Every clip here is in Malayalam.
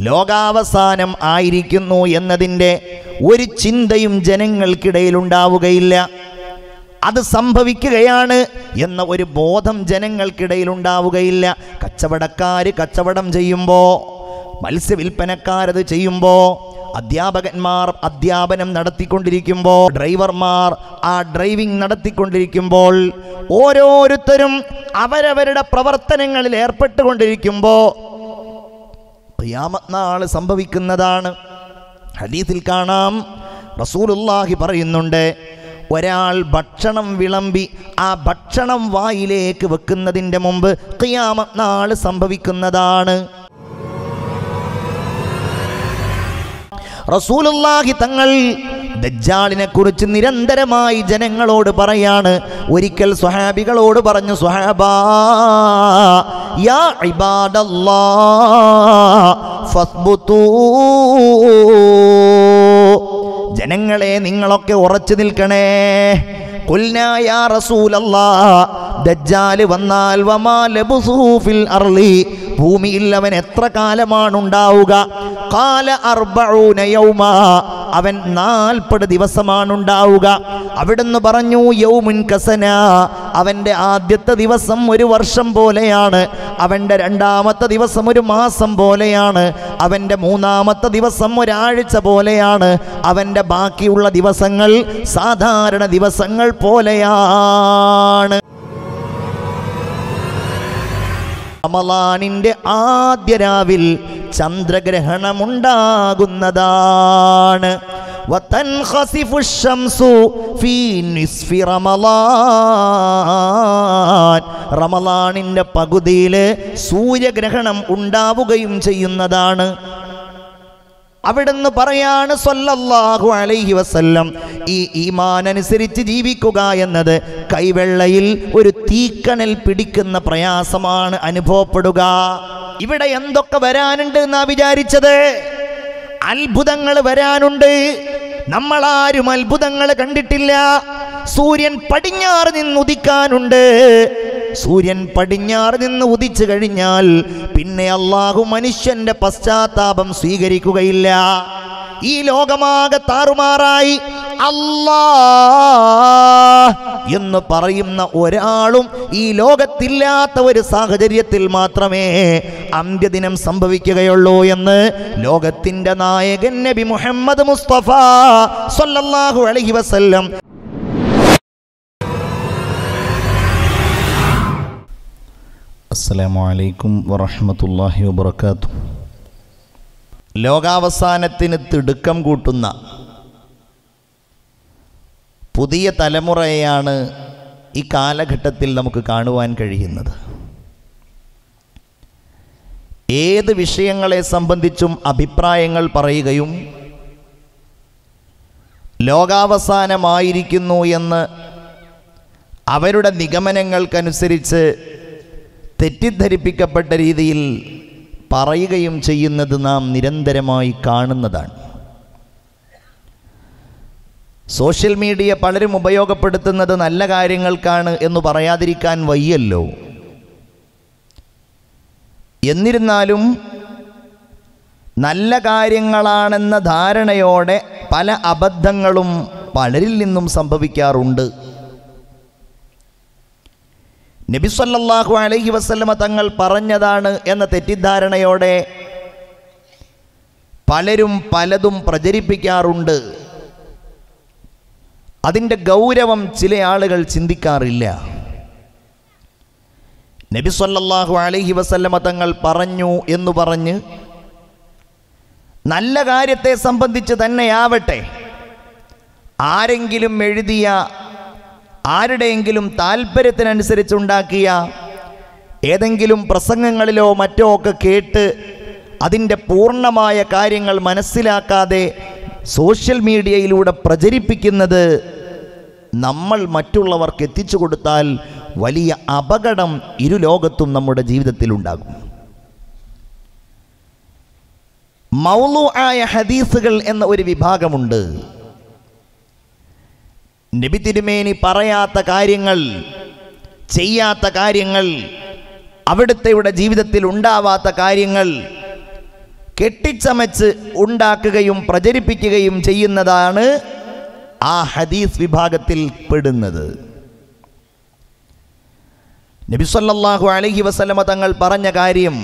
ലോകാവസാനം ആയിരിക്കുന്നു എന്നതിൻ്റെ ഒരു ചിന്തയും ജനങ്ങൾക്കിടയിൽ ഉണ്ടാവുകയില്ല അത് സംഭവിക്കുകയാണ് എന്ന ഒരു ബോധം ജനങ്ങൾക്കിടയിൽ ഉണ്ടാവുകയില്ല കച്ചവടക്കാർ കച്ചവടം ചെയ്യുമ്പോൾ മത്സ്യവിൽപ്പനക്കാരത് ചെയ്യുമ്പോൾ അധ്യാപകന്മാർ അധ്യാപനം നടത്തിക്കൊണ്ടിരിക്കുമ്പോൾ ഡ്രൈവർമാർ ആ ഡ്രൈവിംഗ് നടത്തിക്കൊണ്ടിരിക്കുമ്പോൾ ഓരോരുത്തരും അവരവരുടെ പ്രവർത്തനങ്ങളിൽ ഏർപ്പെട്ടുകൊണ്ടിരിക്കുമ്പോൾ ഖിയാമത്ത് നാൾ സംഭവിക്കുന്നതാണ് ഹദീസിൽ കാണാം റസൂലുള്ളാഹി പറയുന്നുണ്ട് ഒരാൾ ഭക്ഷണം വിളമ്പി ആ ഭക്ഷണം വായിലേക്ക് വെക്കുന്നതിൻ്റെ മുമ്പ് ഖിയാമത്ത് നാൾ സംഭവിക്കുന്നതാണ് റസൂലുള്ളാഹി തങ്ങൾ ദജ്ജാലിനെ കുറിച്ച് നിരന്തരമായി ജനങ്ങളോട് പറയാണ് ഒരിക്കൽ സ്വഹാബികളോട് പറഞ്ഞു സ്വഹാബാ യാ ഇബാദല്ലാ ഫസ്ബുതൂ ജനങ്ങളെ നിങ്ങളൊക്കെ ഉറച്ചു നിൽക്കണേ ഖുൽനാ യാ റസൂലല്ലാ ദജ്ജാല് വന്നാൽ വമാ ലബ്സുഹു ഫിൽ അർളി ഭൂമിയിൽ അവൻ എത്ര കാലമാണ് ഉണ്ടാവുക കാല അർബഊന യൗമ അവൻ നാൽപ്പത് ദിവസമാണ് ഉണ്ടാവുക അവിടുന്ന് പറഞ്ഞു യൗമുൻ കസന അവൻ്റെ ആദ്യത്തെ ദിവസം ഒരു വർഷം പോലെയാണ് അവൻ്റെ രണ്ടാമത്തെ ദിവസം ഒരു മാസം പോലെയാണ് അവൻ്റെ മൂന്നാമത്തെ ദിവസം ഒരാഴ്ച പോലെയാണ് അവൻ്റെ ബാക്കിയുള്ള ദിവസങ്ങൾ സാധാരണ ദിവസങ്ങൾ പോലെയാണ് റമലാനിൻ്റെ ആദ്യ രാവിൽ ചന്ദ്രഗ്രഹണമുണ്ടാകുന്നതാണ് വതൻഖസിഫു الشمس في نصف റമളാൻ റമളാനിൻ്റെ പകുതിയിൽ സൂര്യഗ്രഹണം ഉണ്ടാവുകയും ചെയ്യുന്നതാണ് അവിടുന്ന് പറയാണ് സല്ലല്ലാഹു അലൈഹി വസല്ലം ഈ ഈമാൻ അനുസരിച്ച് ജീവിക്കുക എന്നത് കൈവെള്ളയിൽ ഒരു തീക്കണൽ പിടിക്കുന്ന പ്രയാസമാണ് അനുഭവപ്പെടുക ഇവിടെ എന്തൊക്കെ വരാനുണ്ട് എന്നാ വിചാരിച്ചത് അത്ഭുതങ്ങൾ വരാനുണ്ട് നമ്മളാരും അത്ഭുതങ്ങൾ കണ്ടിട്ടില്ല സൂര്യൻ പടിഞ്ഞാറ് നിന്ന് ഉദിക്കാനുണ്ട് സൂര്യൻ പടിഞ്ഞാറ് നിന്ന് ഉദിച്ചു കഴിഞ്ഞാൽ പിന്നെ അള്ളാഹു മനുഷ്യന്റെ പശ്ചാത്താപം സ്വീകരിക്കുകയില്ല ഈ ലോകമാകെ താറുമാറായി അല്ലാ എന്ന് പറയുന്ന ഒരാളും ഈ ലോകത്തില്ലാത്ത ഒരു സാഹചര്യത്തിൽ മാത്രമേ അന്ത്യദിനം സംഭവിക്കുകയുള്ളൂ എന്ന് ലോകത്തിന്റെ നായകൻ നബി മുഹമ്മദ് മുസ്തഫ സല്ലല്ലാഹു അലൈഹി വസല്ലം അസ്സലാമു അലൈക്കും വറഹ്മത്തുള്ളാഹി വബറകാതുഹു ലോകാവസാനത്തിന് തിടുക്കം കൂട്ടുന്ന പുതിയ തലമുറയെയാണ് ഈ കാലഘട്ടത്തിൽ നമുക്ക് കാണുവാൻ കഴിയുന്നത് ഏത് വിഷയങ്ങളെ സംബന്ധിച്ചും അഭിപ്രായങ്ങൾ പറയുകയും ലോകാവസാനമായിരിക്കുന്നു എന്ന് അവരുടെ നിഗമനങ്ങൾക്കനുസരിച്ച് തെറ്റിദ്ധരിപ്പിക്കപ്പെട്ട രീതിയിൽ പറയുകയും ചെയ്യുന്നത് നാം നിരന്തരമായി കാണുന്നതാണ് സോഷ്യൽ മീഡിയ പലരും ഉപയോഗപ്പെടുത്തുന്നത് നല്ല കാര്യങ്ങൾക്കാണ് എന്ന് പറയാതിരിക്കാൻ വയ്യല്ലോ എന്നിരുന്നാലും നല്ല കാര്യങ്ങളാണെന്ന ധാരണയോടെ പല അബദ്ധങ്ങളും പലരിൽ നിന്നും സംഭവിക്കാറുണ്ട് നബിസ്വല്ലാഹു അലൈഹി വസല്ലമ തങ്ങൾ പറഞ്ഞതാണ് എന്ന തെറ്റിദ്ധാരണയോടെ പലരും പലതും പ്രചരിപ്പിക്കാറുണ്ട് അതിൻ്റെ ഗൗരവം ചില ആളുകൾ ചിന്തിക്കാറില്ല നബി സല്ലല്ലാഹു അലൈഹി വസല്ലമ തങ്ങൾ പറഞ്ഞു എന്ന് പറഞ്ഞ് നല്ല കാര്യത്തെ സംബന്ധിച്ച് തന്നെയാവട്ടെ ആരെങ്കിലും എഴുതിയ ആരുടെയെങ്കിലും താല്പര്യത്തിനനുസരിച്ചുണ്ടാക്കിയ ഏതെങ്കിലും പ്രസംഗങ്ങളിലോ മറ്റോ ഒക്കെ കേട്ട് അതിൻ്റെ പൂർണ്ണമായ കാര്യങ്ങൾ മനസ്സിലാക്കാതെ സോഷ്യൽ മീഡിയയിലൂടെ പ്രചരിപ്പിക്കുന്നത് നമ്മൾ മറ്റുള്ളവർക്ക് എത്തിച്ചു കൊടുത്താൽ വലിയ അപകടം ഇരു ലോകത്തും നമ്മുടെ ജീവിതത്തിൽ ഉണ്ടാകും മൗലു ആയ ഹദീസുകൾ എന്ന ഒരു വിഭാഗമുണ്ട് നബി തിരുമേനി പറയാത്ത കാര്യങ്ങൾ ചെയ്യാത്ത കാര്യങ്ങൾ അവിടുത്തെയുടെ ജീവിതത്തിൽ ഉണ്ടാവാത്ത കാര്യങ്ങൾ കെട്ടിച്ചമച്ച് ഉണ്ടാക്കുകയും പ്രചരിപ്പിക്കുകയും ചെയ്യുന്നതാണ് ആ ഹദീസ് വിഭാഗത്തിൽ പെടുന്നത് നബിസല്ലാഹു അലഹി വസല്ലമ തങ്ങൾ പറഞ്ഞ കാര്യം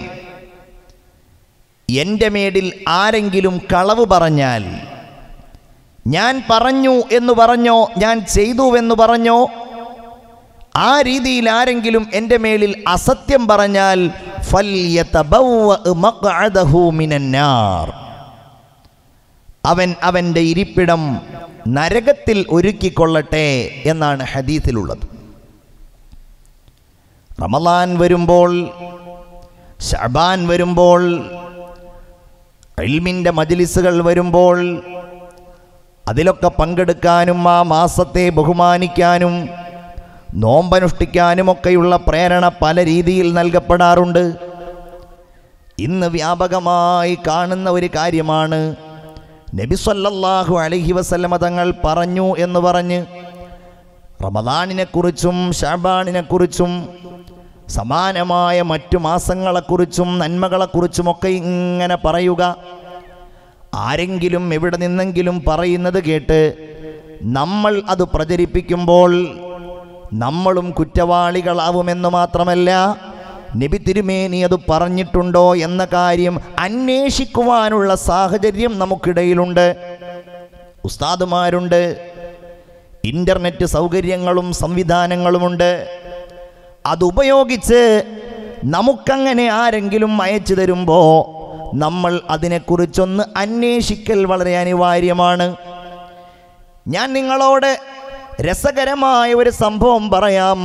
എൻ്റെ മേടിൽ ആരെങ്കിലും കളവ് പറഞ്ഞാൽ ഞാൻ പറഞ്ഞു എന്ന് പറഞ്ഞോ ഞാൻ ചെയ്തുവെന്ന് പറഞ്ഞോ ആ രീതിയിൽ ആരെങ്കിലും എൻ്റെ മേലിൽ അസത്യം പറഞ്ഞാൽ ഫല്യതബവ്വഅ മഖ്അദഹു മിനന്നാർ. അവൻ അവൻ്റെ ഇരിപ്പിടം നരകത്തിൽ ഒരുക്കിക്കൊള്ളട്ടെ എന്നാണ് ഹദീസിലുള്ളത് റമലാൻ വരുമ്പോൾ ഷബാൻ വരുമ്പോൾ ഇൽമിൻ്റെ മജ്ലിസുകൾ വരുമ്പോൾ അതിലൊക്കെ പങ്കെടുക്കാനും ആ മാസത്തെ ബഹുമാനിക്കാനും നോമ്പനുഷ്ഠിക്കാനുമൊക്കെയുള്ള പ്രേരണ പല രീതിയിൽ നൽകപ്പെടാറുണ്ട് ഇന്ന് വ്യാപകമായി കാണുന്ന ഒരു കാര്യമാണ് നബി സല്ലല്ലാഹു അലൈഹി വസല്ലമ തങ്ങൾ പറഞ്ഞു എന്ന് പറഞ്ഞ് റമദാനിനെക്കുറിച്ചും ഷാബാനിനെക്കുറിച്ചും സമാനമായ മറ്റു മാസങ്ങളെക്കുറിച്ചും നന്മകളെക്കുറിച്ചുമൊക്കെ ഇങ്ങനെ പറയുക ആരെങ്കിലും എവിടെ നിന്നെങ്കിലും പറയുന്നത് കേട്ട് നമ്മൾ അത് പ്രചരിപ്പിക്കുമ്പോൾ നമ്മളും കുറ്റവാളികളാവുമെന്ന് മാത്രമല്ല നബി തിരുമേനി അത് പറഞ്ഞിട്ടുണ്ടോ എന്ന കാര്യം അന്വേഷിക്കുവാനുള്ള സാഹചര്യം നമുക്കിടയിലുണ്ട് ഉസ്താദുമാരുണ്ട് ഇൻ്റർനെറ്റ് സൗകര്യങ്ങളും സംവിധാനങ്ങളുമുണ്ട് അതുപയോഗിച്ച് നമുക്കങ്ങനെ ആരെങ്കിലും അയച്ചു തരുമ്പോൾ നമ്മൾ അതിനെക്കുറിച്ചൊന്ന് അന്വേഷിക്കൽ വളരെ അനിവാര്യമാണ് ഞാൻ നിങ്ങളോട് രസകരമായ ഒരു സംഭവം പറയാം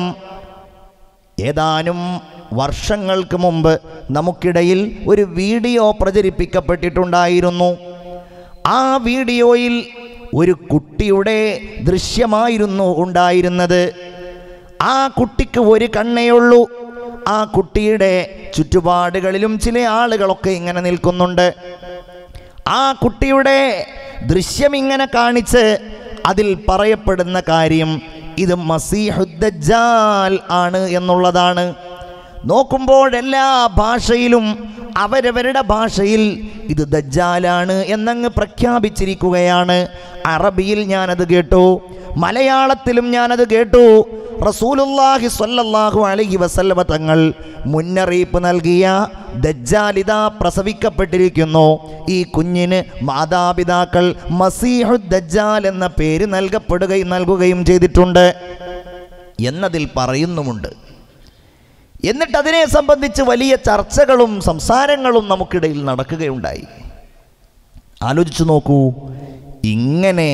ഏതാനും വർഷങ്ങൾക്ക് മുമ്പ് നമുക്കിടയിൽ ഒരു വീഡിയോ പ്രചരിപ്പിക്കപ്പെട്ടിട്ടുണ്ടായിരുന്നു ആ വീഡിയോയിൽ ഒരു കുട്ടിയുടെ ദൃശ്യമായിരുന്നു ഉണ്ടായിരുന്നത് ആ കുട്ടിക്ക് ഒരു കണ്ണേയുള്ളൂ ആ കുട്ടിയുടെ ചുറ്റുപാടുകളിലും ചില ആളുകളൊക്കെ ഇങ്ങനെ നിൽക്കുന്നുണ്ട് ആ കുട്ടിയുടെ ദൃശ്യം ഇങ്ങനെ കാണിച്ച് അതിൽ പറയപ്പെടുന്ന കാര്യം ഇത് മസീഹുദ്ദജാൽ ആണ് എന്നുള്ളതാണ് നോക്കുമ്പോൾ എല്ലാ ഭാഷയിലും അവരവരുടെ ഭാഷയിൽ ഇത് ദജ്ജാലാണ് എന്നങ്ങ് പ്രഖ്യാപിച്ചിരിക്കുകയാണ് അറബിയിൽ ഞാനത് കേട്ടു മലയാളത്തിലും ഞാനത് കേട്ടു റസൂലുല്ലാഹി സ്വല്ലല്ലാഹു അലൈഹി വസല്ലമ തങ്ങൾ മുന്നറിയിപ്പ് നൽകിയ ദജ്ജാലിത പ്രസവിക്കപ്പെട്ടിരിക്കുന്നു ഈ കുഞ്ഞിന് മാതാപിതാക്കൾ മസീഹു ദജ്ജാൽ എന്ന പേര് നൽകപ്പെടുകയും നൽകുകയും ചെയ്തിട്ടുണ്ട് എന്നതിൽ പറയുന്നുമുണ്ട് എന്നിട്ട് അതിനെ സംബന്ധിച്ച് വലിയ ചർച്ചകളും സംസാരങ്ങളും നമുക്കിടയിൽ നടക്കുകയുണ്ടായി ആലോചിച്ചു നോക്കൂ ഇങ്ങനെ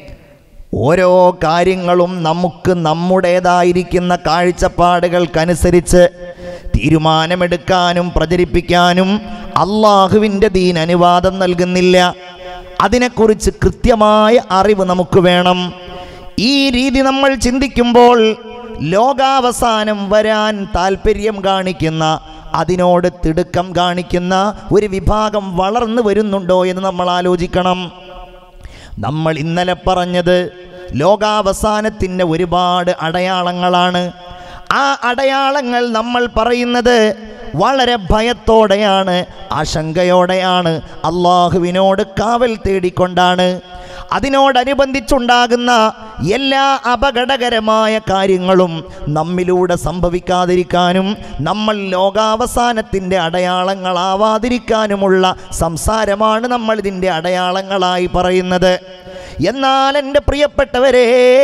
ഓരോ കാര്യങ്ങളും നമുക്ക് നമ്മുടേതായിരിക്കുന്ന കാഴ്ചപ്പാടുകൾക്കനുസരിച്ച് തീരുമാനമെടുക്കാനും പ്രചരിപ്പിക്കാനും അള്ളാഹുവിൻ്റെ ദീൻ അനുവാദം നൽകുന്നില്ല അതിനെക്കുറിച്ച് കൃത്യമായ അറിവ് നമുക്ക് വേണം ഈ രീതി നമ്മൾ ചിന്തിക്കുമ്പോൾ ലോകാവസാനം വരാൻ താല്പര്യം കാണിക്കുന്ന അതിനോട് തിടുക്കം കാണിക്കുന്ന ഒരു വിഭാഗം വളർന്നു വരുന്നുണ്ടോ എന്ന് നമ്മൾ ആലോചിക്കണം നമ്മൾ ഇന്നലെ പറഞ്ഞത് ലോകാവസാനത്തിൻ്റെ ഒരുപാട് അടയാളങ്ങളാണ് ആ അടയാളങ്ങൾ നമ്മൾ പറയുന്നത് വളരെ ഭയത്തോടെയാണ് ആശങ്കയോടെയാണ് അള്ളാഹുവിനോട് കാവൽ തേടിക്കൊണ്ടാണ് അതിനോടനുബന്ധിച്ചുണ്ടാകുന്ന എല്ലാ അപകടകരമായ കാര്യങ്ങളും നമ്മിലൂടെ സംഭവിക്കാതിരിക്കാനും നമ്മൾ ലോകാവസാനത്തിൻ്റെ അടയാളങ്ങളാവാതിരിക്കാനുമുള്ള സംസാരമാണ് നമ്മൾ ഇതിൻ്റെ അടയാളങ്ങളായി പറയുന്നത് എന്നാൽ എൻ്റെ പ്രിയപ്പെട്ടവരെ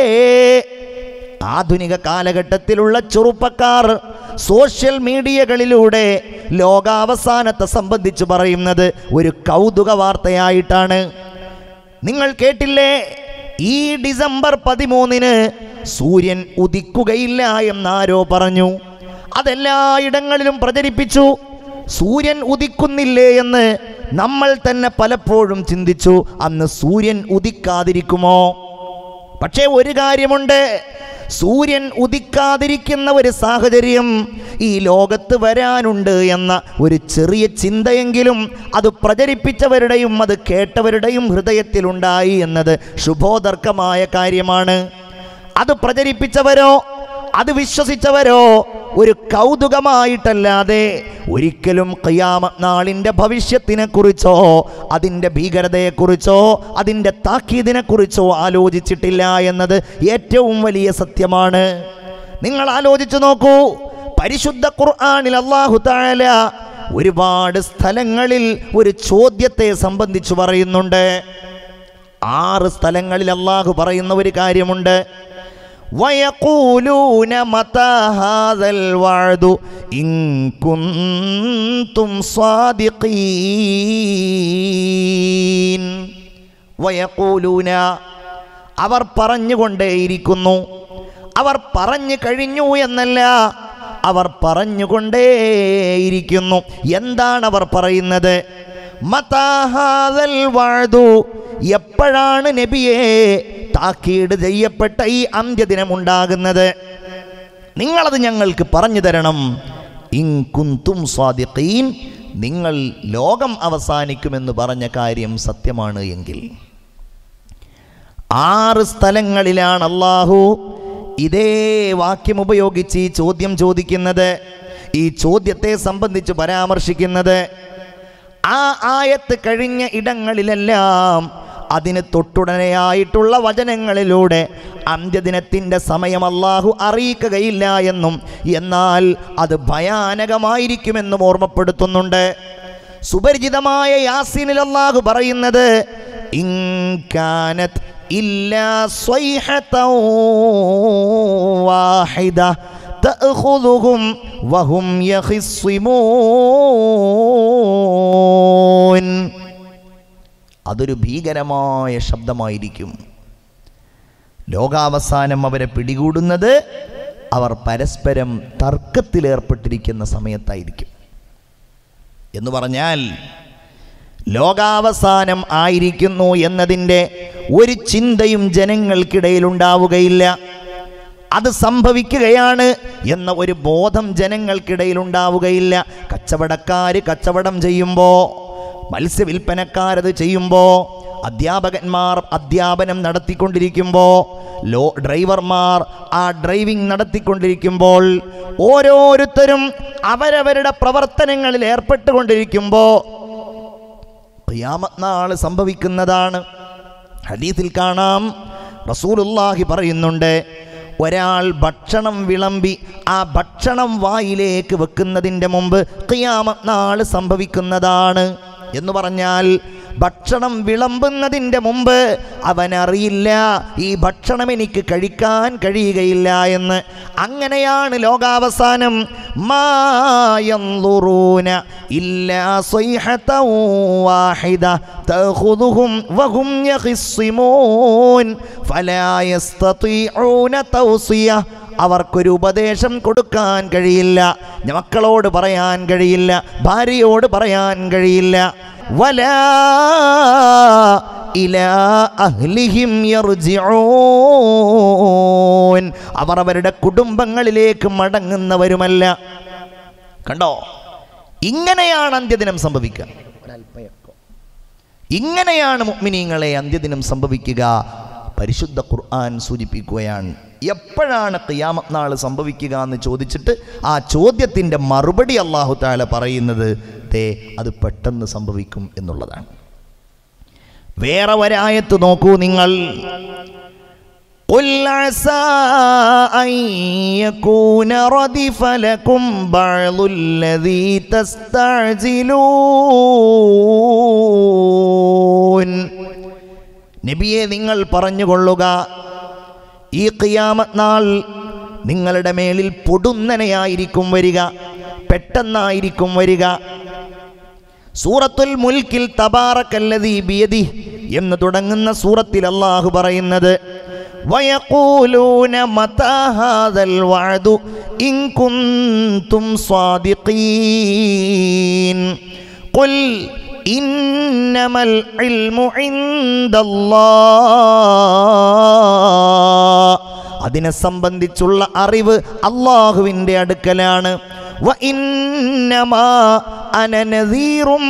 ആധുനിക കാലഘട്ടത്തിലുള്ള ചെറുപ്പക്കാർ സോഷ്യൽ മീഡിയകളിലൂടെ ലോകാവസാനത്തെ സംബന്ധിച്ച് പറയുന്നത് ഒരു കൗതുക വാർത്തയായിട്ടാണ് നിങ്ങൾ കേട്ടില്ലേ ഈ ഡിസംബർ പതിമൂന്നിന് സൂര്യൻ ഉദിക്കുകയില്ല എന്നാരോ പറഞ്ഞു അതെല്ലായിടങ്ങളിലും പ്രചരിപ്പിച്ചു സൂര്യൻ ഉദിക്കുന്നില്ലേ എന്ന് നമ്മൾ തന്നെ പലപ്പോഴും ചിന്തിച്ചു അന്ന് സൂര്യൻ ഉദിക്കാതിരിക്കുമോ പക്ഷേ ഒരു കാര്യമുണ്ട് സൂര്യൻ ഉദിക്കാതിരിക്കുന്ന ഒരു സാഹചര്യം ഈ ലോകത്ത് വരാനുണ്ട് എന്ന ഒരു ചെറിയ ചിന്തയെങ്കിലും അത് പ്രചരിപ്പിച്ചവരുടെയും അത് കേട്ടവരുടെയും ഹൃദയത്തിലുണ്ടായി എന്നത് ശുഭോദർക്കമായ കാര്യമാണ് അത് പ്രചരിപ്പിച്ചവരോ അത് വിശ്വസിച്ചവരോ ഒരു കൗതുകമായിട്ടല്ലാതെ ഒരിക്കലും ഖിയാമ നാളിൻ്റെ ഭവിഷ്യത്തിനെ കുറിച്ചോ അതിൻ്റെ ഭീകരതയെക്കുറിച്ചോ അതിൻ്റെ താക്കീതിനെക്കുറിച്ചോ ആലോചിച്ചിട്ടില്ല എന്നത് ഏറ്റവും വലിയ സത്യമാണ് നിങ്ങൾ ആലോചിച്ചു നോക്കൂ പരിശുദ്ധ ഖുർആനിൽ അല്ലാഹു തആല ഒരുപാട് സ്ഥലങ്ങളിൽ ഒരു ചോദ്യത്തെ സംബന്ധിച്ച് പറയുന്നുണ്ട് ആറ് സ്ഥലങ്ങളിൽ അള്ളാഹു പറയുന്ന ഒരു കാര്യമുണ്ട് ويقولون متى هذا الوعد إن كنتم صادقين ويقولون അവർ പറഞ്ഞുകൊണ്ടേയിരിക്കുന്നു അവർ പറഞ്ഞു കഴിഞ്ഞു എന്നല്ല അവർ പറഞ്ഞുകൊണ്ടേയിരിക്കുന്നു എന്താണ് അവർ പറയുന്നത് മതാഹാദൽ വാഴ്തു എപ്പോഴാണ് നബിയെ താക്കീട് ചെയ്യപ്പെട്ട ഈ അന്ത്യദിനം ഉണ്ടാകുന്നത് നിങ്ങളത് ഞങ്ങൾക്ക് പറഞ്ഞു തരണം ഇൻകുന്തും സ്വാദിഖീൻ നിങ്ങൾ ലോകം അവസാനിക്കുമെന്ന് പറഞ്ഞ കാര്യം സത്യമാണ് എങ്കിൽ ആറ് സ്ഥലങ്ങളിലാണ് അള്ളാഹു ഇതേ വാക്യം ഉപയോഗിച്ച് ഈ ചോദ്യം ചോദിക്കുന്നത് ഈ ചോദ്യത്തെ സംബന്ധിച്ച് പരാമർശിക്കുന്നത് ആ ആയത്ത് കഴിഞ്ഞ ഇടങ്ങളിലെല്ലാം അതിന് തൊട്ടുടനെയായിട്ടുള്ള വചനങ്ങളിലൂടെ അന്ത്യദിനത്തിൻ്റെ സമയം അള്ളാഹു അറിയിക്കുകയില്ല എന്നും എന്നാൽ അത് ഭയാനകമായിരിക്കുമെന്നും ഓർമ്മപ്പെടുത്തുന്നുണ്ട് സുപരിചിതമായ യാസീനിൽ അള്ളാഹു പറയുന്നത് ഇൻകാനത്ത് ഇല്ലാ സ്വൈഹതൗ വാഹിദ تأخذهم وهم يخصمون അതൊരു ഭീകരമായ ശബ്ദമായിരിക്കും ലോകാവസാനം അവരെ പിടികൂടുന്നത് അവർ പരസ്പരം തർക്കത്തിലേർപ്പെട്ടിരിക്കുന്ന സമയത്തായിരിക്കും എന്ന് പറഞ്ഞാൽ ലോകാവസാനം ആയിരിക്കുന്നു എന്നതിൻ്റെ ഒരു ചിന്തയും ജനങ്ങൾക്കിടയിൽ ഉണ്ടാവുകയില്ല അത് സംഭവിക്കുകയാണ് എന്ന ഒരു ബോധം ജനങ്ങൾക്കിടയിൽ ഉണ്ടാവുകയില്ല കച്ചവടക്കാർ കച്ചവടം ചെയ്യുമ്പോൾ മത്സ്യവില്പനക്കാരത് ചെയ്യുമ്പോൾ അധ്യാപകന്മാർ അധ്യാപനം നടത്തിക്കൊണ്ടിരിക്കുമ്പോൾ ലോ ഡ്രൈവർമാർ ആ ഡ്രൈവിംഗ് നടത്തിക്കൊണ്ടിരിക്കുമ്പോൾ ഓരോരുത്തരും അവരവരുടെ പ്രവർത്തനങ്ങളിൽ ഏർപ്പെട്ടുകൊണ്ടിരിക്കുമ്പോൾ ഖിയാമത്ത് നാൾ സംഭവിക്കുന്നതാണ് ഹദീസിൽ കാണാം റസൂലുള്ളാഹി പറയുന്നുണ്ട് ഒരാൾ ഭക്ഷണം വിളമ്പി ആ ഭക്ഷണം വായിലേക്ക് വെക്കുന്നതിൻ്റെ മുമ്പ് ഖിയാമത്ത് നാൾ സംഭവിക്കുന്നതാണ് എന്ന് പറഞ്ഞാൽ ഭക്ഷണം വിളമ്പുന്നതിന്റെ മുമ്പ് അവനറിയില്ല ഈ ഭക്ഷണം എനിക്ക് കഴിക്കാൻ കഴിയുകയില്ല എന്ന് അങ്ങനെയാണ് ലോകാവസാനം മായന്തുറൂന ഇല്ലാ സ്വൈഹതൗ വാഹിദ തഖുദുഹും വഹും യഖിസ്സിമൂൻ ഫലാ യസ്തതീഊന തൗസിയ അവർക്കൊരു ഉപദേശം കൊടുക്കാൻ കഴിയില്ല മക്കളോട് പറയാൻ കഴിയില്ല ഭാര്യയോട് പറയാൻ കഴിയില്ല വലാ ഇലാ അഹ്ലിഹിം യർജിഊൻ അവർ അവരുടെ കുടുംബങ്ങളിലേക്ക് മടങ്ങുന്നവരുമല്ല കണ്ടോ ഇങ്ങനെയാണ് അന്ത്യദിനം സംഭവിക്കുക ഇങ്ങനെയാണ് മുഅ്മിനീങ്ങളെ അന്ത്യദിനം സംഭവിക്കുക പരിശുദ്ധ ഖുർആൻ സൂചിപ്പിക്കുകയാണ് എപ്പോഴാണ് ഖിയാമത്ത് നാൾ സംഭവിക്കുക എന്ന് ചോദിച്ചിട്ട് ആ ചോദ്യത്തിൻ്റെ മറുപടി അള്ളാഹു താല പറയുന്നത് ദേ അത് പെട്ടെന്ന് സംഭവിക്കും എന്നുള്ളതാണ് വേറെ ഒരായത്ത് നോക്കൂ നിങ്ങൾ قل عسى أن يكون ردف لكم بعض الذي تستعجلون നബിയെ നിങ്ങൾ പറഞ്ഞുകൊള്ളുക ഈ ഖിയാമത്ത് നാൾ നിങ്ങളുടെ മേലിൽ പൊടുന്നനെയായിരിക്കും വരിക പെട്ടെന്നായിരിക്കും വരിക സൂറത്തുൽ മുൽക്കിൽ തബാറക്കല്ലദീ ബിയദി എന്ന് തുടങ്ങുന്ന സൂറത്തിൽ അള്ളാഹു പറയുന്നത് വയഖൂലൂന മതാ ഹാദൽ വഅദു ഇൻ കുൻതും സ്വാദിഖീൻ ഖുൽ ഇന്നമൽ ഇൽമു ഇൻദല്ലാഹ് അതിനെ സംബന്ധിച്ചുള്ള അറിവ് അള്ളാഹുവിൻ്റെ അടുക്കലാണ് വ ഇന്നമാ അന നദീറും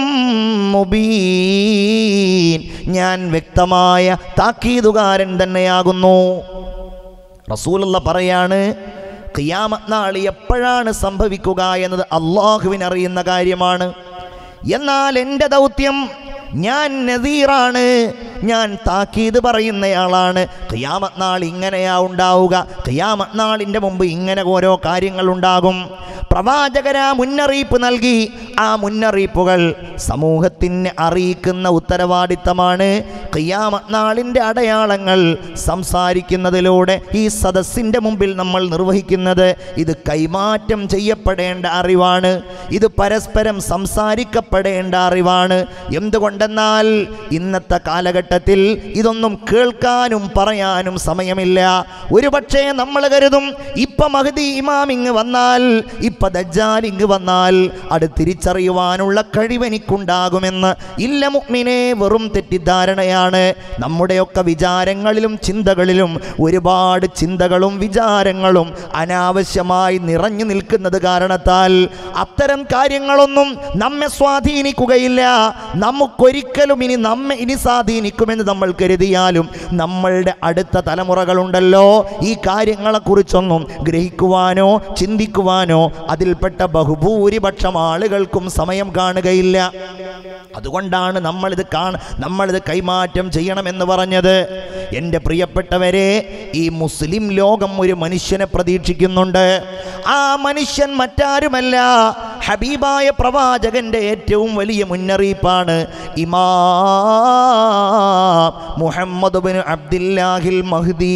മുബീൻ ഞാൻ വ്യക്തമായ താക്കീതുകാരൻ തന്നെയാകുന്നു റസൂലുള്ള പറയാണ് ഖിയാമത്ത് നാൾ എപ്പോഴാണ് സംഭവിക്കുക എന്നത് അള്ളാഹുവിനറിയുന്ന കാര്യമാണ് എന്നാൽ എൻ്റെ ദൗത്യം ഞാൻ നദീറാണ് ഞാൻ താക്കീത് പറയുന്നയാളാണ് ഖിയാമത്ത് നാൾ ഇങ്ങനെയാ ഉണ്ടാവുക ഖിയാമത്ത് നാളിൻ്റെ മുമ്പ് ഇങ്ങനെ ഓരോ കാര്യങ്ങൾ ഉണ്ടാകും പ്രവാചകരാ മുന്നറിയിപ്പ് നൽകി ആ മുന്നറിയിപ്പുകൾ സമൂഹത്തിന് അറിയിക്കുന്ന ഉത്തരവാദിത്തമാണ് ഖിയാമത്ത് നാളിൻ്റെ അടയാളങ്ങൾ സംസാരിക്കുന്നതിലൂടെ ഈ സദസ്സിൻ്റെ മുമ്പിൽ നമ്മൾ നിർവഹിക്കുന്നത് ഇത് കൈമാറ്റം ചെയ്യപ്പെടേണ്ട അറിവാണ് ഇത് പരസ്പരം സംസാരിക്കപ്പെടേണ്ട അറിവാണ് എന്തുകൊണ്ടെന്നാൽ ഇന്നത്തെ കാലഘട്ടത്തിൽ ഇതൊന്നും കേൾക്കാനും പറയാനും സമയമില്ല ഒരുപക്ഷേ നമ്മൾ കരുതും ഇപ്പൊ മഹദി ഇമാം ഇങ്ങ് വന്നാൽ ഇപ്പൊ ദജ്ജാൽ ഇങ്ങ് വന്നാൽ അത് തിരിച്ചറിയുവാനുള്ള കഴിവെനിക്കുണ്ടാകുമെന്ന് ഇല്ല മുഅ്മിനെ വെറും തെറ്റിദ്ധാരണയാണ് നമ്മുടെയൊക്കെ വിചാരങ്ങളിലും ചിന്തകളിലും ഒരുപാട് ചിന്തകളും വിചാരങ്ങളും അനാവശ്യമായി നിറഞ്ഞു നിൽക്കുന്നത് കാരണത്താൽ അത്തരം കാര്യങ്ങളൊന്നും നമ്മെ സ്വാധീനിക്കുകയില്ല നമുക്കൊരിക്കലും ഇനി നമ്മെ ഇനി സ്വാധീനിക്കുമെന്ന് നമ്മൾ കരുതിയാലും നമ്മളുടെ അടുത്ത തലമുറകളുണ്ടല്ലോ ഈ കാര്യങ്ങളെക്കുറിച്ചൊന്നും ഗ്രഹിക്കുവാനോ ചിന്തിക്കുവാനോ അതിൽപ്പെട്ട ബഹുഭൂരിപക്ഷം ആളുകൾക്കും സമയം കാണുകയില്ല അതുകൊണ്ടാണ് നമ്മളിത് കാണ നമ്മളിത് കൈമാറ്റം ചെയ്യണമെന്ന് പറഞ്ഞത് എൻ്റെ പ്രിയപ്പെട്ടവരെ ഈ മുസ്ലിം ലോകം ഒരു മനുഷ്യനെ പ്രതീക്ഷിക്കുന്നുണ്ട് ആ മനുഷ്യൻ മറ്റാരുമല്ല ഹബീബായ പ്രവാചകന്റെ ഏറ്റവും വലിയ മുന്നറിയിപ്പാണ് ഇമാ മുഹമ്മദ് ബിൻ അബ്ദില്ലാഹിൽ മഹ്ദീ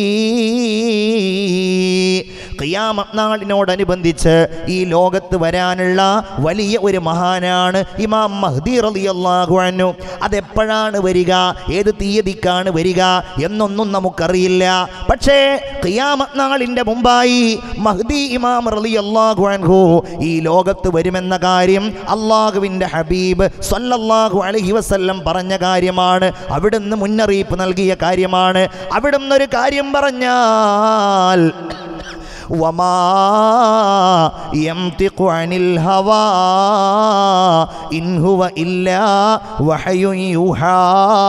ഖിയാമത്ത് നാളിനോടനുബന്ധിച്ച് ഈ ലോകത്ത് വരാനുള്ള വലിയ ഒരു മഹാനാണ് ഇമാം മഹ്ദി റളിയല്ലാഹു അൻഹു അതെപ്പോഴാണ് വരിക ഏത് തീയതിക്കാണ് വരിക എന്നൊന്നും നമുക്കറിയില്ല പക്ഷേ ഖിയാമത്ത് നാളിൻ്റെ മുമ്പായി മഹ്ദി ഇമാം റളിയല്ലാഹു അൻഹു ഈ ലോകത്ത് വരുമെന്ന കാര്യം അള്ളാഹുവിൻ്റെ ഹബീബ് സല്ലല്ലാഹു അലൈഹി വസല്ലം പറഞ്ഞ കാര്യമാണ് അവിടുന്ന് മുന്നറിയിപ്പ് നൽകിയ കാര്യമാണ് അവിടുന്ന് ഒരു കാര്യം പറഞ്ഞാൽ وما ينطق عن الهوى إن هو إلا وحي يوحى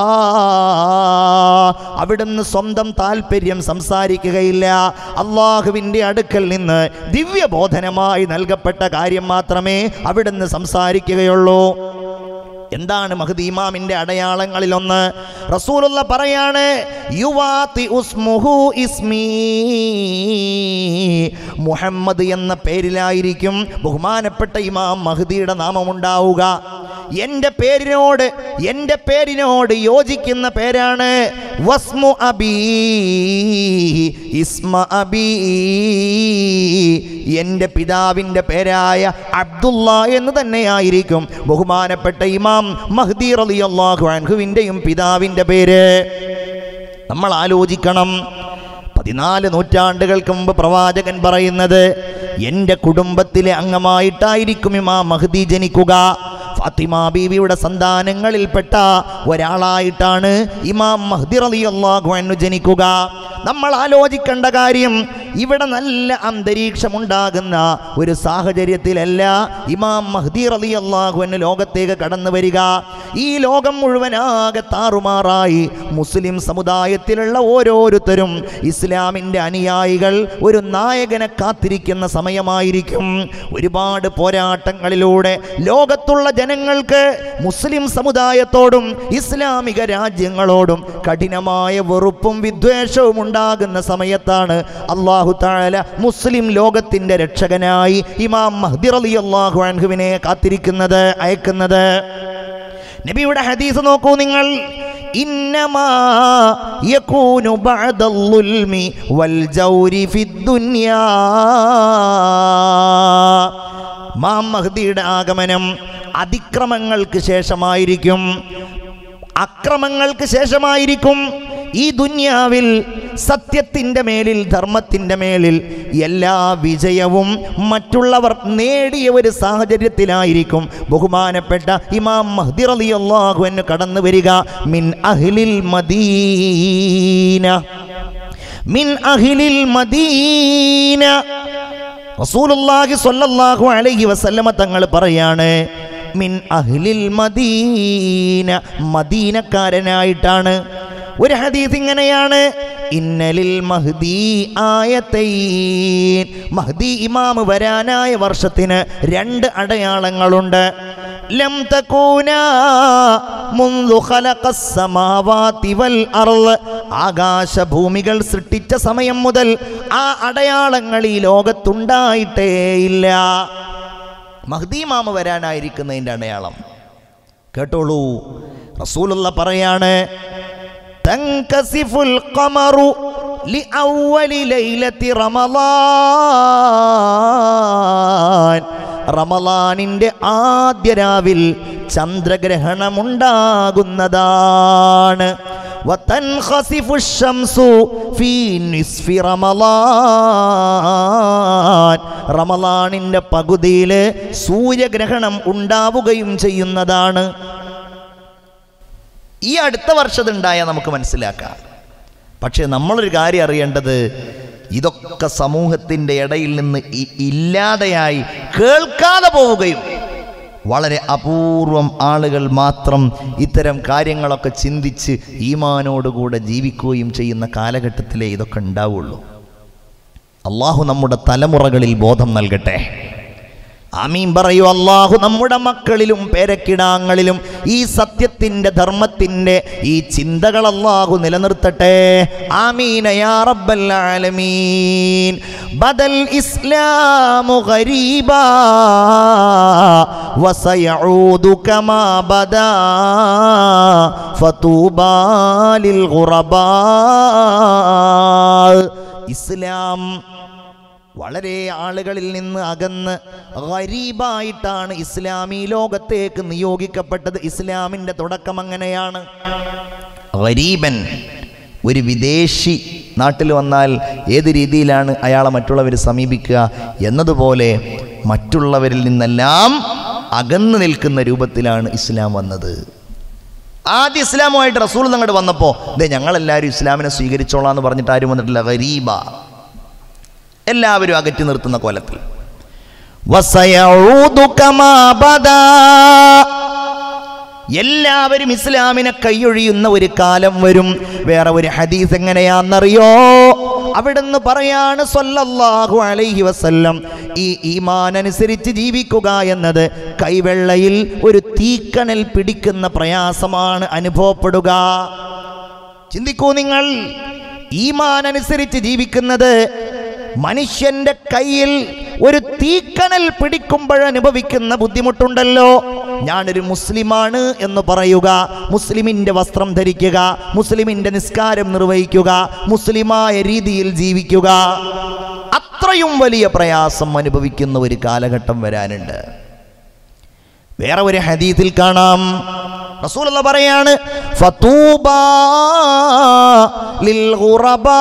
അവിടുന്ന് സ്വന്തം താല്പര്യം സംസാരിക്കുകയില്ല അള്ളാഹുവിൻ്റെ അടുക്കൽ നിന്ന് ദിവ്യബോധനമായി നൽകപ്പെട്ട കാര്യം മാത്രമേ അവിടുന്ന് സംസാരിക്കുകയുള്ളൂ എന്താണ് മഹദി ഇമാമിന്റെ അടയാളങ്ങളിലൊന്ന് റസൂലുള്ള പറയാണ് യുവാത്തി ഉസ്മുഹു ഇസ്മീ മുഹമ്മദ് എന്ന പേരിലായിരിക്കും ബഹുമാനപ്പെട്ട ഇമാം മഹദിയുടെ നാമമുണ്ടാവുക എൻ്റെ പേരിനോട് എൻ്റെ പേരിനോട് യോജിക്കുന്ന പേരാണ് വസ്മു അബീ ഇസ്മ അബീ എൻ്റെ പിതാവിൻ്റെ പേരായ അബ്ദുള്ള എന്ന് തന്നെയായിരിക്കും ബഹുമാനപ്പെട്ട ഇമാം മഹ്ദി റളിയല്ലാഹു അൻഹുവിൻ്റെയും പിതാവിൻ്റെ പേര് നമ്മൾ ആലോചിക്കണം പതിനാല് നൂറ്റാണ്ടുകൾക്ക് മുമ്പ് പ്രവാചകൻ പറയുന്നത് എൻ്റെ കുടുംബത്തിലെ അംഗമായിട്ടായിരിക്കും ഇമാം മഹ്ദി ജനിക്കുക ഫാത്തിമ ബീവിയുടെ സന്താനങ്ങളിൽപ്പെട്ട ഒരാളായിട്ടാണ് ഇമാം മഹ്ദി റളിയല്ലാഹു അൻഹു ജനിക്കുക നമ്മൾ ആലോചിക്കേണ്ട കാര്യം ഇവിടെ നല്ല അന്തരീക്ഷമുണ്ടാകുന്ന ഒരു സാഹചര്യത്തിലല്ല ഇമാം മഹ്ദി റളിയല്ലാഹു അൻഹു ലോകത്തേക്ക് കടന്നു വരിക ഈ ലോകം മുഴുവനാകെ താറുമാറായി മുസ്ലിം സമുദായത്തിലുള്ള ഓരോരുത്തരും ഇസ്ലാമിൻ്റെ അനുയായികൾ ഒരു നായകനെ കാത്തിരിക്കുന്ന സമയമായിരിക്കും ഒരുപാട് പോരാട്ടങ്ങളിലൂടെ ലോകത്തുള്ള ജനങ്ങൾക്ക് മുസ്ലിം സമുദായത്തോടും ഇസ്ലാമിക രാജ്യങ്ങളോടും കഠിനമായ വെറുപ്പും വിദ്വേഷവും ഉണ്ടാകുന്ന സമയത്താണ് അള്ളാഹു താല മുസ്ലിം ലോകത്തിൻ്റെ രക്ഷകനായി ഇമാം മഹ്ദി റളിയല്ലാഹു അൻഹുവിനെ കാത്തിരിക്കുന്നത് അയക്കുന്നത് നബിയുടെ ഹദീസ് നോക്കൂ നിങ്ങൾ ഇന്നമാ യകൂനു ബഅദൽ ളുൽമി വൽ ജൗരി ഫിദ്ദുനിയാ മാം മഹ്ദിയുടെ ആഗമനം അതിക്രമങ്ങൾക്ക് ശേഷമായിരിക്കും അക്രമങ്ങൾക്ക് ശേഷമായിരിക്കും ഈ ദുന്യാവിൽ സത്യത്തിൻ്റെ മേലിൽ ധർമ്മത്തിൻ്റെ മേലിൽ എല്ലാ വിജയവും മറ്റുള്ളവർ നേടിയ ഒരു സാഹചര്യത്തിലായിരിക്കും ബഹുമാനപ്പെട്ട ഇമാം മഹ്ദി റളിയല്ലാഹു അൻഹു കടന്നു വരിക മിൻ അഹ്ലിൽ മദീന മിൻ അഹ്ലിൽ മദീന റസൂലുള്ളാഹി സ്വല്ലല്ലാഹു അലൈഹി വസല്ലമ തങ്ങൾ പറയാണ് മിൻ അഹ്ലിൽ മദീന മദീനക്കാരനായിട്ടാണ് ഒരു ഹദീസ് ഇങ്ങനെയാണ് ഇന്നലിൽ മഹ്ദി ആയത്തൈൻ മഹ്ദി ഇമാം വരാനായ വർഷത്തിന് രണ്ട് അടയാളങ്ങളുണ്ട് ലം തകൂന മുൻദു ഖലഖസ് സമാവാതി വൽ അർള് ആകാശഭൂമികൾ സൃഷ്ടിച്ച സമയം മുതൽ ആ അടയാളങ്ങൾ ഈ ലോകത്തുണ്ടായിട്ടേയില്ല മഹ്ദി ഇമാമ വരാനായിരിക്കുന്നതിൻ്റെ അടയാളം കേട്ടോളൂ റസൂലുള്ള പറയാണ് തങ്കസിഫുൽ ഖമറു ലിഅവ്വലി ലൈലത്തി റമളാൻ റമളാനിന്റെ ആദ്യ രാവിൽ ചന്ദ്രഗ്രഹണമുണ്ടാകുന്നതാണ് വതൻഖസിഫു ശംസു ഫീ നിസ്ഫി റമളാൻ റമളാനിന്റെ പകുതിയിൽ സൂര്യഗ്രഹണം ഉണ്ടാവുകയും ചെയ്യുന്നതാണ് ഈ അടുത്ത വർഷത്തുണ്ടായാൽ നമുക്ക് മനസ്സിലാക്കാം പക്ഷേ നമ്മളൊരു കാര്യം അറിയേണ്ടത് ഇതൊക്കെ സമൂഹത്തിൻ്റെ ഇടയിൽ നിന്ന് ഇ- ഇല്ലാതെയായി കേൾക്കാതെ പോവുകയും വളരെ അപൂർവം ആളുകൾ മാത്രം ഇത്തരം കാര്യങ്ങളൊക്കെ ചിന്തിച്ച് ഈമാനോടുകൂടെ ജീവിക്കുകയും ചെയ്യുന്ന കാലഘട്ടത്തിലേ ഇതൊക്കെ ഉണ്ടാവുള്ളൂ അള്ളാഹു നമ്മുടെ തലമുറകളിൽ ബോധം നൽകട്ടെ ആമീൻ പറയൂ അള്ളാഹു നമ്മുടെ മക്കളിലും പേരക്കിടാങ്ങളിലും ഈ സത്യത്തിൻ്റെ ധർമ്മത്തിൻ്റെ ഈ ചിന്തകൾ അള്ളാഹു നിലനിർത്തട്ടെ ആമീന യാ റബ്ബൽ ആലമീൻ ബദൽ ഇസ്ലാമു ഗരീബാ വസയഊദു കമാ ബദാ ഫതൂബാ ലിൽ ഗുറബാ ഇസ്ലാം വളരെ ആളുകളിൽ നിന്ന് അകന്ന് ഗരീബായിട്ടാണ് ഇസ്ലാമി ലോകത്തേക്ക് നിയോഗിക്കപ്പെട്ടത് ഇസ്ലാമിൻ്റെ തുടക്കം അങ്ങനെയാണ് ഗരീബൻ ഒരു വിദേശി നാട്ടിൽ വന്നാൽ ഏത് രീതിയിലാണ് അയാളെ മറ്റുള്ളവർ സമീപിക്കുക എന്നതുപോലെ മറ്റുള്ളവരിൽ നിന്നെല്ലാം അകന്നു നിൽക്കുന്ന രൂപത്തിലാണ് ഇസ്ലാം വന്നത് ആദ്യ ഇസ്ലാമുമായിട്ട് റസൂൽ അങ്ങോട്ട് വന്നപ്പോൾ ദേ ഞങ്ങളെല്ലാവരും ഇസ്ലാമിനെ സ്വീകരിച്ചോളാം എന്ന് പറഞ്ഞിട്ട് ആരും വന്നിട്ടില്ല ഗരീബ എല്ലാവരും അകറ്റി നിർത്തുന്ന കോലത്തിൽ വസയഊദു കമാ ബദാ. എല്ലാവരും ഇസ്ലാമിനെ കൈയൊഴിയുന്ന ഒരു കാലം വരും വേറെ ഒരു ഹദീസ് എങ്ങനെയാണെന്നറിയോ അവിടുന്ന് പറയാണ് സല്ലല്ലാഹു അലൈഹി വസല്ലം ഈ ഈമാൻ അനുസരിച്ച് ജീവിക്കുക എന്നത് കൈവെള്ളയിൽ ഒരു തീക്കണൽ പിടിക്കുന്ന പ്രയാസമാണ് അനുഭവപ്പെടുക ചിന്തിക്കൂ നിങ്ങൾ ഈമാൻ അനുസരിച്ച് ജീവിക്കുന്നത് മനുഷ്യന്റെ കയ്യിൽ ഒരു തീക്കനൽ പിടിക്കുമ്പോഴനുഭവിക്കുന്ന ബുദ്ധിമുട്ടുണ്ടല്ലോ ഞാനൊരു മുസ്ലിമാണ് എന്ന് പറയുക മുസ്ലിമിൻ്റെ വസ്ത്രം ധരിക്കുക മുസ്ലിമിൻ്റെ നിസ്കാരം നിർവഹിക്കുക മുസ്ലിമായ രീതിയിൽ ജീവിക്കുക അത്രയും വലിയ പ്രയാസം അനുഭവിക്കുന്ന ഒരു കാലഘട്ടം വരാനുണ്ട് വേറെ ഒരു ഹദീത്തിൽ കാണാം റസൂലുള്ള പറയാണ് ഫതൂബാ ലിൽ ഗുറബാ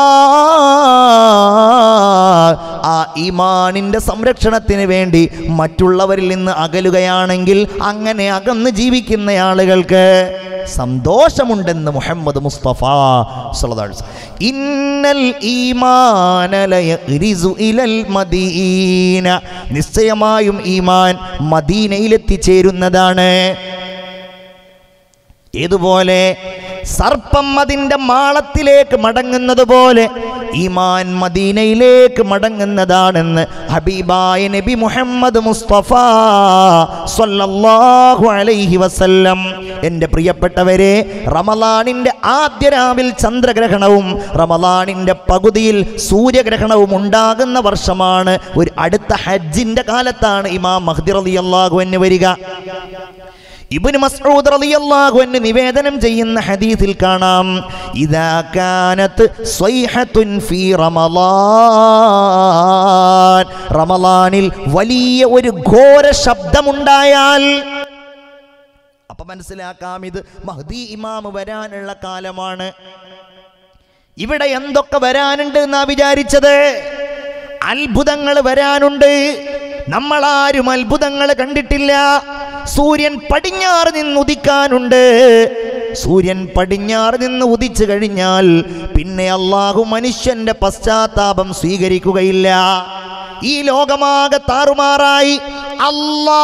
ആ ഈമാനിന്റെ സംരക്ഷണത്തിന് വേണ്ടി മറ്റുള്ളവരിൽ നിന്ന് അകലുകയാണെങ്കിൽ അങ്ങനെ അകന്ന് ജീവിക്കുന്ന ആളുകൾക്ക് സന്തോഷമുണ്ടെന്ന് മുഹമ്മദ് മുസ്തഫ സ്വല്ലല്ലാഹു അലൈഹി വസല്ലം. ഇന്നൽ ഈമാന ലയഗ്രിസു ഇലൽ മദീന നിശ്ചയമായും ഈമാൻ മദീനയിലെത്തിച്ചേരുന്നതാണ് ഏതുപോലെ സർപ്പം അതിൻ്റെ മാളത്തിലേക്ക് മടങ്ങുന്നത് പോലെ ഈമാൻ മദീനയിലേക്ക് മടങ്ങുന്നതാണെന്ന് ഹബീബായ നബി മുഹമ്മദ് മുസ്തഫ സ്വല്ലല്ലാഹു അലൈഹി വസല്ലം എൻ്റെ പ്രിയപ്പെട്ടവരെ റമലാനിൻ്റെ ആദ്യ രാവിൽ ചന്ദ്രഗ്രഹണവും റമലാനിൻ്റെ പകുതിയിൽ സൂര്യഗ്രഹണവും ഉണ്ടാകുന്ന വർഷമാണ് ഒരു അടുത്ത ഹജ്ജിൻ്റെ കാലത്താണ് ഇമാം മഹ്ദി റളിയല്ലാഹു അൻഹു വരിക ഇബ്നു മസ്ഊദ് റളിയല്ലാഹു അൻഹു നിവേദനം ചെയ്യുന്ന ഹദീസിൽ കാണാം ഇദാ കാനത്ത് സ്വൈഹത്തുൻ ഫീ റമളാൻ റമളാനിൽ വലിയ ഒരു ഘോര ശബ്ദമുണ്ടായാൽ അപ്പൊ മനസ്സിലാക്കാം ഇത് മഹ്ദി ഇമാം വരാനുള്ള കാലമാണ് ഇവിടെ എന്തൊക്കെ വരാനുണ്ട് എന്നാ വിചാരിച്ചത് അത്ഭുതങ്ങൾ വരാനുണ്ട് നമ്മളാരും അത്ഭുതങ്ങൾ കണ്ടിട്ടില്ല സൂര്യൻ പടിഞ്ഞാറ് നിന്ന് ഉദിക്കാനുണ്ട് സൂര്യൻ പടിഞ്ഞാറ് നിന്ന് ഉദിച്ചു കഴിഞ്ഞാൽ പിന്നെ അള്ളാഹു മനുഷ്യന്റെ പശ്ചാത്താപം സ്വീകരിക്കുകയില്ല ഈ ലോകമാകെ താറുമാറായി അല്ലാ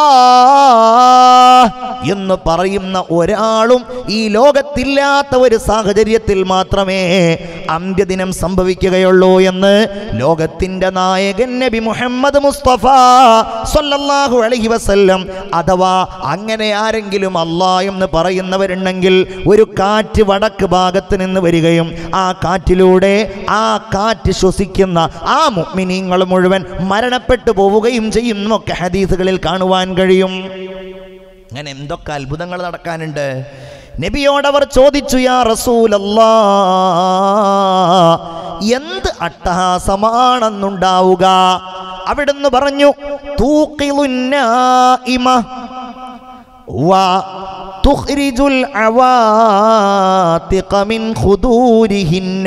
എന്ന് പറയുന്ന ഒരാളും ഈ ലോകത്തില്ലാത്ത ഒരു സാഹചര്യത്തിൽ മാത്രമേ അന്ത്യദിനം സംഭവിക്കുകയുള്ളൂ എന്ന് ലോകത്തിന്റെ നായകൻ നബി മുഹമ്മദ് മുസ്തഫ സല്ലല്ലാഹു അലൈഹി വസല്ലം അഥവാ അങ്ങനെ ആരെങ്കിലും അല്ലാ എന്ന് പറയുന്നവരുണ്ടെങ്കിൽ ഒരു കാറ്റ് വടക്ക് ഭാഗത്ത് നിന്ന് വരികയും ആ കാറ്റിലൂടെ ആ കാറ്റ് ശ്വസിക്കുന്ന ആ മുഅ്മിനീങ്ങൾ മുഴുവൻ മരണപ്പെട്ടു പോവുകയും ചെയ്യുന്നൊക്കെ ഹദീസുകളിൽ കാണുവാൻ കഴിയും അങ്ങനെ എന്തൊക്കെ അത്ഭുതങ്ങൾ നടക്കാനുണ്ട് നബിയോടവർ ചോദിച്ചു യാ റസൂലല്ലാ എന്ത് അട്ടഹാസമാണെന്നുണ്ടാവുക അവിടുന്ന് പറഞ്ഞു തൂക്കിലുന്നായിമ وتخرج العواتق من خدورهن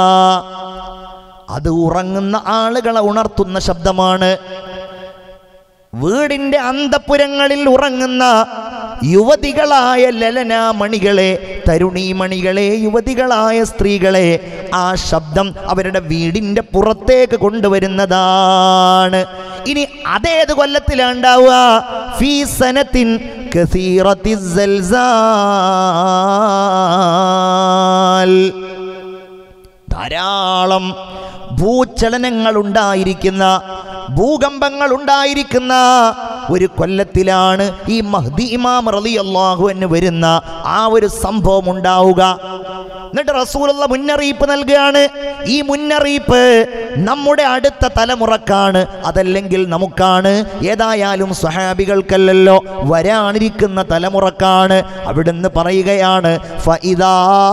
അത് ഉറങ്ങുന്ന ആളുകളെ ഉണർത്തുന്ന ശബ്ദമാണ് വീടിന്റെ അന്തപുരങ്ങളിൽ ഉറങ്ങുന്ന യുവതികളായ ലലനാമണികളെ തരുണീമണികളെ യുവതികളായ സ്ത്രീകളെ ആ ശബ്ദം അവരുടെ വീടിന്റെ പുറത്തേക്ക് കൊണ്ടുവരുന്നതാണ് ഇനി അതേത് കൊല്ലത്തിലാണ്ടാവുക ഫീ സനത്തിൻ കസീറത്തി ധാരാളം ഭൂചലനങ്ങൾ ഉണ്ടായിരിക്കുന്ന ഭൂകമ്പങ്ങൾ ഉണ്ടായിരിക്കുന്ന ഒരു കൊല്ലത്തിലാണ് ഈ മഹ്ദി ഇമാം റളിയല്ലാഹു അൻഹു വരുന്ന ആ ഒരു സംഭവം ഉണ്ടാവുക എന്നിട്ട് റസൂലുള്ള മുന്നറിയിപ്പ് നൽകുകയാണ് ഈ മുന്നറിയിപ്പ് നമ്മുടെ അടുത്ത തലമുറക്കാണ് അതല്ലെങ്കിൽ നമുക്കാണ് ഏതായാലും സ്വഹാബികൾക്കല്ലല്ലോ വരാനിരിക്കുന്ന തലമുറക്കാണ് അവിടുന്ന് പറയുകയാണ് ഫഇദാ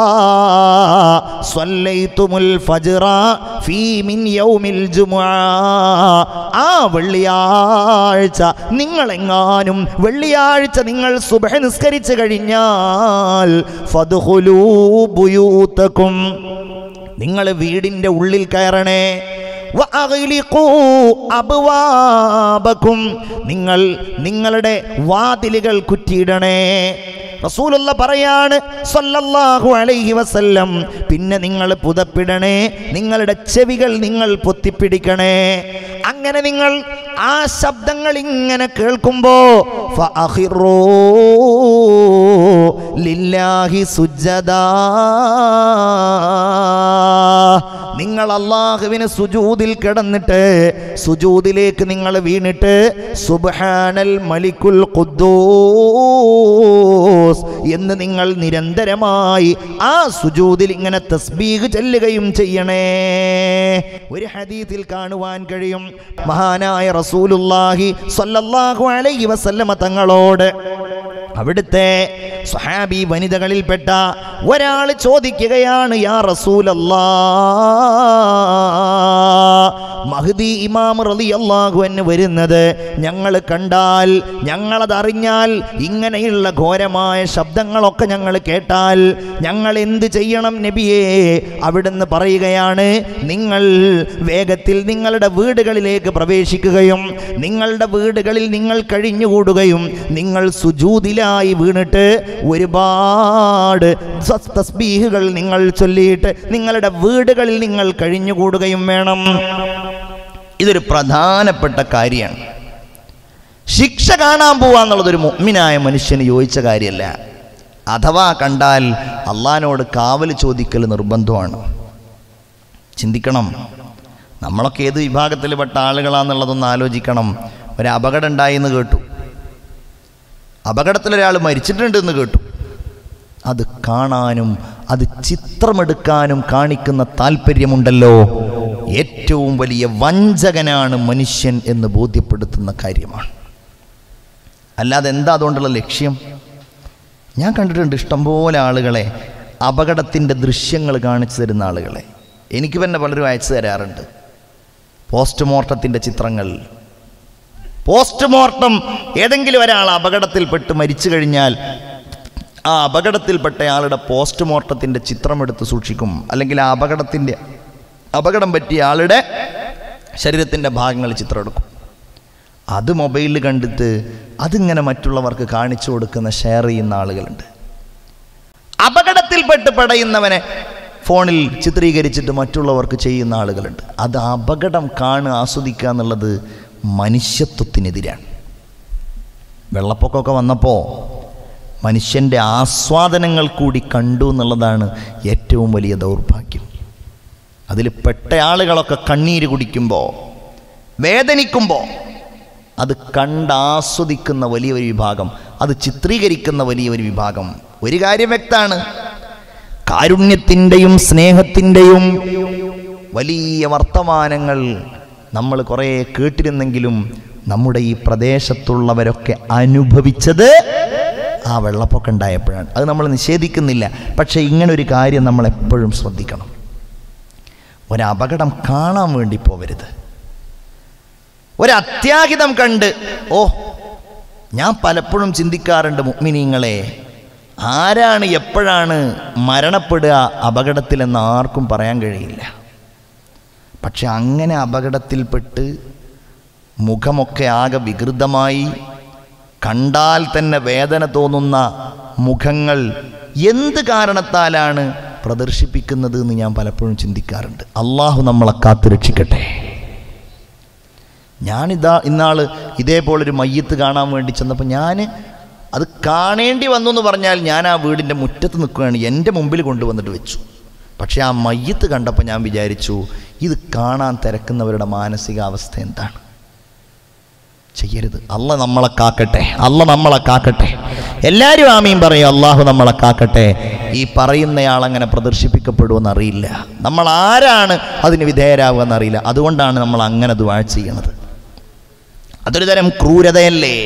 സ്വല്ലൈതുമുൽ ഫജ്റ ഫീ മിൻ യൗമിൽ ജുമുഅ ആ വെള്ളിയാഴ്ച നിങ്ങളെങ്ങാനും വെള്ളിയാഴ്ച നിങ്ങൾ സുബഹ നിസ്കരിച്ചു കഴിഞ്ഞാൽ ഫദ്ഖുലൂ ബുയൂത്തക്കും നിങ്ങൾ വീടിൻ്റെ ഉള്ളിൽ കയറണേ വഅഗ്ലിഖൂ അബ്വാബക്കും നിങ്ങൾ നിങ്ങളുടെ വാതിലുകൾ കുറ്റിയിടണേ റസൂലുള്ള പറയാണ് സല്ലല്ലാഹു അലൈഹി വസല്ലം പിന്നെ നിങ്ങൾ പുതപ്പിടണേ നിങ്ങളുടെ ചെവികൾ നിങ്ങൾ പൊത്തിപ്പിടിക്കണേ അങ്ങനെ നിങ്ങൾ ആ ശബ്ദങ്ങൾ ഇങ്ങനെ കേൾക്കുമ്പോ ഫഅഖിറൂ ലില്ലാഹി സുജ്ജദാ നിങ്ങൾ അള്ളാഹുവിന് സുജൂദിൽ കിടന്നിട്ട് സുജൂദിലേക്ക് നിങ്ങൾ വീണിട്ട് സുബ്ഹാനൽ മലിക്കുൽ ഖുദ്ദൂസ് എന്ന് നിങ്ങൾ നിരന്തരമായി ആ സുജൂദിൽ ഇങ്ങനെ തസ്ബീഹ് ചെല്ലുകയും ചെയ്യണേ ഒരു ഹദീത്തിൽ കാണുവാൻ കഴിയും മഹാനായ റസൂലുള്ളാഹി സ്വല്ലല്ലാഹു അലൈഹി വസല്ലമ തങ്ങളോട് അവിടുത്തെ സ്വഹാബി വനിതകളിൽപ്പെട്ട ഒരാൾ ചോദിക്കുകയാണ് യാ റസൂലല്ലാ മഹദി ഇമാം റളിയല്ലാഹു അൻഹു വരുന്നത് ഞങ്ങൾ കണ്ടാൽ ഞങ്ങളത് അറിഞ്ഞാൽ ഇങ്ങനെയുള്ള ഘോരമായ ശബ്ദങ്ങളൊക്കെ ഞങ്ങൾ കേട്ടാൽ ഞങ്ങൾ എന്ത് ചെയ്യണം നബിയേ അവിടുന്ന് പറയുകയാണ് നിങ്ങൾ വേഗത്തിൽ നിങ്ങളുടെ വീടുകളിലേക്ക് പ്രവേശിക്കുകയും നിങ്ങളുടെ വീടുകളിൽ നിങ്ങൾ കഴിഞ്ഞുകൂടുകയും നിങ്ങൾ സുജൂതിലായി വീണിട്ട് ഒരുപാട് സ- തസ്ബീഹുകൾ നിങ്ങൾ ചൊല്ലിയിട്ട് നിങ്ങളുടെ വീടുകളിൽ നിങ്ങൾ കഴിഞ്ഞുകൂടുകയും വേണം ഇതൊരു പ്രധാനപ്പെട്ട കാര്യമാണ് ശിക്ഷ കാണാൻ പോവാന്നുള്ളത് ഒരു മുഅ്മിനായ മനുഷ്യന് യോജിച്ച കാര്യമല്ല അഥവാ കണ്ടാൽ അള്ളഹാനോട് കാവൽ ചോദിക്കൽ നിർബന്ധമാണ് ചിന്തിക്കണം നമ്മളൊക്കെ ഏത് വിഭാഗത്തിൽ പെട്ട ആളുകളാന്നുള്ളതൊന്ന് ആലോചിക്കണം ഒരു അപകടം ഉണ്ടായി എന്ന് കേട്ടു അപകടത്തിൽ ഒരാൾ മരിച്ചിട്ടുണ്ട് എന്ന് കേട്ടു അത് കാണാനും അത് ചിത്രമെടുക്കാനും കാണിക്കുന്ന താല്പര്യമുണ്ടല്ലോ ഏറ്റവും വലിയ വഞ്ചകനാണ് മനുഷ്യൻ എന്ന് ബോധ്യപ്പെടുത്തുന്ന കാര്യമാണ് അല്ലാതെ എന്താ അതുകൊണ്ടുള്ള ലക്ഷ്യം ഞാൻ കണ്ടിട്ടുണ്ട് ഇഷ്ടംപോലെ ആളുകളെ അപകടത്തിൻ്റെ ദൃശ്യങ്ങൾ കാണിച്ചു തരുന്ന ആളുകളെ എനിക്ക് തന്നെ പലരും അയച്ചു തരാറുണ്ട് പോസ്റ്റ്മോർട്ടത്തിൻ്റെ ചിത്രങ്ങൾ പോസ്റ്റ്മോർട്ടം ഏതെങ്കിലും ഒരാൾ അപകടത്തിൽപ്പെട്ട് മരിച്ചു കഴിഞ്ഞാൽ ആ അപകടത്തിൽപ്പെട്ടയാളുടെ പോസ്റ്റ്മോർട്ടത്തിൻ്റെ ചിത്രമെടുത്ത് സൂക്ഷിക്കും അല്ലെങ്കിൽ ആ അപകടത്തിൻ്റെ അപകടം പറ്റിയ ആളുടെ ശരീരത്തിൻ്റെ ഭാഗങ്ങൾ ചിത്രം എടുക്കും അത് മൊബൈലിൽ കണ്ടിട്ട് അതിങ്ങനെ മറ്റുള്ളവർക്ക് കാണിച്ചു കൊടുക്കുന്ന ഷെയർ ചെയ്യുന്ന ആളുകളുണ്ട് അപകടത്തിൽപ്പെട്ട് പടയുന്നവനെ ഫോണിൽ ചിത്രീകരിച്ചിട്ട് മറ്റുള്ളവർക്ക് ചെയ്യുന്ന ആളുകളുണ്ട് അത് അപകടം കാണുക ആസ്വദിക്കുക എന്നുള്ളത് മനുഷ്യത്വത്തിനെതിരാണ് വെള്ളപ്പൊക്കമൊക്കെ വന്നപ്പോൾ മനുഷ്യൻ്റെ ആസ്വാദനങ്ങൾ കൂടി കണ്ടു എന്നുള്ളതാണ് ഏറ്റവും വലിയ ദൗർഭാഗ്യം അതിൽ പെട്ട ആളുകളൊക്കെ കണ്ണീര് കുടിക്കുമ്പോൾ വേദനിക്കുമ്പോൾ അത് കണ്ടാസ്വദിക്കുന്ന വലിയൊരു വിഭാഗം അത് ചിത്രീകരിക്കുന്ന വലിയൊരു വിഭാഗം ഒരു കാര്യം വ്യക്തമാണ് കാരുണ്യത്തിൻ്റെയും സ്നേഹത്തിൻ്റെയും വലിയ വർത്തമാനങ്ങൾ നമ്മൾ കുറേ കേട്ടിരുന്നെങ്കിലും നമ്മുടെ ഈ പ്രദേശത്തുള്ളവരൊക്കെ അനുഭവിച്ചത് ആ വെള്ളപ്പൊക്കം ഉണ്ടായപ്പോഴാണ് അത് നമ്മൾ നിഷേധിക്കുന്നില്ല പക്ഷേ ഇങ്ങനൊരു കാര്യം നമ്മൾ എപ്പോഴും ശ്രദ്ധിക്കണം ഒരപകടം കാണാൻ വേണ്ടി പോവരുത് ഒരത്യാഹിതം കണ്ട് ഓ ഞാൻ പലപ്പോഴും ചിന്തിക്കാറുണ്ട് മുഗ്മിനീങ്ങളെ ആരാണ് എപ്പോഴാണ് മരണപ്പെടുക അപകടത്തിലെന്ന് ആർക്കും പറയാൻ കഴിയില്ല പക്ഷെ അങ്ങനെ അപകടത്തിൽപ്പെട്ട് മുഖമൊക്കെ ആകെ വികൃതമായി കണ്ടാൽ തന്നെ വേദന തോന്നുന്ന മുഖങ്ങൾ എന്ത് കാരണത്താലാണ് പ്രദർശിപ്പിക്കുന്നത് എന്ന് ഞാൻ പലപ്പോഴും ചിന്തിക്കാറുണ്ട് അള്ളാഹു നമ്മളെ കാത്തു രക്ഷിക്കട്ടെ ഞാനിതാ ഇന്നാൾ ഇതേപോലൊരു മയ്യത്ത് കാണാൻ വേണ്ടി ചെന്നപ്പോൾ ഞാൻ അത് കാണേണ്ടി വന്നു എന്ന് പറഞ്ഞാൽ ഞാൻ ആ വീടിൻ്റെ മുറ്റത്ത് നിൽക്കുകയാണ് എൻ്റെ മുമ്പിൽ കൊണ്ടുവന്നിട്ട് വെച്ചു പക്ഷേ ആ മയ്യത്ത് കണ്ടപ്പോൾ ഞാൻ വിചാരിച്ചു ഇത് കാണാൻ തിരക്കുന്നവരുടെ മാനസികാവസ്ഥ എന്താണ് ചെയ്യരുത് അല്ല നമ്മളെ കാക്കട്ടെ അല്ല നമ്മളെ കാക്കട്ടെ എല്ലാവരും ആമീൻ പറയും അള്ളാഹു നമ്മളെ കാക്കട്ടെ ഈ പറയുന്നയാൾ അങ്ങനെ പ്രദർശിപ്പിക്കപ്പെടുമെന്ന് അറിയില്ല നമ്മൾ ആരാണ് അതിന് വിധേയരാകുക എന്നറിയില്ല അതുകൊണ്ടാണ് നമ്മൾ അങ്ങനെ ദുവാഴ ചെയ്യണത് അതൊരു തരം ക്രൂരതയല്ലേ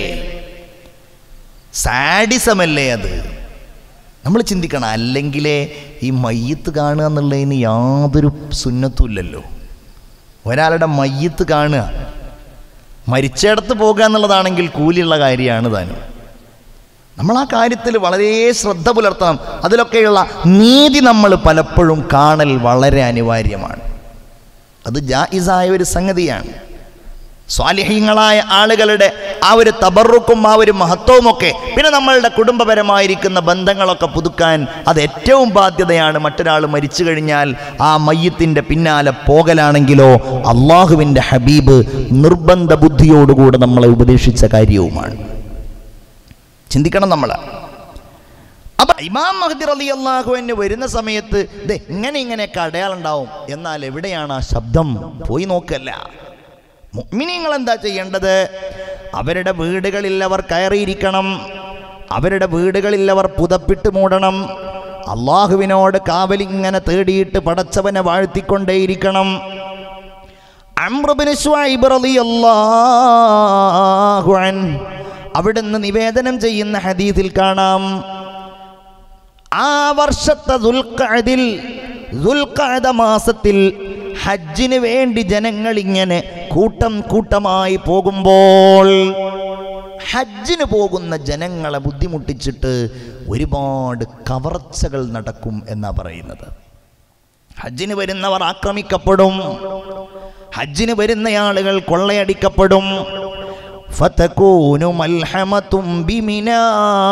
സാഡിസമല്ലേ അത് നമ്മൾ ചിന്തിക്കണം അല്ലെങ്കിലേ ഈ മയ്യത്ത് കാണുക എന്നുള്ളതിന് യാതൊരു സുന്നത്തും ഇല്ലല്ലോ ഒരാളുടെ മയ്യത്ത് കാണുക മരിച്ചിടത്ത് പോകുക എന്നുള്ളതാണെങ്കിൽ കൂലിയുള്ള കാര്യമാണ് താനും നമ്മൾ ആ കാര്യത്തിൽ വളരെ ശ്രദ്ധ പുലർത്തണം അതിലൊക്കെയുള്ള നീതി നമ്മൾ പലപ്പോഴും കാണൽ വളരെ അനിവാര്യമാണ് അത് ജായിസായ ഒരു സംഗതിയാണ് സ്വാലിഹ്യങ്ങളായ ആളുകളുടെ ആ ഒരു തബറുക്കും ആ ഒരു മഹത്വവുമൊക്കെ പിന്നെ നമ്മളുടെ കുടുംബപരമായിരിക്കുന്ന ബന്ധങ്ങളൊക്കെ പുതുക്കാൻ അത് ഏറ്റവും ബാധ്യതയാണ് മറ്റൊരാൾ മരിച്ചു കഴിഞ്ഞാൽ ആ മയ്യത്തിൻ്റെ പിന്നാലെ പോകലാണെങ്കിലോ അള്ളാഹുവിൻ്റെ ഹബീബ് നിർബന്ധ ബുദ്ധിയോടുകൂടെ നമ്മളെ ഉപദേശിച്ച കാര്യവുമാണ് ചിന്തിക്കണം നമ്മൾ അപ്പൊ ഇമാം മഹദി അലി അള്ളാഹു എന്നെ വരുന്ന സമയത്ത് ഇത് ഇങ്ങനെ ഇങ്ങനെയൊക്കെ അടയാളുണ്ടാവും എന്നാൽ എവിടെയാണ് ആ ശബ്ദം പോയി നോക്കല്ല മുഅ്മിനീങ്ങൾ എന്താ ചെയ്യേണ്ടത് അവരുടെ വീടുകളിൽ അവർ കയറിയിരിക്കണം അവരുടെ വീടുകളിൽ അവർ പുതപ്പിട്ട് മൂടണം അള്ളാഹുവിനോട് കാവലിങ്ങനെ തേടിയിട്ട് പടച്ചവനെ വാഴ്ത്തിക്കൊണ്ടേയിരിക്കണം അമ്രബിന് ശുഐബ് റളിയല്ലാഹു അൻ അവിടുന്ന് നിവേദനം ചെയ്യുന്ന ഹദീസിൽ കാണാം ആ വർഷത്തെ ദുൽഖഅദിൽ ദുൽഖഅദ മാസത്തിൽ ഹജ്ജിന് വേണ്ടി ജനങ്ങൾ ഇങ്ങനെ കൂട്ടം കൂട്ടമായി പോകുമ്പോൾ ഹജ്ജിന് പോകുന്ന ജനങ്ങളെ ബുദ്ധിമുട്ടിച്ചിട്ട് ഒരുപാട് കവർച്ചകൾ നടക്കും എന്നാ പറയുന്നത് ഹജ്ജിന് വരുന്നവർ ആക്രമിക്കപ്പെടും ഹജ്ജിന് വരുന്ന ആളുകൾ കൊള്ളയടിക്കപ്പെടും فتكون ملحمة بمنا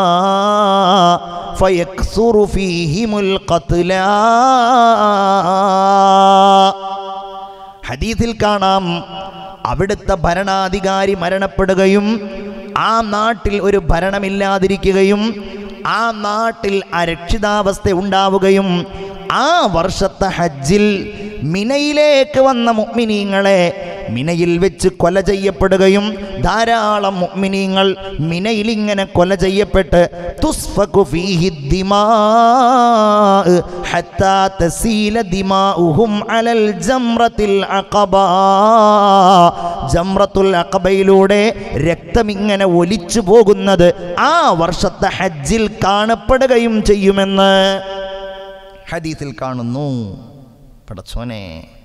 فيكثر فيهم القتلى ഹദീസിൽ കാണാം അവിടുത്തെ ഭരണാധികാരി മരണപ്പെടുകയും ആ നാട്ടിൽ ഒരു ഭരണമില്ലാതിരിക്കുകയും ആ നാട്ടിൽ അരക്ഷിതാവസ്ഥ ഉണ്ടാവുകയും ആ വർഷത്തെ ഹജ്ജിൽ മിനയിലേക്ക് വന്ന മുഅ്മിനീങ്ങളെ മിനയിൽ വെച്ച് കൊല ചെയ്യപ്പെടുകയും ധാരാളം മുഅ്മിനീങ്ങൾ മിനയിൽ ഇങ്ങനെ കൊല ചെയ്യപ്പെട്ട് തുസ്ഫകു ഫീഹി ദിമാ ഹത്താ തസീല ദിമാഉഹും അലൽ ജംറത്തിൽ അഖബ ജംറത്തുൽ അഖബയിലൂടെ രക്തം ഇങ്ങനെ ഒലിച്ചു പോകുന്നത് ആ വർഷത്തെ ഹജ്ജിൽ കാണപ്പെടുകയും ചെയ്യുമെന്ന് ഹദീസിൽ കാണുന്നു പടച്ചോനെ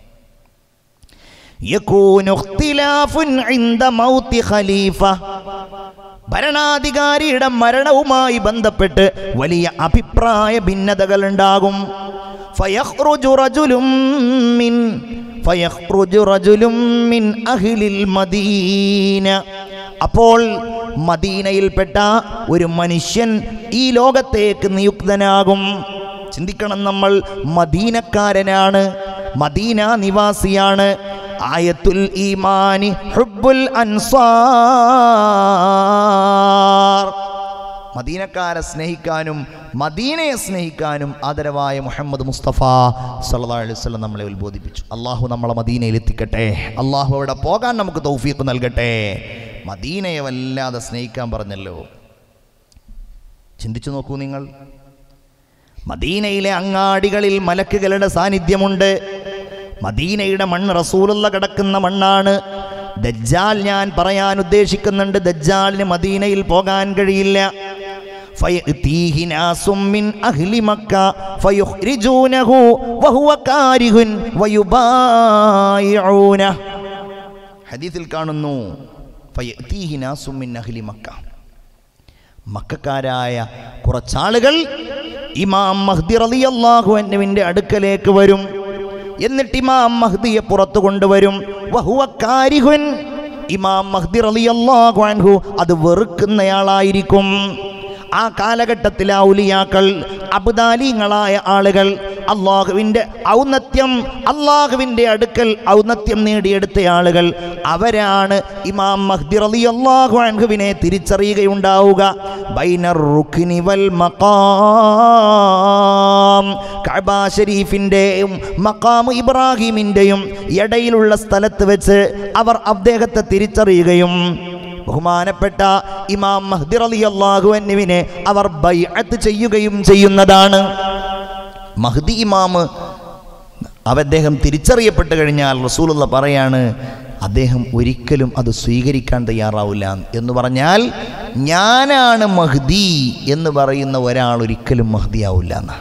يكون اختلاف عند موت خليفة ഭരണാധികാരിയുടെ മരണവുമായി ബന്ധപ്പെട്ട് വലിയ അഭിപ്രായ ഭിന്നതകൾ ഉണ്ടാകും فيخرج رجل من فيخرج رجل من أهل المدينة അപ്പോൾ മദീനയിൽപ്പെട്ട ഒരു മനുഷ്യൻ ഈ ലോകത്തേക്ക് നിയുക്തനാകും ചിന്തിക്കണം നമ്മൾ മദീനക്കാരനാണ് മദീന നിവാസിയാണ് ആയത്തുൽ ഈമാനി ഹുബ്ബുൽ അൻസാർ മദീനക്കാരെ സ്നേഹിക്കാനും മദീനയെ സ്നേഹിക്കാനും ആദരവായ മുഹമ്മദ് മുസ്തഫ സല്ലല്ലാഹു അലൈഹി വസല്ലം നമ്മളെ ഉത്ബോധിപ്പിച്ചു അള്ളാഹു നമ്മളെ മദീനയിൽ എത്തിക്കട്ടെ അള്ളാഹു അവിടെ പോകാൻ നമുക്ക് തൗഫീഖ് നൽകട്ടെ മദീനയെ വല്ലാതെ സ്നേഹിക്കാൻ പറഞ്ഞല്ലോ ചിന്തിച്ചു നോക്കൂ നിങ്ങൾ മദീനയിലെ അങ്ങാടികളിൽ മലക്കുകളുടെ സാന്നിധ്യമുണ്ട് മദീനയുടെ മണ്ണ് റസൂലുള്ള കിടക്കുന്ന മണ്ണാണ് ദജ്ജാൽ ഞാൻ പറയാൻ ഉദ്ദേശിക്കുന്നുണ്ട് ദജ്ജാലിന് മദീനയിൽ പോകാൻ കഴിയില്ല فيأتيه ناس من أهل مكة فيخرجونه وهو كاره ويبايعونه ഹദീസിൽ കാണുന്നു ഫയഅതീഹി നാസും മിൻ അഹ്ലി മക്ക മക്കാരായ കുറച്ചാളുകൾ ഇമാം മഹ്ദി റളിയല്ലാഹു അൻഹുവിൻ്റെ അടുക്കലേക്ക് വരും എന്നിട്ട് ഇമാം മഹ്ദിയെ പുറത്തു കൊണ്ടുവരും വഹുവ കാരിഹുൻ ഇമാം മഹ്ദി റളിയല്ലാഹു അൻഹു അത് വെറുക്കുന്നയാളായിരിക്കും ആ കാലഘട്ടത്തിലെ ഔലിയാക്കൾ അബുദാലിങ്ങളായ ആളുകൾ അള്ളാഹുവിൻ്റെ ഔന്നത്യം അള്ളാഹുവിൻ്റെ അടുക്കൽ ഔന്നത്യം നേടിയെടുത്ത ആളുകൾ അവരാണ് ഇമാം മഹ്ദി റളിയല്ലാഹു അൻഹുവിനെ തിരിച്ചറിയുകയുണ്ടാവുക ബൈനർ റുക്നി വൽ മഖാം കഅബ ഷരീഫിൻ്റെയും മഖാം ഇബ്രാഹിമിൻ്റെയും ഇടയിലുള്ള സ്ഥലത്ത് വെച്ച് അവർ അദ്ദേഹത്തെ തിരിച്ചറിയുകയും ബഹുമാനപ്പെട്ട ഇമാം മഹ്ദി റളിയല്ലാഹു അൻഹുവിനെ അവർ ബൈഅത്ത് ചെയ്യുകയും ചെയ്യുന്നതാണ് മഹ്ദി ഇമാമ് അവ അദ്ദേഹം തിരിച്ചറിയപ്പെട്ട് കഴിഞ്ഞാൽ റസൂലുള്ള പറയാണ് അദ്ദേഹം ഒരിക്കലും അത് സ്വീകരിക്കാൻ തയ്യാറാവില്ല എന്ന് പറഞ്ഞാൽ ഞാനാണ് മഹ്ദി എന്ന് പറയുന്ന ഒരാൾ ഒരിക്കലും മഹ്ദിയാവില്ല എന്നാ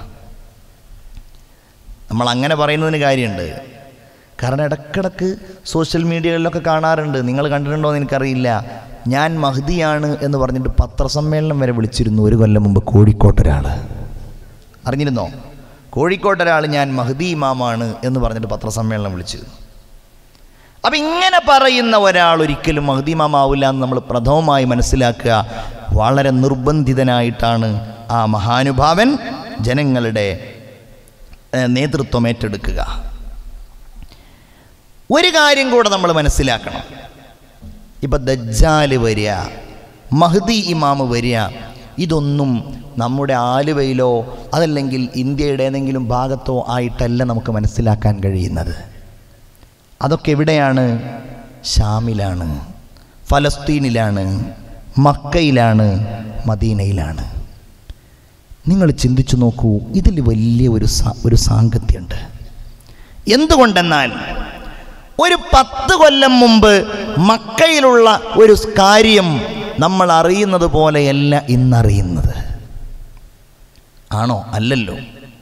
നമ്മൾ അങ്ങനെ പറയുന്നതിന് കാര്യമുണ്ട് കാരണം ഇടക്കിടക്ക് സോഷ്യൽ മീഡിയകളിലൊക്കെ കാണാറുണ്ട് നിങ്ങൾ കണ്ടിട്ടുണ്ടോ എന്ന് എനിക്കറിയില്ല ഞാൻ മഹ്ദിയാണ് എന്ന് പറഞ്ഞിട്ട് പത്രസമ്മേളനം വരെ വിളിച്ചിരുന്നു ഒരു കൊല്ലം മുമ്പ് കോഴിക്കോട്ടൊരാൾ അറിഞ്ഞിരുന്നോ കോഴിക്കോട്ടൊരാൾ ഞാൻ മഹ്ദി ഇമാമാണ് എന്ന് പറഞ്ഞിട്ട് പത്രസമ്മേളനം വിളിച്ചിരുന്നു അപ്പം ഇങ്ങനെ പറയുന്ന ഒരാൾ ഒരിക്കലും മഹ്ദി ഇമാമാവില്ല എന്ന് നമ്മൾ പ്രഥമമായി മനസ്സിലാക്കുക വളരെ നിർബന്ധിതനായിട്ടാണ് ആ മഹാനുഭാവൻ ജനങ്ങളുടെ ഏഹ്, നേതൃത്വം ഏറ്റെടുക്കുക ഒരു കാര്യം കൂടെ നമ്മൾ മനസ്സിലാക്കണം ഇപ്പം ദജ്ജാല് വരിക മഹ്ദി ഇമാമ് വരിക ഇതൊന്നും നമ്മുടെ ആലുവയിലോ അതല്ലെങ്കിൽ ഇന്ത്യയുടെ ഏതെങ്കിലും ഭാഗത്തോ ആയിട്ടല്ല നമുക്ക് മനസ്സിലാക്കാൻ കഴിയുന്നത് അതൊക്കെ എവിടെയാണ് ഷാമിലാണ് ഫലസ്തീനിലാണ് മക്കയിലാണ് മദീനയിലാണ് നിങ്ങൾ ചിന്തിച്ചു നോക്കൂ ഇതിൽ വലിയ ഒരു സാ- ഒരു സാങ്കത്യമുണ്ട് എന്തുകൊണ്ടെന്നാൽ ഒരു പത്ത് കൊല്ലം മുമ്പ് മക്കയിലുള്ള ഒരു കാര്യം നമ്മൾ അറിയുന്നത് പോലെയല്ല ഇന്നറിയുന്നത് ആണോ അല്ലല്ലോ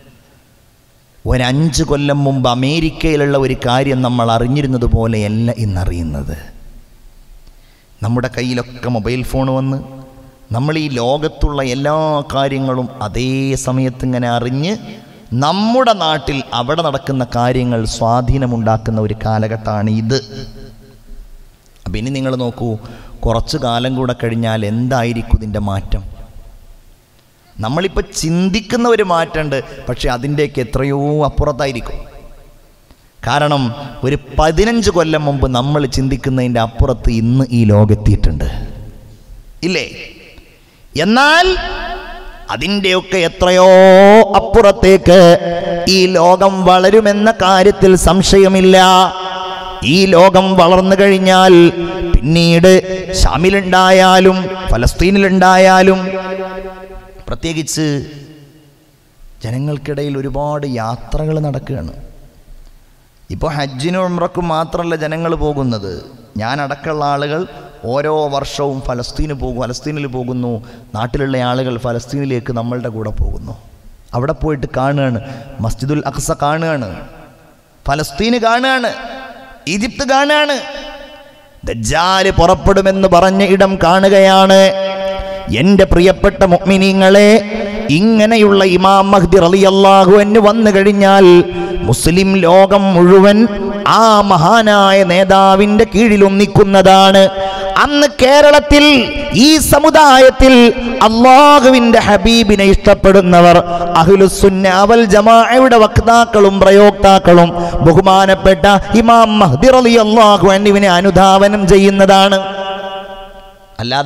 ഒരഞ്ച് കൊല്ലം മുമ്പ് അമേരിക്കയിലുള്ള ഒരു കാര്യം നമ്മൾ അറിഞ്ഞിരുന്നത് പോലെയല്ല ഇന്നറിയുന്നത് നമ്മുടെ കയ്യിലൊക്കെ മൊബൈൽ ഫോൺ വന്ന് നമ്മൾ ഈ ലോകത്തുള്ള എല്ലാ കാര്യങ്ങളും അതേ സമയത്ത് ഇങ്ങനെ അറിഞ്ഞ് നമ്മുടെ നാട്ടിൽ അവിടെ നടക്കുന്ന കാര്യങ്ങൾ സ്വാധീനമുണ്ടാക്കുന്ന ഒരു കാലഘട്ടമാണ് ഇത് അപ്പം ഇനി നിങ്ങൾ നോക്കൂ കുറച്ച് കാലം കൂടെ കഴിഞ്ഞാൽ എന്തായിരിക്കും ഇതിൻ്റെ മാറ്റം നമ്മളിപ്പോൾ ചിന്തിക്കുന്ന ഒരു മാറ്റമുണ്ട് പക്ഷെ അതിൻ്റെയൊക്കെ എത്രയോ അപ്പുറത്തായിരിക്കും കാരണം ഒരു പതിനഞ്ച് കൊല്ലം മുമ്പ് നമ്മൾ ചിന്തിക്കുന്നതിൻ്റെ അപ്പുറത്ത് ഇന്ന് ഈ ലോകെത്തിയിട്ടുണ്ട് ഇല്ലേ എന്നാൽ അതിൻ്റെയൊക്കെ എത്രയോ അപ്പുറത്തേക്ക് ഈ ലോകം വളരുമെന്ന കാര്യത്തിൽ സംശയമില്ല ഈ ലോകം വളർന്നു കഴിഞ്ഞാൽ പിന്നീട് ഷാമിലുണ്ടായാലും ഫലസ്തീനിലുണ്ടായാലും പ്രത്യേകിച്ച് ജനങ്ങൾക്കിടയിൽ ഒരുപാട് യാത്രകൾ നടക്കുകയാണ് ഇപ്പോൾ ഹജ്ജിനും ഉംറക്കും മാത്രമല്ല ജനങ്ങൾ പോകുന്നത് ഞാൻ അടക്കമുള്ള ആളുകൾ ഓരോ വർഷവും ഫലസ്തീന് പോകും ഫലസ്തീനിൽ പോകുന്നു നാട്ടിലുള്ള ആളുകൾ ഫലസ്തീനിലേക്ക് നമ്മളുടെ കൂടെ പോകുന്നു അവിടെ പോയിട്ട് കാണുകയാണ് മസ്ജിദുൽ അഖ്സ കാണുകയാണ് ഫലസ്തീന് കാണുകയാണ് ഈജിപ്ത് കാണുകയാണ് ദജ്ജാല് പുറപ്പെടുമെന്ന് പറഞ്ഞ ഇടം കാണുകയാണ് എൻ്റെ പ്രിയപ്പെട്ട മുഅ്മിനീങ്ങളെ ഇങ്ങനെയുള്ള ഇമാം മഹ്ദി റളിയല്ലാഹു അൻഹു വന്നു കഴിഞ്ഞാൽ മുസ്ലിം ലോകം മുഴുവൻ ആ മഹാനായ നേതാവിൻ്റെ കീഴിൽ ഒന്നിക്കുന്നതാണ് അന്ന് കേരളത്തിൽ ഈ സമുദായത്തിൽ അള്ളാഹുവിൻ്റെ ഹബീബിനെ ഇഷ്ടപ്പെടുന്നവർ അഹ്ലുസുന്ന വൽ ജമാഅയുടെ വക്താക്കളും പ്രയോക്താക്കളും ബഹുമാനപ്പെട്ട ഇമാം മഹ്ദി റളിയല്ലാഹു അൻഹുവിനെ അനുധാവനം ചെയ്യുന്നതാണ് അല്ലാതെ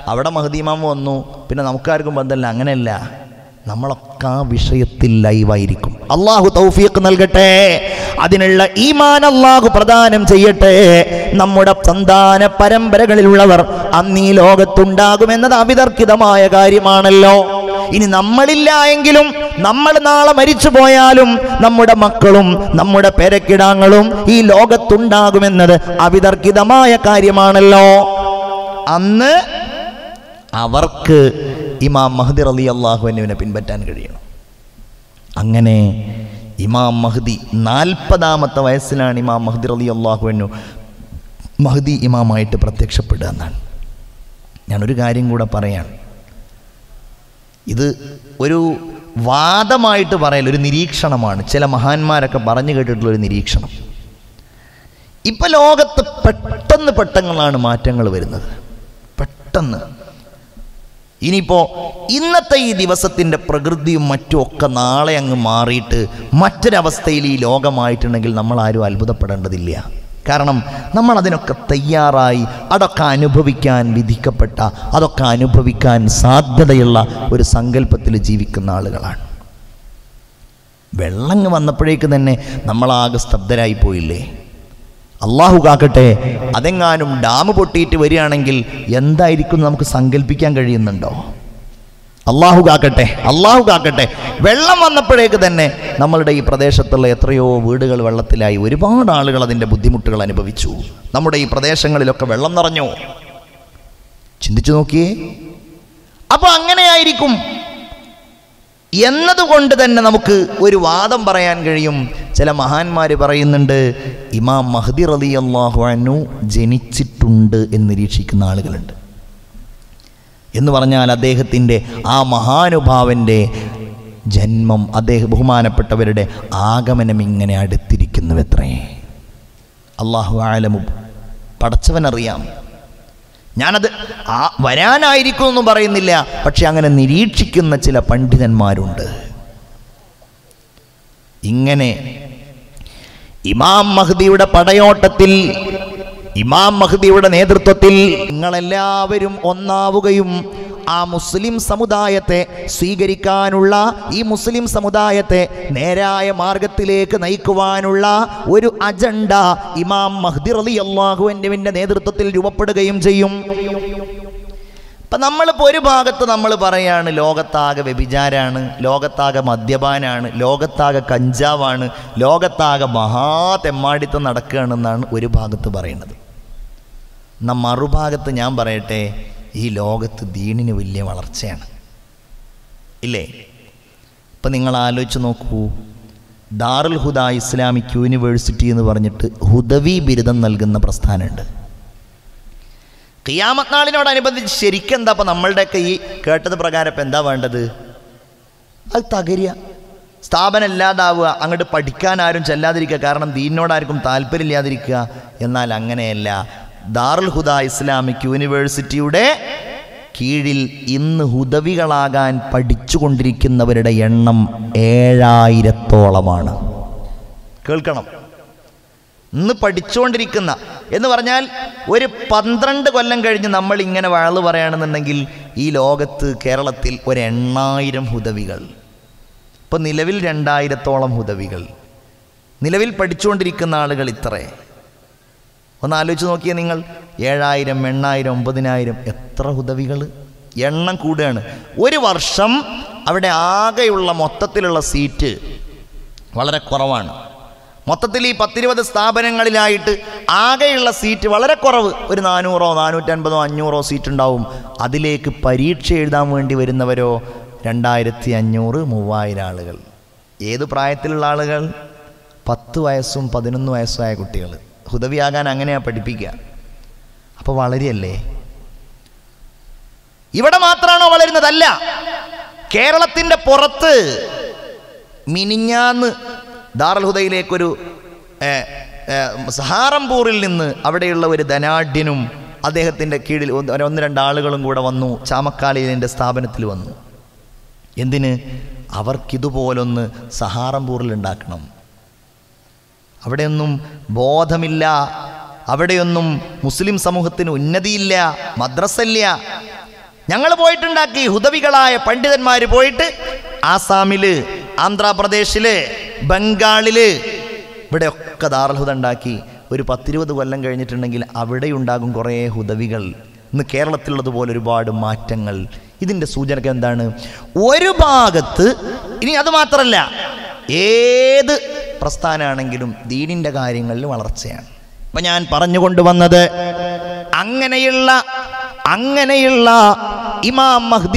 അവിടെ മഹദീമാമ വന്നു പിന്നെ നമുക്കാർക്കും ബന്ധമില്ല അങ്ങനെയല്ല നമ്മളൊക്കെ ആ വിഷയത്തിൽ ലൈവായിരിക്കും അള്ളാഹു തൗഫീഖ് നൽകട്ടെ അതിനുള്ള ഈമാൻ അള്ളാഹു പ്രദാനം ചെയ്യട്ടെ നമ്മുടെ സന്താന പരമ്പരകളിലുള്ളവർ അന്ന് ഈ ലോകത്തുണ്ടാകുമെന്നത് അവിതർക്കിതമായ കാര്യമാണല്ലോ ഇനി നമ്മളില്ല എങ്കിലും നമ്മൾ നാളെ മരിച്ചു പോയാലും നമ്മുടെ മക്കളും നമ്മുടെ പെരക്കിടാങ്ങളും ഈ ലോകത്തുണ്ടാകുമെന്നത് അവിതർക്കിതമായ കാര്യമാണല്ലോ അന്ന് അവർക്ക് ഇമാം മഹദി അലി അള്ളാഹുവിനെ പിൻപറ്റാൻ കഴിയണം അങ്ങനെ ഇമാം മഹദി നാൽപ്പതാമത്തെ വയസ്സിലാണ് ഇമാം മഹദി അലി അള്ളാഹുവിനു മഹദി ഇമാമായിട്ട് പ്രത്യക്ഷപ്പെടുക എന്നാണ് ഞാനൊരു കാര്യം കൂടെ പറയാൻ ഇത് ഒരു വാദമായിട്ട് പറയൽ ഒരു നിരീക്ഷണമാണ് ചില മഹാന്മാരൊക്കെ പറഞ്ഞു കേട്ടിട്ടുള്ള ഒരു നിരീക്ഷണം ഇപ്പൊ ലോകത്ത് പെട്ടെന്ന് പെട്ടെന്നാണ് മാറ്റങ്ങൾ വരുന്നത് പെട്ടെന്ന് ഇനിയിപ്പോ ഇന്നത്തെ ഈ ദിവസത്തിന്റെ പ്രകൃതിയും മറ്റും ഒക്കെ നാളെ അങ്ങ് മാറിയിട്ട് മറ്റൊരവസ്ഥയിൽ ഈ ലോകമായിട്ടുണ്ടെങ്കിൽ നമ്മൾ ആരും അത്ഭുതപ്പെടേണ്ടതില്ല കാരണം നമ്മൾ അതിനൊക്കെ തയ്യാറായി അതൊക്കെ അനുഭവിക്കാൻ വിധിക്കപ്പെട്ട അതൊക്കെ അനുഭവിക്കാൻ സാധ്യതയുള്ള ഒരു സങ്കല്പത്തിൽ ജീവിക്കുന്ന ആളുകളാണ് വെള്ളങ്ങ് വന്നപ്പോഴേക്ക് തന്നെ നമ്മളാകെ സ്തബ്ധരായി പോയില്ലേ അള്ളാഹു കാക്കട്ടെ അതെങ്ങാനും ഡാം പൊട്ടിയിട്ട് വരികയാണെങ്കിൽ എന്തായിരിക്കും എന്ന് നമുക്ക് സങ്കല്പിക്കാൻ കഴിയുന്നുണ്ടോ അള്ളാഹു കാക്കട്ടെ അള്ളാഹു കാക്കട്ടെ വെള്ളം വന്നപ്പോഴേക്ക് തന്നെ നമ്മളുടെ ഈ പ്രദേശത്തുള്ള എത്രയോ വീടുകൾ വെള്ളത്തിലായി ഒരുപാട് ആളുകൾ അതിൻ്റെ ബുദ്ധിമുട്ടുകൾ അനുഭവിച്ചു നമ്മുടെ ഈ പ്രദേശങ്ങളിലൊക്കെ വെള്ളം നിറഞ്ഞു ചിന്തിച്ചു നോക്കിയേ അപ്പൊ അങ്ങനെയായിരിക്കും എന്നതുകൊണ്ട് തന്നെ നമുക്ക് ഒരു വാദം പറയാൻ കഴിയും ചില മഹാന്മാർ പറയുന്നുണ്ട് ഇമാം മഹദി റലി അള്ളാഹു അനു ജനിച്ചിട്ടുണ്ട് എന്ന് നിരീക്ഷിക്കുന്ന ആളുകളുണ്ട് എന്ന് പറഞ്ഞാൽ അദ്ദേഹത്തിൻ്റെ ആ മഹാനുഭാവൻ്റെ ജന്മം അദ്ദേഹം ബഹുമാനപ്പെട്ടവരുടെ ആഗമനം ഇങ്ങനെ അടുത്തിരിക്കുന്നുവത്രേ അള്ളാഹു ആലമു പടച്ചവനറിയാം ഞാനത് ആ വരാനായിരിക്കും എന്നും പറയുന്നില്ല പക്ഷെ അങ്ങനെ നിരീക്ഷിക്കുന്ന ചില പണ്ഡിതന്മാരുണ്ട് ഇങ്ങനെ ഇമാം മഹദിയുടെ പടയോട്ടത്തിൽ ഇമാം മഹദിയുടെ നേതൃത്വത്തിൽ നിങ്ങളെല്ലാവരും ഒന്നാവുകയും ആ മുസ്ലിം സമുദായത്തെ സ്വീകരിക്കാനുള്ള ഈ മുസ്ലിം സമുദായത്തെ നേരായ മാർഗത്തിലേക്ക് നയിക്കുവാനുള്ള ഒരു അജണ്ട ഇമാം മഹ്ദി റലി അള്ളാഹുവിൻ്റെ നേതൃത്വത്തിൽ രൂപപ്പെടുകയും ചെയ്യും ഇപ്പം നമ്മളിപ്പോൾ ഒരു ഭാഗത്ത് നമ്മൾ പറയാണ് ലോകത്താകെ വ്യഭിചാരാണ് ലോകത്താകെ മദ്യപാനാണ് ലോകത്താകെ കഞ്ചാവാണ് ലോകത്താകെ മഹാ തെമ്മാടിത്തം നടക്കുകയാണെന്നാണ് ഒരു ഭാഗത്ത് പറയുന്നത് എന്നാൽ മറുഭാഗത്ത് ഞാൻ പറയട്ടെ ഈ ലോകത്ത് ദീനിന് വലിയ വളർച്ചയാണ് ഇല്ലേ ഇപ്പം നിങ്ങൾ ആലോചിച്ച് നോക്കൂ ദാറുൽ ഹുദ ഇസ്ലാമിക് യൂണിവേഴ്സിറ്റി എന്ന് പറഞ്ഞിട്ട് ഹുദവി ബിരുദം നൽകുന്ന പ്രസ്ഥാനമുണ്ട് ഖിയാമത്ത് നാളിനോടനുബന്ധിച്ച് ശരിക്കും എന്താ അപ്പം നമ്മളുടെയൊക്കെ ഈ കേട്ടത് പ്രകാരം ഇപ്പം എന്താ വേണ്ടത് അത് തകരുക സ്ഥാപനം ഇല്ലാതാവുക അങ്ങോട്ട് പഠിക്കാൻ ആരും ചെല്ലാതിരിക്കുക കാരണം ദീനിനോടാർക്കും താല്പര്യമില്ലാതിരിക്കുക എന്നാൽ അങ്ങനെയല്ല ദാറുൽ ഹുദ ഇസ്ലാമിക് യൂണിവേഴ്സിറ്റിയുടെ കീഴിൽ ഇന്ന് ഹുദവികളാകാൻ പഠിച്ചുകൊണ്ടിരിക്കുന്നവരുടെ എണ്ണം ഏഴായിരത്തോളമാണ് കേൾക്കണം ഇന്ന് പഠിച്ചുകൊണ്ടിരിക്കുന്ന എന്ന് പറഞ്ഞാൽ ഒരു പന്ത്രണ്ട് കൊല്ലം കഴിഞ്ഞ് നമ്മൾ ഇങ്ങനെ വാള് പറയുകയാണെന്നുണ്ടെങ്കിൽ ഈ ലോകത്ത് കേരളത്തിൽ ഒരു എണ്ണായിരം ഹുദവികൾ ഇപ്പം നിലവിൽ രണ്ടായിരത്തോളം ഹുദവികൾ നിലവിൽ പഠിച്ചുകൊണ്ടിരിക്കുന്ന ആളുകൾ ഇത്രേ ഒന്ന് ആലോചിച്ച് നോക്കിയേ നിങ്ങൾ ഏഴായിരം എണ്ണായിരം ഒമ്പതിനായിരം എത്ര ഹുദവികൾ എണ്ണം കൂടുകയാണ് ഒരു വർഷം അവിടെ ആകെയുള്ള മൊത്തത്തിലുള്ള സീറ്റ് വളരെ കുറവാണ് മൊത്തത്തിൽ ഈ പത്തിരുപത് സ്ഥാപനങ്ങളിലായിട്ട് ആകെയുള്ള സീറ്റ് വളരെ കുറവ് ഒരു നാനൂറോ നാനൂറ്റൻപതോ അഞ്ഞൂറോ സീറ്റ് ഉണ്ടാവും അതിലേക്ക് പരീക്ഷ എഴുതാൻ വേണ്ടി വരുന്നവരോ രണ്ടായിരത്തി അഞ്ഞൂറ് മൂവായിരം ആളുകൾ ഏത് പ്രായത്തിലുള്ള ആളുകൾ പത്ത് വയസ്സും പതിനൊന്ന് വയസ്സുമായ കുട്ടികൾ ഹുദവിയാകാൻ അങ്ങനെയാണ് പഠിപ്പിക്കുക അപ്പോൾ വളരെയല്ലേ ഇവിടെ മാത്രമാണോ വളരുന്നതല്ല കേരളത്തിൻ്റെ പുറത്ത് മിനിഞ്ഞാന്ന് ദാറുൽ ഹുദയിലേക്കൊരു ഏ, ഏ, സഹാറംപൂറിൽ നിന്ന് അവിടെയുള്ള ഒരു ധനാഢ്യനും അദ്ദേഹത്തിൻ്റെ കീഴിൽ ഒന്ന് ഒരു ഒന്ന് രണ്ട് ആളുകളും കൂടെ വന്നു ചാമക്കാലയിലെ സ്ഥാപനത്തിൽ വന്നു എന്തിന് അവർക്കിതുപോലൊന്ന് സഹാറംപൂറിൽ ഉണ്ടാക്കണം അവിടെയൊന്നും ബോധമില്ല അവിടെയൊന്നും മുസ്ലിം സമൂഹത്തിന് ഉന്നതിയില്ല മദ്രസ ഇല്ല ഞങ്ങൾ പോയിട്ടുണ്ടാക്കി ഹുദവികളായ പണ്ഡിതന്മാർ പോയിട്ട് ആസാമില് ആന്ധ്രാപ്രദേശില് ബംഗാളില് ഇവിടെയൊക്കെ ദാർഹുദ ഉണ്ടാക്കി ഒരു പത്തിരുപത് കൊല്ലം കഴിഞ്ഞിട്ടുണ്ടെങ്കിൽ അവിടെ ഉണ്ടാകും കുറേ ഹുദവികൾ ഇന്ന് കേരളത്തിലുള്ളതുപോലെ ഒരുപാട് മാറ്റങ്ങൾ ഇതിൻ്റെ സൂചനക്ക് എന്താണ് ഒരു ഭാഗത്ത് ഇനി അത് മാത്രമല്ല ഏത് പ്രസ്ഥാനമാണെങ്കിലും ദീനിൻ്റെ കാര്യങ്ങളിൽ വളർച്ചയാണ് അപ്പം ഞാൻ പറഞ്ഞുകൊണ്ടുവന്നത് അങ്ങനെയുള്ള അങ്ങനെയുള്ള ഇമാം മഹ്ദി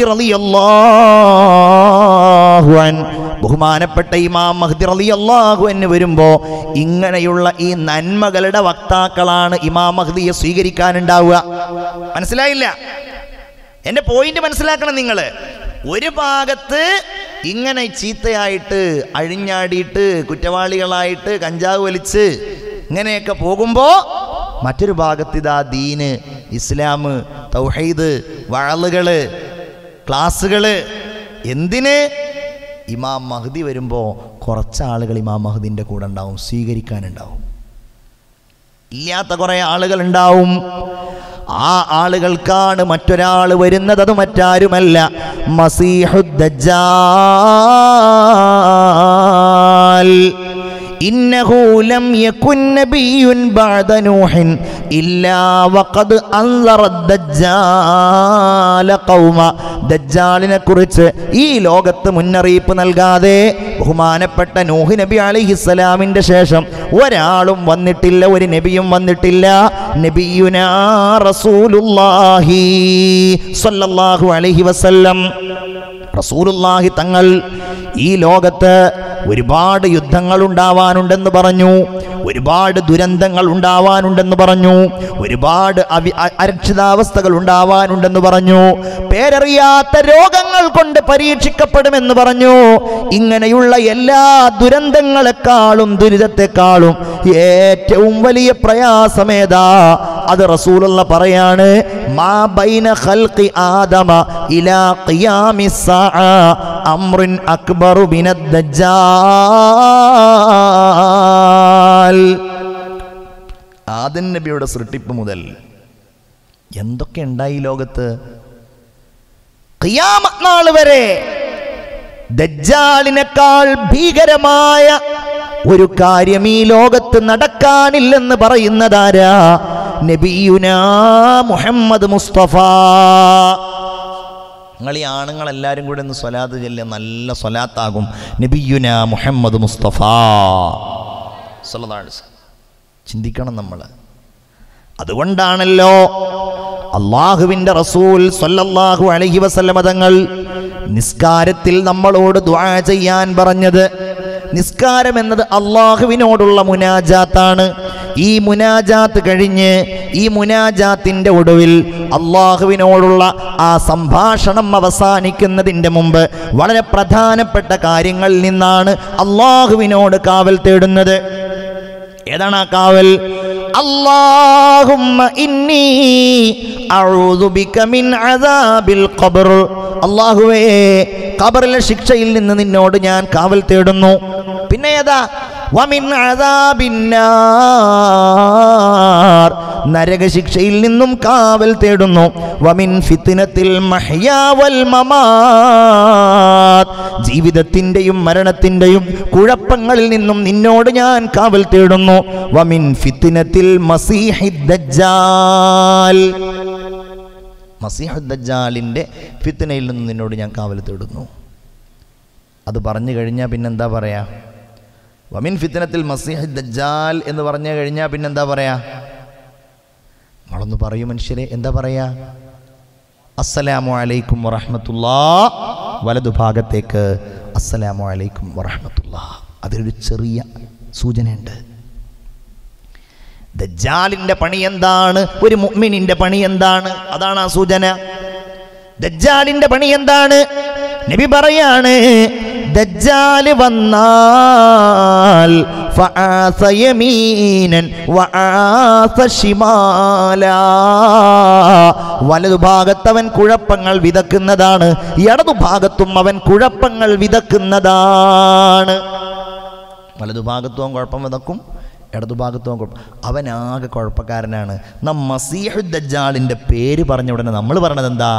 റളിയല്ലാഹു അൻ ബഹുമാനപ്പെട്ട ഇമാം മഹ്ദി റളിയല്ലാഹു അൻഹു വരുമ്പോൾ ഇങ്ങനെയുള്ള ഈ നന്മകളുടെ വക്താക്കളാണ് ഇമാം മഹ്ദിയെ സ്വീകരിക്കാനുണ്ടാവുക മനസ്സിലായില്ല എൻ്റെ പോയിന്റ് മനസ്സിലാക്കണം നിങ്ങൾ ഒരു ഭാഗത്ത് ഇങ്ങനെ ചീത്തയായിട്ട് അഴിഞ്ഞാടിയിട്ട് കുറ്റവാളികളായിട്ട് കഞ്ചാവ് വലിച്ച് ഇങ്ങനെയൊക്കെ പോകുമ്പോൾ മറ്റൊരു ഭാഗത്ത് ഇതാ ദീന് ഇസ്ലാം തൗഹീദ് വഴലുകൾ ക്ലാസ്സുകൾ എന്തിന് ഇമാം മഹദി വരുമ്പോൾ കുറച്ച് ആളുകൾ ഇമാം മഹദിൻ്റെ കൂടെ ഉണ്ടാവും സ്വീകരിക്കാനുണ്ടാവും ഇല്ലാത്ത കുറേ ആളുകൾ ഉണ്ടാവും ആ ആളുകൾക്കാണ് മറ്റൊരാൾ വരുന്നത് അത് മറ്റാരുമല്ല മസീഹുദ്ദജാൽ إنه لم يكن نبي بعد نوح إلا وقد أنذر الدجال قوما ദജ്ജാലിനെ കുറിച്ച് ഈ ലോകത്ത് മുന്നറിയിപ്പ് നൽകാതെ ബഹുമാനപ്പെട്ട നൂഹ് നബി അലിഹിസ്സലാമിൻ്റെ ശേഷം ഒരാളും വന്നിട്ടില്ല ഒരു നബിയും വന്നിട്ടില്ല നബിയുനാ റസൂലുള്ളാഹി സ്വല്ലല്ലാഹു അലൈഹി വസല്ലം റസൂലുള്ളാഹി തങ്ങൾ ഈ ലോകത്ത് ഒരുപാട് യുദ്ധങ്ങൾ ഉണ്ടാവാനുണ്ടെന്ന് പറഞ്ഞു ഒരുപാട് ദുരന്തങ്ങൾ ഉണ്ടാവാനുണ്ടെന്ന് പറഞ്ഞു ഒരുപാട് അവി അ- അരക്ഷിതാവസ്ഥകൾ ഉണ്ടാവാനുണ്ടെന്ന് പറഞ്ഞു പേരറിയാത്ത രോഗങ്ങൾ കൊണ്ട് പരീക്ഷിക്കപ്പെടുമെന്ന് പറഞ്ഞു ഇങ്ങനെയുള്ള എല്ലാ ദുരന്തങ്ങളെക്കാളും ദുരിതത്തെക്കാളും ഏറ്റവും വലിയ പ്രയാസമേതാ അത് റസൂലുള്ള പറയാണ് മാ ബൈന ഖൽഖി ആദമ ഇലാ ഖിയാമിസ് അമ്രുൻ അക്ബറു മിനദ് ദജ്ജാൽ ആദൻ നബിയുടെ സൃഷ്ടിപ്പ് മുതൽ എന്തൊക്കെ ഉണ്ടായി ഈ ലോകത്ത് ഖിയാമത്ത് നാൾ വരെ ദജ്ജാലിനേക്കാൾ ഭീകരമായ ഒരു കാര്യം ഈ ലോകത്ത് നടക്കാനില്ലെന്ന് പറയുന്നതാരാ നബിയുന മുഹമ്മദ് മുസ്തഫ നിങ്ങൾ ഈ ആണുങ്ങളെല്ലാവരും കൂടെ ഒന്ന് സ്വലാത്ത് ചെല്ലുക നല്ല സ്വലാത്താകും നബിയുന മുഹമ്മദ് മുസ്തഫ സല്ലല്ലാഹു അലൈഹി വസല്ലം. ചിന്തിക്കണം നമ്മൾ അതുകൊണ്ടാണല്ലോ അള്ളാഹുവിൻ്റെ റസൂൽ സല്ലല്ലാഹു അലൈഹി വസല്ലമ തങ്ങൾ നിസ്കാരത്തിൽ നമ്മളോട് ദുആ ചെയ്യാൻ പറഞ്ഞത് നിസ്കാരം എന്നത് അള്ളാഹുവിനോടുള്ള മുനാജാത്താണ് ഈ മുനാജാത്ത് കഴിഞ്ഞ് ഈ മുനാജാത്തിൻ്റെ ഒടുവിൽ അള്ളാഹുവിനോടുള്ള ആ സംഭാഷണം അവസാനിക്കുന്നതിൻ്റെ മുമ്പ് വളരെ പ്രധാനപ്പെട്ട കാര്യങ്ങളിൽ നിന്നാണ് അള്ളാഹുവിനോട് കാവൽ തേടുന്നത് ഏതാണ് ആ കാവൽ അല്ലാഹുമ്മ ഇന്നി അഊദു ബിക മിൻ അദാബിൽ ഖബർ അല്ലാഹുവേ ഖബറിലെ ശിക്ഷയിൽ നിന്ന് നിന്നോട് ഞാൻ കാവൽ തേടുന്നു പിന്നെ ഏതാ വമിൻ അദാബിന്നാർ നരകശിക്ഷയിൽ നിന്നും കാവൽ തേടുന്നു വമിൻ ഫിത്തിനത്തിൽ മഹ്യാവൽ മമാത് ജീവിതത്തിൻ്റെയും മരണത്തിൻ്റെയും കുഴപ്പങ്ങളിൽ നിന്നും നിന്നോട് ഞാൻ കാവൽ തേടുന്നു വമിൻ ഫിത്തിനത്തിൽ മസീഹിദ്ദജാൽ മസീഹുദ്ദജാലിൻ്റെ ഫിത്തിനയിൽ നിന്നും നിന്നോട് ഞാൻ കാവൽ തേടുന്നു അത് പറഞ്ഞു കഴിഞ്ഞാൽ പിന്നെന്താ പറയാ വമിൻ ഫിത്തിനത്തിൽ മസീഹുദ്ദജാൽ എന്ന് പറഞ്ഞു കഴിഞ്ഞാൽ പിന്നെന്താ പറയാ നമ്മളൊന്ന് പറയൂ മനുഷ്യരെ എന്താ പറയാ അസ്സലാമു അലൈക്കും വറഹമത്തുല്ലാ വലതുഭാഗത്തേക്ക് അസ്സലാമു അലൈക്കും വറഹമത്തുല്ലാ അതിലൊരു ചെറിയ സൂചനയുണ്ട് ദജ്ജാലിന്റെ പണി എന്താണ് ഒരു മുഅ്മിനിന്റെ പണി എന്താണ് അതാണ് ആ സൂചന ദജ്ജാലിന്റെ പണി എന്താണ് നബി പറയാണ് ദജ്ജാല് വന്നാൽ ഫആസ യമീനൻ വആസ ശിമാലാ വലതുഭാഗത്ത് അവൻ കുഴപ്പങ്ങൾ വിതക്കുന്നതാണ് ഇടതുഭാഗത്തും അവൻ കുഴപ്പങ്ങൾ വിതക്കുന്നതാണ് വലതുഭാഗത്തും അവൻ കുഴപ്പം വിതക്കും ഇടതുഭാഗത്തും അവൻ കുഴപ്പം അവനാകെ കുഴപ്പക്കാരനാണ് നാം മസീഹുദ്ദജാലിൻ്റെ പേര് പറഞ്ഞ ഉടനെ നമ്മൾ പറഞ്ഞത് എന്താ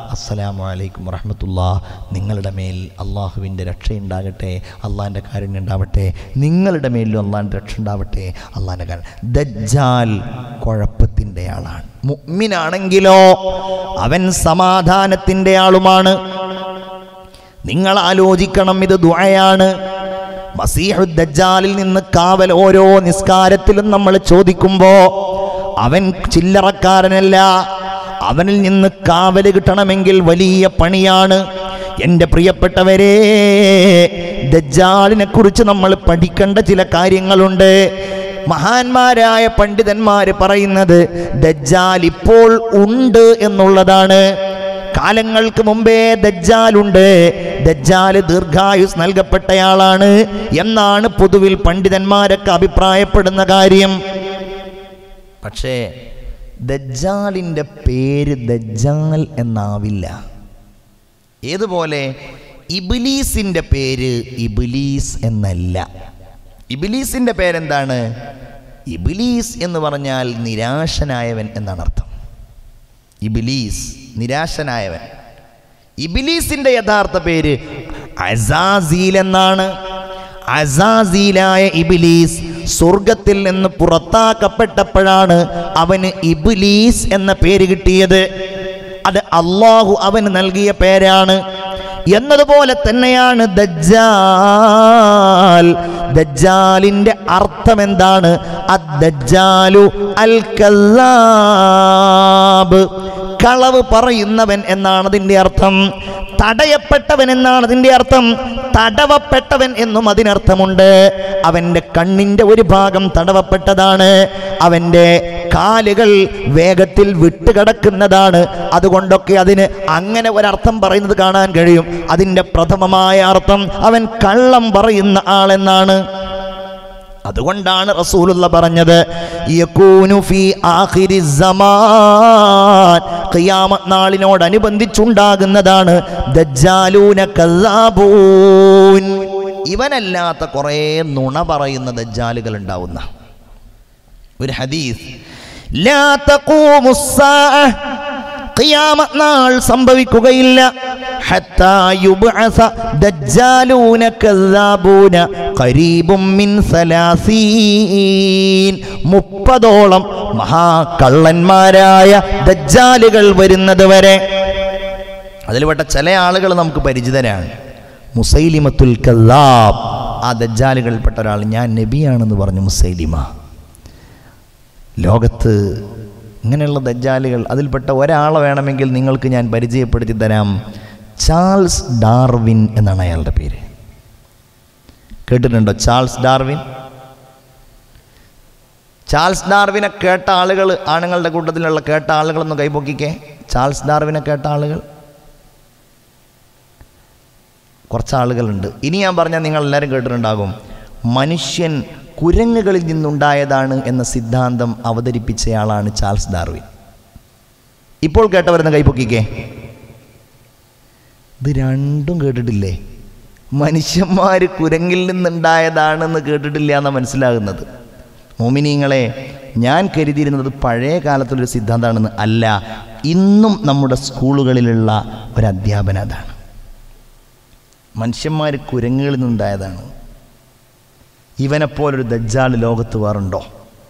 അസ്സലാമു അലൈക്കും വറഹമത്തുള്ള നിങ്ങളുടെ മേൽ അള്ളാഹുവിൻ്റെ രക്ഷയുണ്ടാകട്ടെ അള്ളാഹിൻ്റെ കാരുണ്യം ഉണ്ടാവട്ടെ നിങ്ങളുടെ മേലും അള്ളാഹിൻ്റെ രക്ഷ ഉണ്ടാവട്ടെ അള്ളാഹിൻ്റെ കാര്യം ദജ്ജാൽ കുഴപ്പത്തിൻ്റെ ആളാണ് മുഅ്മിനാണെങ്കിലോ അവൻ സമാധാനത്തിൻ്റെ ആളുമാണ് നിങ്ങൾ ആലോചിക്കണം ഇത് ദുആയാണ് മസീഹു ദജ്ജാലിൽ നിന്ന് കാവൽ ഓരോ നിസ്കാരത്തിലും നമ്മൾ ചോദിക്കുമ്പോ അവൻ ചില്ലറക്കാരനല്ല അവനിൽ നിന്ന് കാവൽ കിട്ടണമെങ്കിൽ വലിയ പണിയാണ് എൻ്റെ പ്രിയപ്പെട്ടവരെ ദജ്ജാലിനെ കുറിച്ച് നമ്മൾ പഠിക്കേണ്ട ചില കാര്യങ്ങളുണ്ട് മഹാന്മാരായ പണ്ഡിതന്മാര് പറയുന്നത് ദജ്ജാൽ ഇപ്പോൾ ഉണ്ട് എന്നുള്ളതാണ് കാലങ്ങൾക്ക് മുമ്പേ ദജ്ജാലുണ്ട് ദജ്ജാല് ദീർഘായുസ് നൽകപ്പെട്ടയാളാണ് എന്നാണ് പൊതുവിൽ പണ്ഡിതന്മാരൊക്കെ അഭിപ്രായപ്പെടുന്ന കാര്യം പക്ഷേ ദജ്ജാലിൻ്റെ പേര് ദജ്ജാൽ എന്നാവില്ല ഏതുപോലെ ഇബിലീസിൻ്റെ പേര് ഇബിലീസ് എന്നല്ല ഇബിലീസിൻ്റെ പേരെന്താണ് ഇബിലീസ് എന്ന് പറഞ്ഞാൽ നിരാശനായവൻ എന്നാണ് അർത്ഥം ഇബിലീസ് നിരാശനായവൻ ഇബിലീസിന്റെ യഥാർത്ഥ പേര് അസാസീൽ എന്നാണ് അസാസീലായ ഇബിലീസ് സ്വർഗത്തിൽ നിന്ന് പുറത്താക്കപ്പെട്ടപ്പോഴാണ് അവന് ഇബിലീസ് എന്ന പേര് കിട്ടിയത് അത് അള്ളാഹു അവന് നൽകിയ പേരാണ് എന്നതുപോലെ തന്നെയാണ് ദജ്ജാൽ ദജ്ജാലിന്റെ അർത്ഥം എന്താണ് അദ്ദജ്ജാലു അൽ കല്ലാബ് കളവ് പറയുന്നവൻ എന്നാണ് അതിൻ്റെ അർത്ഥം തടയപ്പെട്ടവൻ എന്നാണ് അതിൻ്റെ അർത്ഥം തടവപ്പെട്ടവൻ എന്നും അതിനർത്ഥമുണ്ട് അവൻ്റെ കണ്ണിൻ്റെ ഒരു ഭാഗം തടവപ്പെട്ടതാണ് അവൻ്റെ കാലുകൾ വേഗത്തിൽ വിട്ടുകിടക്കുന്നതാണ് അതുകൊണ്ടൊക്കെ അതിന് അങ്ങനെ ഒരർത്ഥം പറയുന്നത് കാണാൻ കഴിയും അതിൻ്റെ പ്രഥമമായ അർത്ഥം അവൻ കള്ളം പറയുന്ന ആളെന്നാണ് അതുകൊണ്ടാണ് റസൂലുള്ള പറഞ്ഞത് യകൂനു ഫീ ആഖിരി സമാൻ ഖിയാമത്ത് നാളിനോടനുബന്ധിച്ചുണ്ടാകുന്നതാണ് ദജ്ജാലൂന കല്ലാബൂൻ ഇവനല്ലാത്ത കുറേ നുണ പറയുന്ന ദജ്ജാലുകൾ ഉണ്ടാവുന്ന ഒരു ഹദീസ് ലാ തഖൂമുസ്സാഅ ഖിയാമത്ത് നാൾ സംഭവിക്കുകയില്ല ഹത്താ യുബ്അസ ദജ്ജാലൂന കല്ലാബൂന ഖരീബും മിൻ സലാസീൻ മുപ്പതോളം മഹാകള്ളന്മാരായ ദജ്ജാലുകൾ വരുന്നത് വരെ അതിൽപ്പെട്ട ചില ആളുകൾ നമുക്ക് പരിചിതരാണ് മുസൈലിമത്തുൽ കല്ലാബ് ആ ദജ്ജാലുകളിൽപ്പെട്ട ഒരാൾ ഞാൻ നബിയാണെന്ന് പറഞ്ഞു മുസൈലിമ ലോകത്ത് ഇങ്ങനെയുള്ള ദജ്ജാലുകൾ അതിൽപ്പെട്ട ഒരാളെ വേണമെങ്കിൽ നിങ്ങൾക്ക് ഞാൻ പരിചയപ്പെടുത്തി തരാം ചാൾസ് ഡാർവിൻ എന്നാണ് അയാളുടെ പേര് കേട്ടിട്ടുണ്ടോ ചാൾസ് ഡാർവിൻ ചാൾസ് ഡാർവിനെ കേട്ട ആളുകൾ ആണുങ്ങളുടെ കൂട്ടത്തിലുള്ള കേട്ട ആളുകളൊന്ന് കൈപൊക്കിക്കേ ചാൾസ് ഡാർവിനെ കേട്ട ആളുകൾ കുറച്ച് ആളുകളുണ്ട് ഇനി ഞാൻ പറഞ്ഞാൽ നിങ്ങൾ എല്ലാവരും കേട്ടിട്ടുണ്ടാകും മനുഷ്യൻ കുരങ്ങുകളിൽ നിന്നുണ്ടായതാണ് എന്ന സിദ്ധാന്തം അവതരിപ്പിച്ചയാളാണ് ചാൾസ് ഡാർവിൻ ഇപ്പോൾ കേട്ടവരെന്ന് കൈപ്പൊക്കിക്കേ ഇത് രണ്ടും കേട്ടിട്ടില്ലേ മനുഷ്യന്മാർ കുരങ്ങിൽ നിന്നുണ്ടായതാണെന്ന് കേട്ടിട്ടില്ല എന്നാണ് മനസ്സിലാകുന്നത് മോമിനിങ്ങളെ ഞാൻ കരുതിയിരുന്നത് പഴയ കാലത്തുള്ളൊരു സിദ്ധാന്തമാണെന്ന് അല്ല ഇന്നും നമ്മുടെ സ്കൂളുകളിലുള്ള ഒരു അധ്യാപനം അതാണ് മനുഷ്യന്മാർ കുരങ്ങുകളിൽ നിന്നുണ്ടായതാണ് ഇവനെപ്പോലൊരു ദജ്ജാൽ ലോകത്ത് വേറുണ്ടോ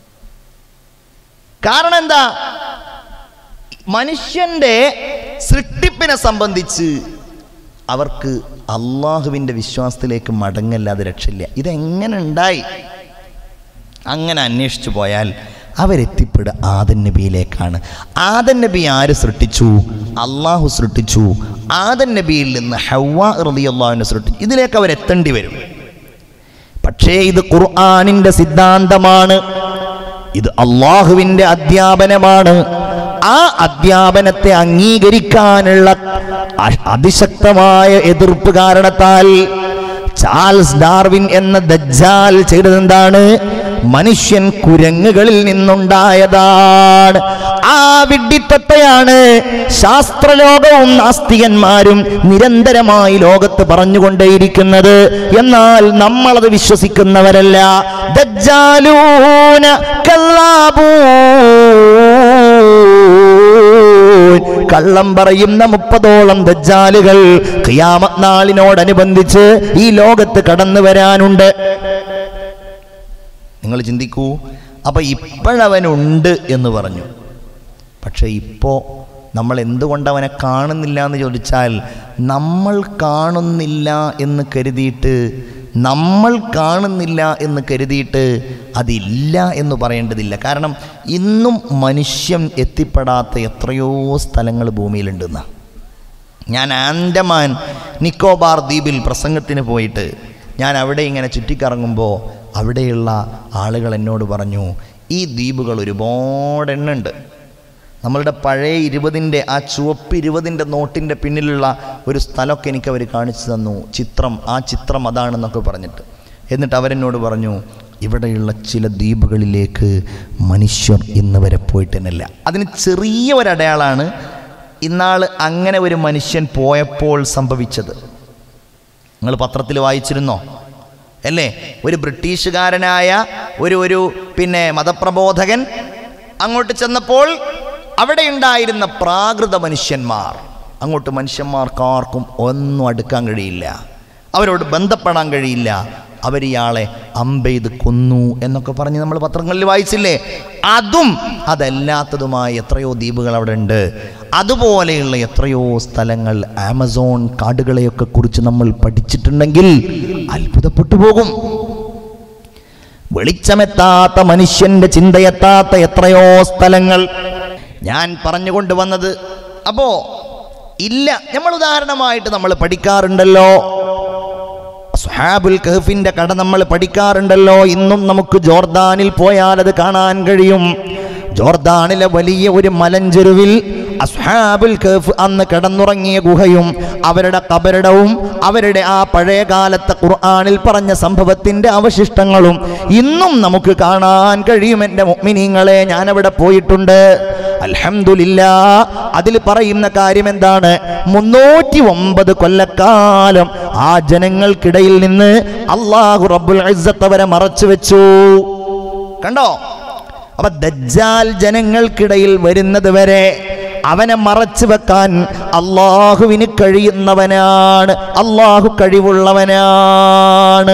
കാരണം എന്താ മനുഷ്യന്റെ സൃഷ്ടിപ്പിനെ സംബന്ധിച്ച് അവർക്ക് അള്ളാഹുവിൻ്റെ വിശ്വാസത്തിലേക്ക് മടങ്ങല്ലാതെ രക്ഷയില്ല ഇതെങ്ങനെ ഉണ്ടായി അങ്ങനെ അന്വേഷിച്ചു പോയാൽ അവരെത്തിപ്പെടുക ആദൻ നബിയിലേക്കാണ് ആദൻ നബി ആര് സൃഷ്ടിച്ചു അള്ളാഹു സൃഷ്ടിച്ചു ആദൻ നബിയിൽ നിന്ന് ഹവ്വ റളിയല്ലാഹുവിനെ സൃഷ്ടിച്ചു ഇതിലേക്ക് അവരെത്തേണ്ടി വരും പക്ഷേ ഇത് ഖുർആാനിന്റെ സിദ്ധാന്തമാണ് ഇത് അള്ളാഹുവിന്റെ അധ്യാപനമാണ് ആ അധ്യാപനത്തെ അംഗീകരിക്കാനുള്ള അ- അതിശക്തമായ എതിർപ്പ് കാരണത്താൽ ചാൾസ് ഡാർവിൻ എന്ന ദജ്ജാൽ ചെയ്തതെന്താണ് മനുഷ്യൻ കുരങ്ങുകളിൽ നിന്നുണ്ടായതാണ് ആ വിഡ്ഢിത്തത്തെയാണ് ശാസ്ത്രലോകവും നാസ്തികന്മാരും നിരന്തരമായി ലോകത്ത് പറഞ്ഞുകൊണ്ടേയിരിക്കുന്നത് എന്നാൽ നമ്മളത് വിശ്വസിക്കുന്നവരല്ല ദജ്ജാലൂന കല്ലാബൂൻ കള്ളം പറയുന്ന മുപ്പതോളം ദജ്ജാലുകൾ ഖിയാമത്ത് നാളിനോടനുബന്ധിച്ച് ഈ ലോകത്ത് കടന്നു വരാനുണ്ട് നിങ്ങൾ ചിന്തിക്കൂ അപ്പൊ ഇപ്പോഴവനുണ്ട് എന്ന് പറഞ്ഞു പക്ഷെ ഇപ്പോൾ നമ്മൾ എന്തുകൊണ്ട് അവനെ കാണുന്നില്ല എന്ന് ചോദിച്ചാൽ നമ്മൾ കാണുന്നില്ല എന്ന് കരുതിയിട്ട് നമ്മൾ കാണുന്നില്ല എന്ന് കരുതിയിട്ട് അതില്ല എന്ന് പറയേണ്ടതില്ല കാരണം ഇന്നും മനുഷ്യൻ എത്തിപ്പെടാത്ത എത്രയോ സ്ഥലങ്ങൾ ഭൂമിയിലുണ്ടെന്ന ഞാൻ ആൻഡമാൻ നിക്കോബാർ ദ്വീപിൽ പ്രസംഗത്തിന് പോയിട്ട് ഞാൻ അവിടെ ഇങ്ങനെ ചുറ്റിക്കറങ്ങുമ്പോൾ അവിടെയുള്ള ആളുകൾ എന്നോട് പറഞ്ഞു ഈ ദ്വീപുകൾ ഒരുപാട് എണ്ണുണ്ട് നമ്മളുടെ പഴയ ഇരുപതിൻ്റെ ആ ചുവപ്പ് ഇരുപതിൻ്റെ നോട്ടിൻ്റെ പിന്നിലുള്ള ഒരു സ്ഥലമൊക്കെ എനിക്ക് അവർ കാണിച്ചു തന്നു ചിത്രം ആ ചിത്രം അതാണെന്നൊക്കെ പറഞ്ഞിട്ട് എന്നിട്ട് അവരെന്നോട് പറഞ്ഞു ഇവിടെയുള്ള ചില ദ്വീപുകളിലേക്ക് മനുഷ്യർ ഇന്ന് വരെ പോയിട്ടെന്നല്ല അതിന് ചെറിയ ഒരടയാളാണ് ഇന്നാൾ അങ്ങനെ ഒരു മനുഷ്യൻ പോയപ്പോൾ സംഭവിച്ചത് നിങ്ങൾ പത്രത്തിൽ വായിച്ചിരുന്നോ അല്ലേ ഒരു ബ്രിട്ടീഷുകാരനായ ഒരു ഒരു പിന്നെ മതപ്രബോധകൻ അങ്ങോട്ട് ചെന്നപ്പോൾ അവിടെ ഉണ്ടായിരുന്ന പ്രാകൃത മനുഷ്യന്മാർ അങ്ങോട്ട് മനുഷ്യന്മാർക്കാർക്കും ഒന്നും അടുക്കാൻ കഴിയില്ല അവരോട് ബന്ധപ്പെടാൻ കഴിയില്ല അവരിയാളെ അമ്പെയ്ത് കൊന്നു എന്നൊക്കെ പറഞ്ഞ് നമ്മൾ പത്രങ്ങളിൽ വായിച്ചില്ലേ അതും അതല്ലാത്തതുമായ എത്രയോ ദ്വീപുകൾ അവിടെ ഉണ്ട് അതുപോലെയുള്ള എത്രയോ സ്ഥലങ്ങൾ ആമസോൺ കാടുകളെയൊക്കെ കുറിച്ച് നമ്മൾ പഠിച്ചിട്ടുണ്ടെങ്കിൽ അത്ഭുതപ്പെട്ടു പോകും വെളിച്ചമെത്താത്ത മനുഷ്യന്റെ ചിന്തയെത്താത്ത എത്രയോ സ്ഥലങ്ങൾ ഞാൻ പറഞ്ഞുകൊണ്ട് വന്നത് അപ്പോ ഇല്ല നമ്മൾ ഉദാഹരണമായിട്ട് നമ്മൾ പഠിക്കാറുണ്ടല്ലോ സുഹാബുൽ കഹഫിന്റെ കട നമ്മൾ പഠിക്കാറുണ്ടല്ലോ ഇന്നും നമുക്ക് ജോർദാനിൽ പോയാൽ അത് കാണാൻ കഴിയും ജോർദാനിലെ വലിയ ഒരു മലഞ്ചെരുവിൽ അസ്ഹാബുൽ കഹഫ് അന്ന് കിടന്നുറങ്ങിയ ഗുഹയും അവരുടെ കബരിടവും അവരുടെ ആ പഴയ കാലത്തെ ഖുർആനിൽ പറഞ്ഞ സംഭവത്തിന്റെ അവശിഷ്ടങ്ങളും ഇന്നും നമുക്ക് കാണാൻ കഴിയും എൻ്റെ മുഅ്മിനീങ്ങളെ ഞാനവിടെ പോയിട്ടുണ്ട് അൽഹംദുലില്ലാ അതിൽ പറയുന്ന കാര്യം എന്താണ് മുന്നൂറ്റി ഒമ്പത് കൊല്ലക്കാലം ആ ജനങ്ങൾക്കിടയിൽ നിന്ന് അള്ളാഹു റബ്ബുൽ ഇസ്സത്ത് അവരെ മറച്ചു വെച്ചു കണ്ടോ അപ്പൊ ദജ്ജാൽ ജനങ്ങൾക്കിടയിൽ വരുന്നത് വരെ അവനെ മറച്ചു വെക്കാൻ അള്ളാഹുവിന് കഴിയുന്നവനാണ് അള്ളാഹു കഴിവുള്ളവനാണ്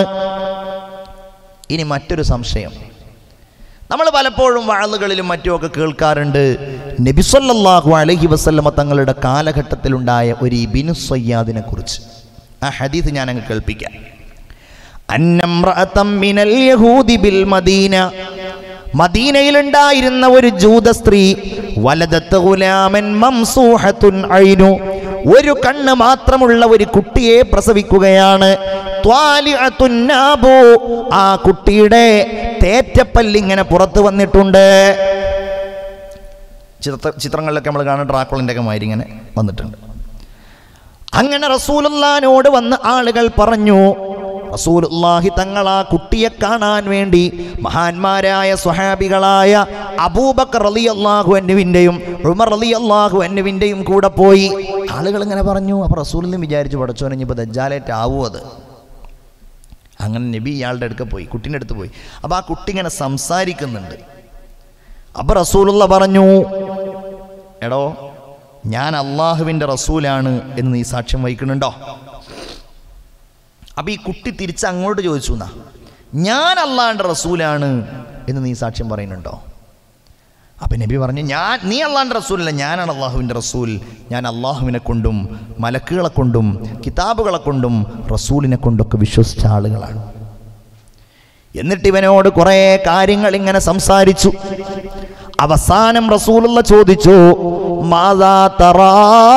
ഇനി മറ്റൊരു സംശയം നമ്മൾ പലപ്പോഴും വാളുകളിലും മറ്റുമൊക്കെ കേൾക്കാറുണ്ട് നബിസൊല്ലാഹു അലഹി വസല്ലമ തങ്ങളുടെ കാലഘട്ടത്തിലുണ്ടായ ഒരു ഇബിനു സയ്യാദിനെ കുറിച്ച് ആ ഹദീസ് ഞാൻ അങ്ങ് കേൾപ്പിക്കാം അന്നമ്രഅത്തം മിനൽ യഹൂദി ബിൽ മദീന മദീനയിലുണ്ടായിരുന്ന ഒരു ജൂത സ്ത്രീ വലതത്ത് ഗുലാമൻ മംസൂഹത്തുൻ ഐനു ഒരു കണ്ണ് മാത്രമുള്ള ഒരു കുട്ടിയെ പ്രസവിക്കുകയാണ് ത്വാലിഅത്തുൻ നാബു. ആ കുട്ടിയുടെ തേറ്റപ്പല്ലിങ്ങനെ പുറത്തു വന്നിട്ടുണ്ട് ചിത്ര ചിത്രങ്ങളിലൊക്കെ നമ്മൾ കാണുന്ന ഡ്രാക്കുളിൻ്റെ ഒക്കെ മാതിരി ഇങ്ങനെ വന്നിട്ടുണ്ട് അങ്ങനെ റസൂലുള്ളാനോട് വന്ന് ആളുകൾ പറഞ്ഞു റസൂലുള്ളാഹി തങ്ങൾ ആ കുട്ടിയെ കാണാൻ വേണ്ടി മഹാന്മാരായ സ്വഹാബികളായ അബൂബക്കർ റളിയല്ലാഹു അന്നുവിൻ്റെയും ഉമർ റളിയല്ലാഹു അന്നുവിൻ്റെയും കൂടെ പോയി ആളുകൾ ഇങ്ങനെ പറഞ്ഞു അപ്പോൾ റസൂലിനും വിചാരിച്ചു പടച്ചോനെ ഇനിയിപ്പോൾ ദജ്ജാലേറ്റ് ആവൂ അത് അങ്ങനെ നബി ഇയാളുടെ അടുക്ക പോയി കുട്ടീൻ്റെ അടുത്ത് പോയി അപ്പോൾ ആ കുട്ടി ഇങ്ങനെ സംസാരിക്കുന്നുണ്ട് അപ്പോൾ റസൂലുള്ള പറഞ്ഞു എടോ ഞാൻ അള്ളാഹുവിൻ്റെ റസൂലാണ് എന്ന് നീ സാക്ഷ്യം വഹിക്കുന്നുണ്ടോ അപ്പം ഈ കുട്ടി തിരിച്ച് അങ്ങോട്ട് ചോദിച്ചു എന്നാ ഞാൻ അള്ളാഹിൻ്റെ റസൂലാണ് എന്ന് നീ സാക്ഷ്യം പറയുന്നുണ്ടോ അപ്പം നബി പറഞ്ഞു ഞാൻ നീ അള്ളാഹിൻ്റെ റസൂലല്ല ഞാനാണ് അള്ളാഹുവിൻ്റെ റസൂൽ ഞാൻ അള്ളാഹുവിനെ കൊണ്ടും മലക്കുകളെ കൊണ്ടും കിതാബുകളെ കൊണ്ടും റസൂലിനെ കൊണ്ടൊക്കെ വിശ്വസിച്ച ആളുകളാണ് എന്നിട്ട് ഇവനോട് കുറേ കാര്യങ്ങൾ ഇങ്ങനെ സംസാരിച്ചു അവസാനം റസൂലുള്ള ചോദിച്ചു മാതാ തറാ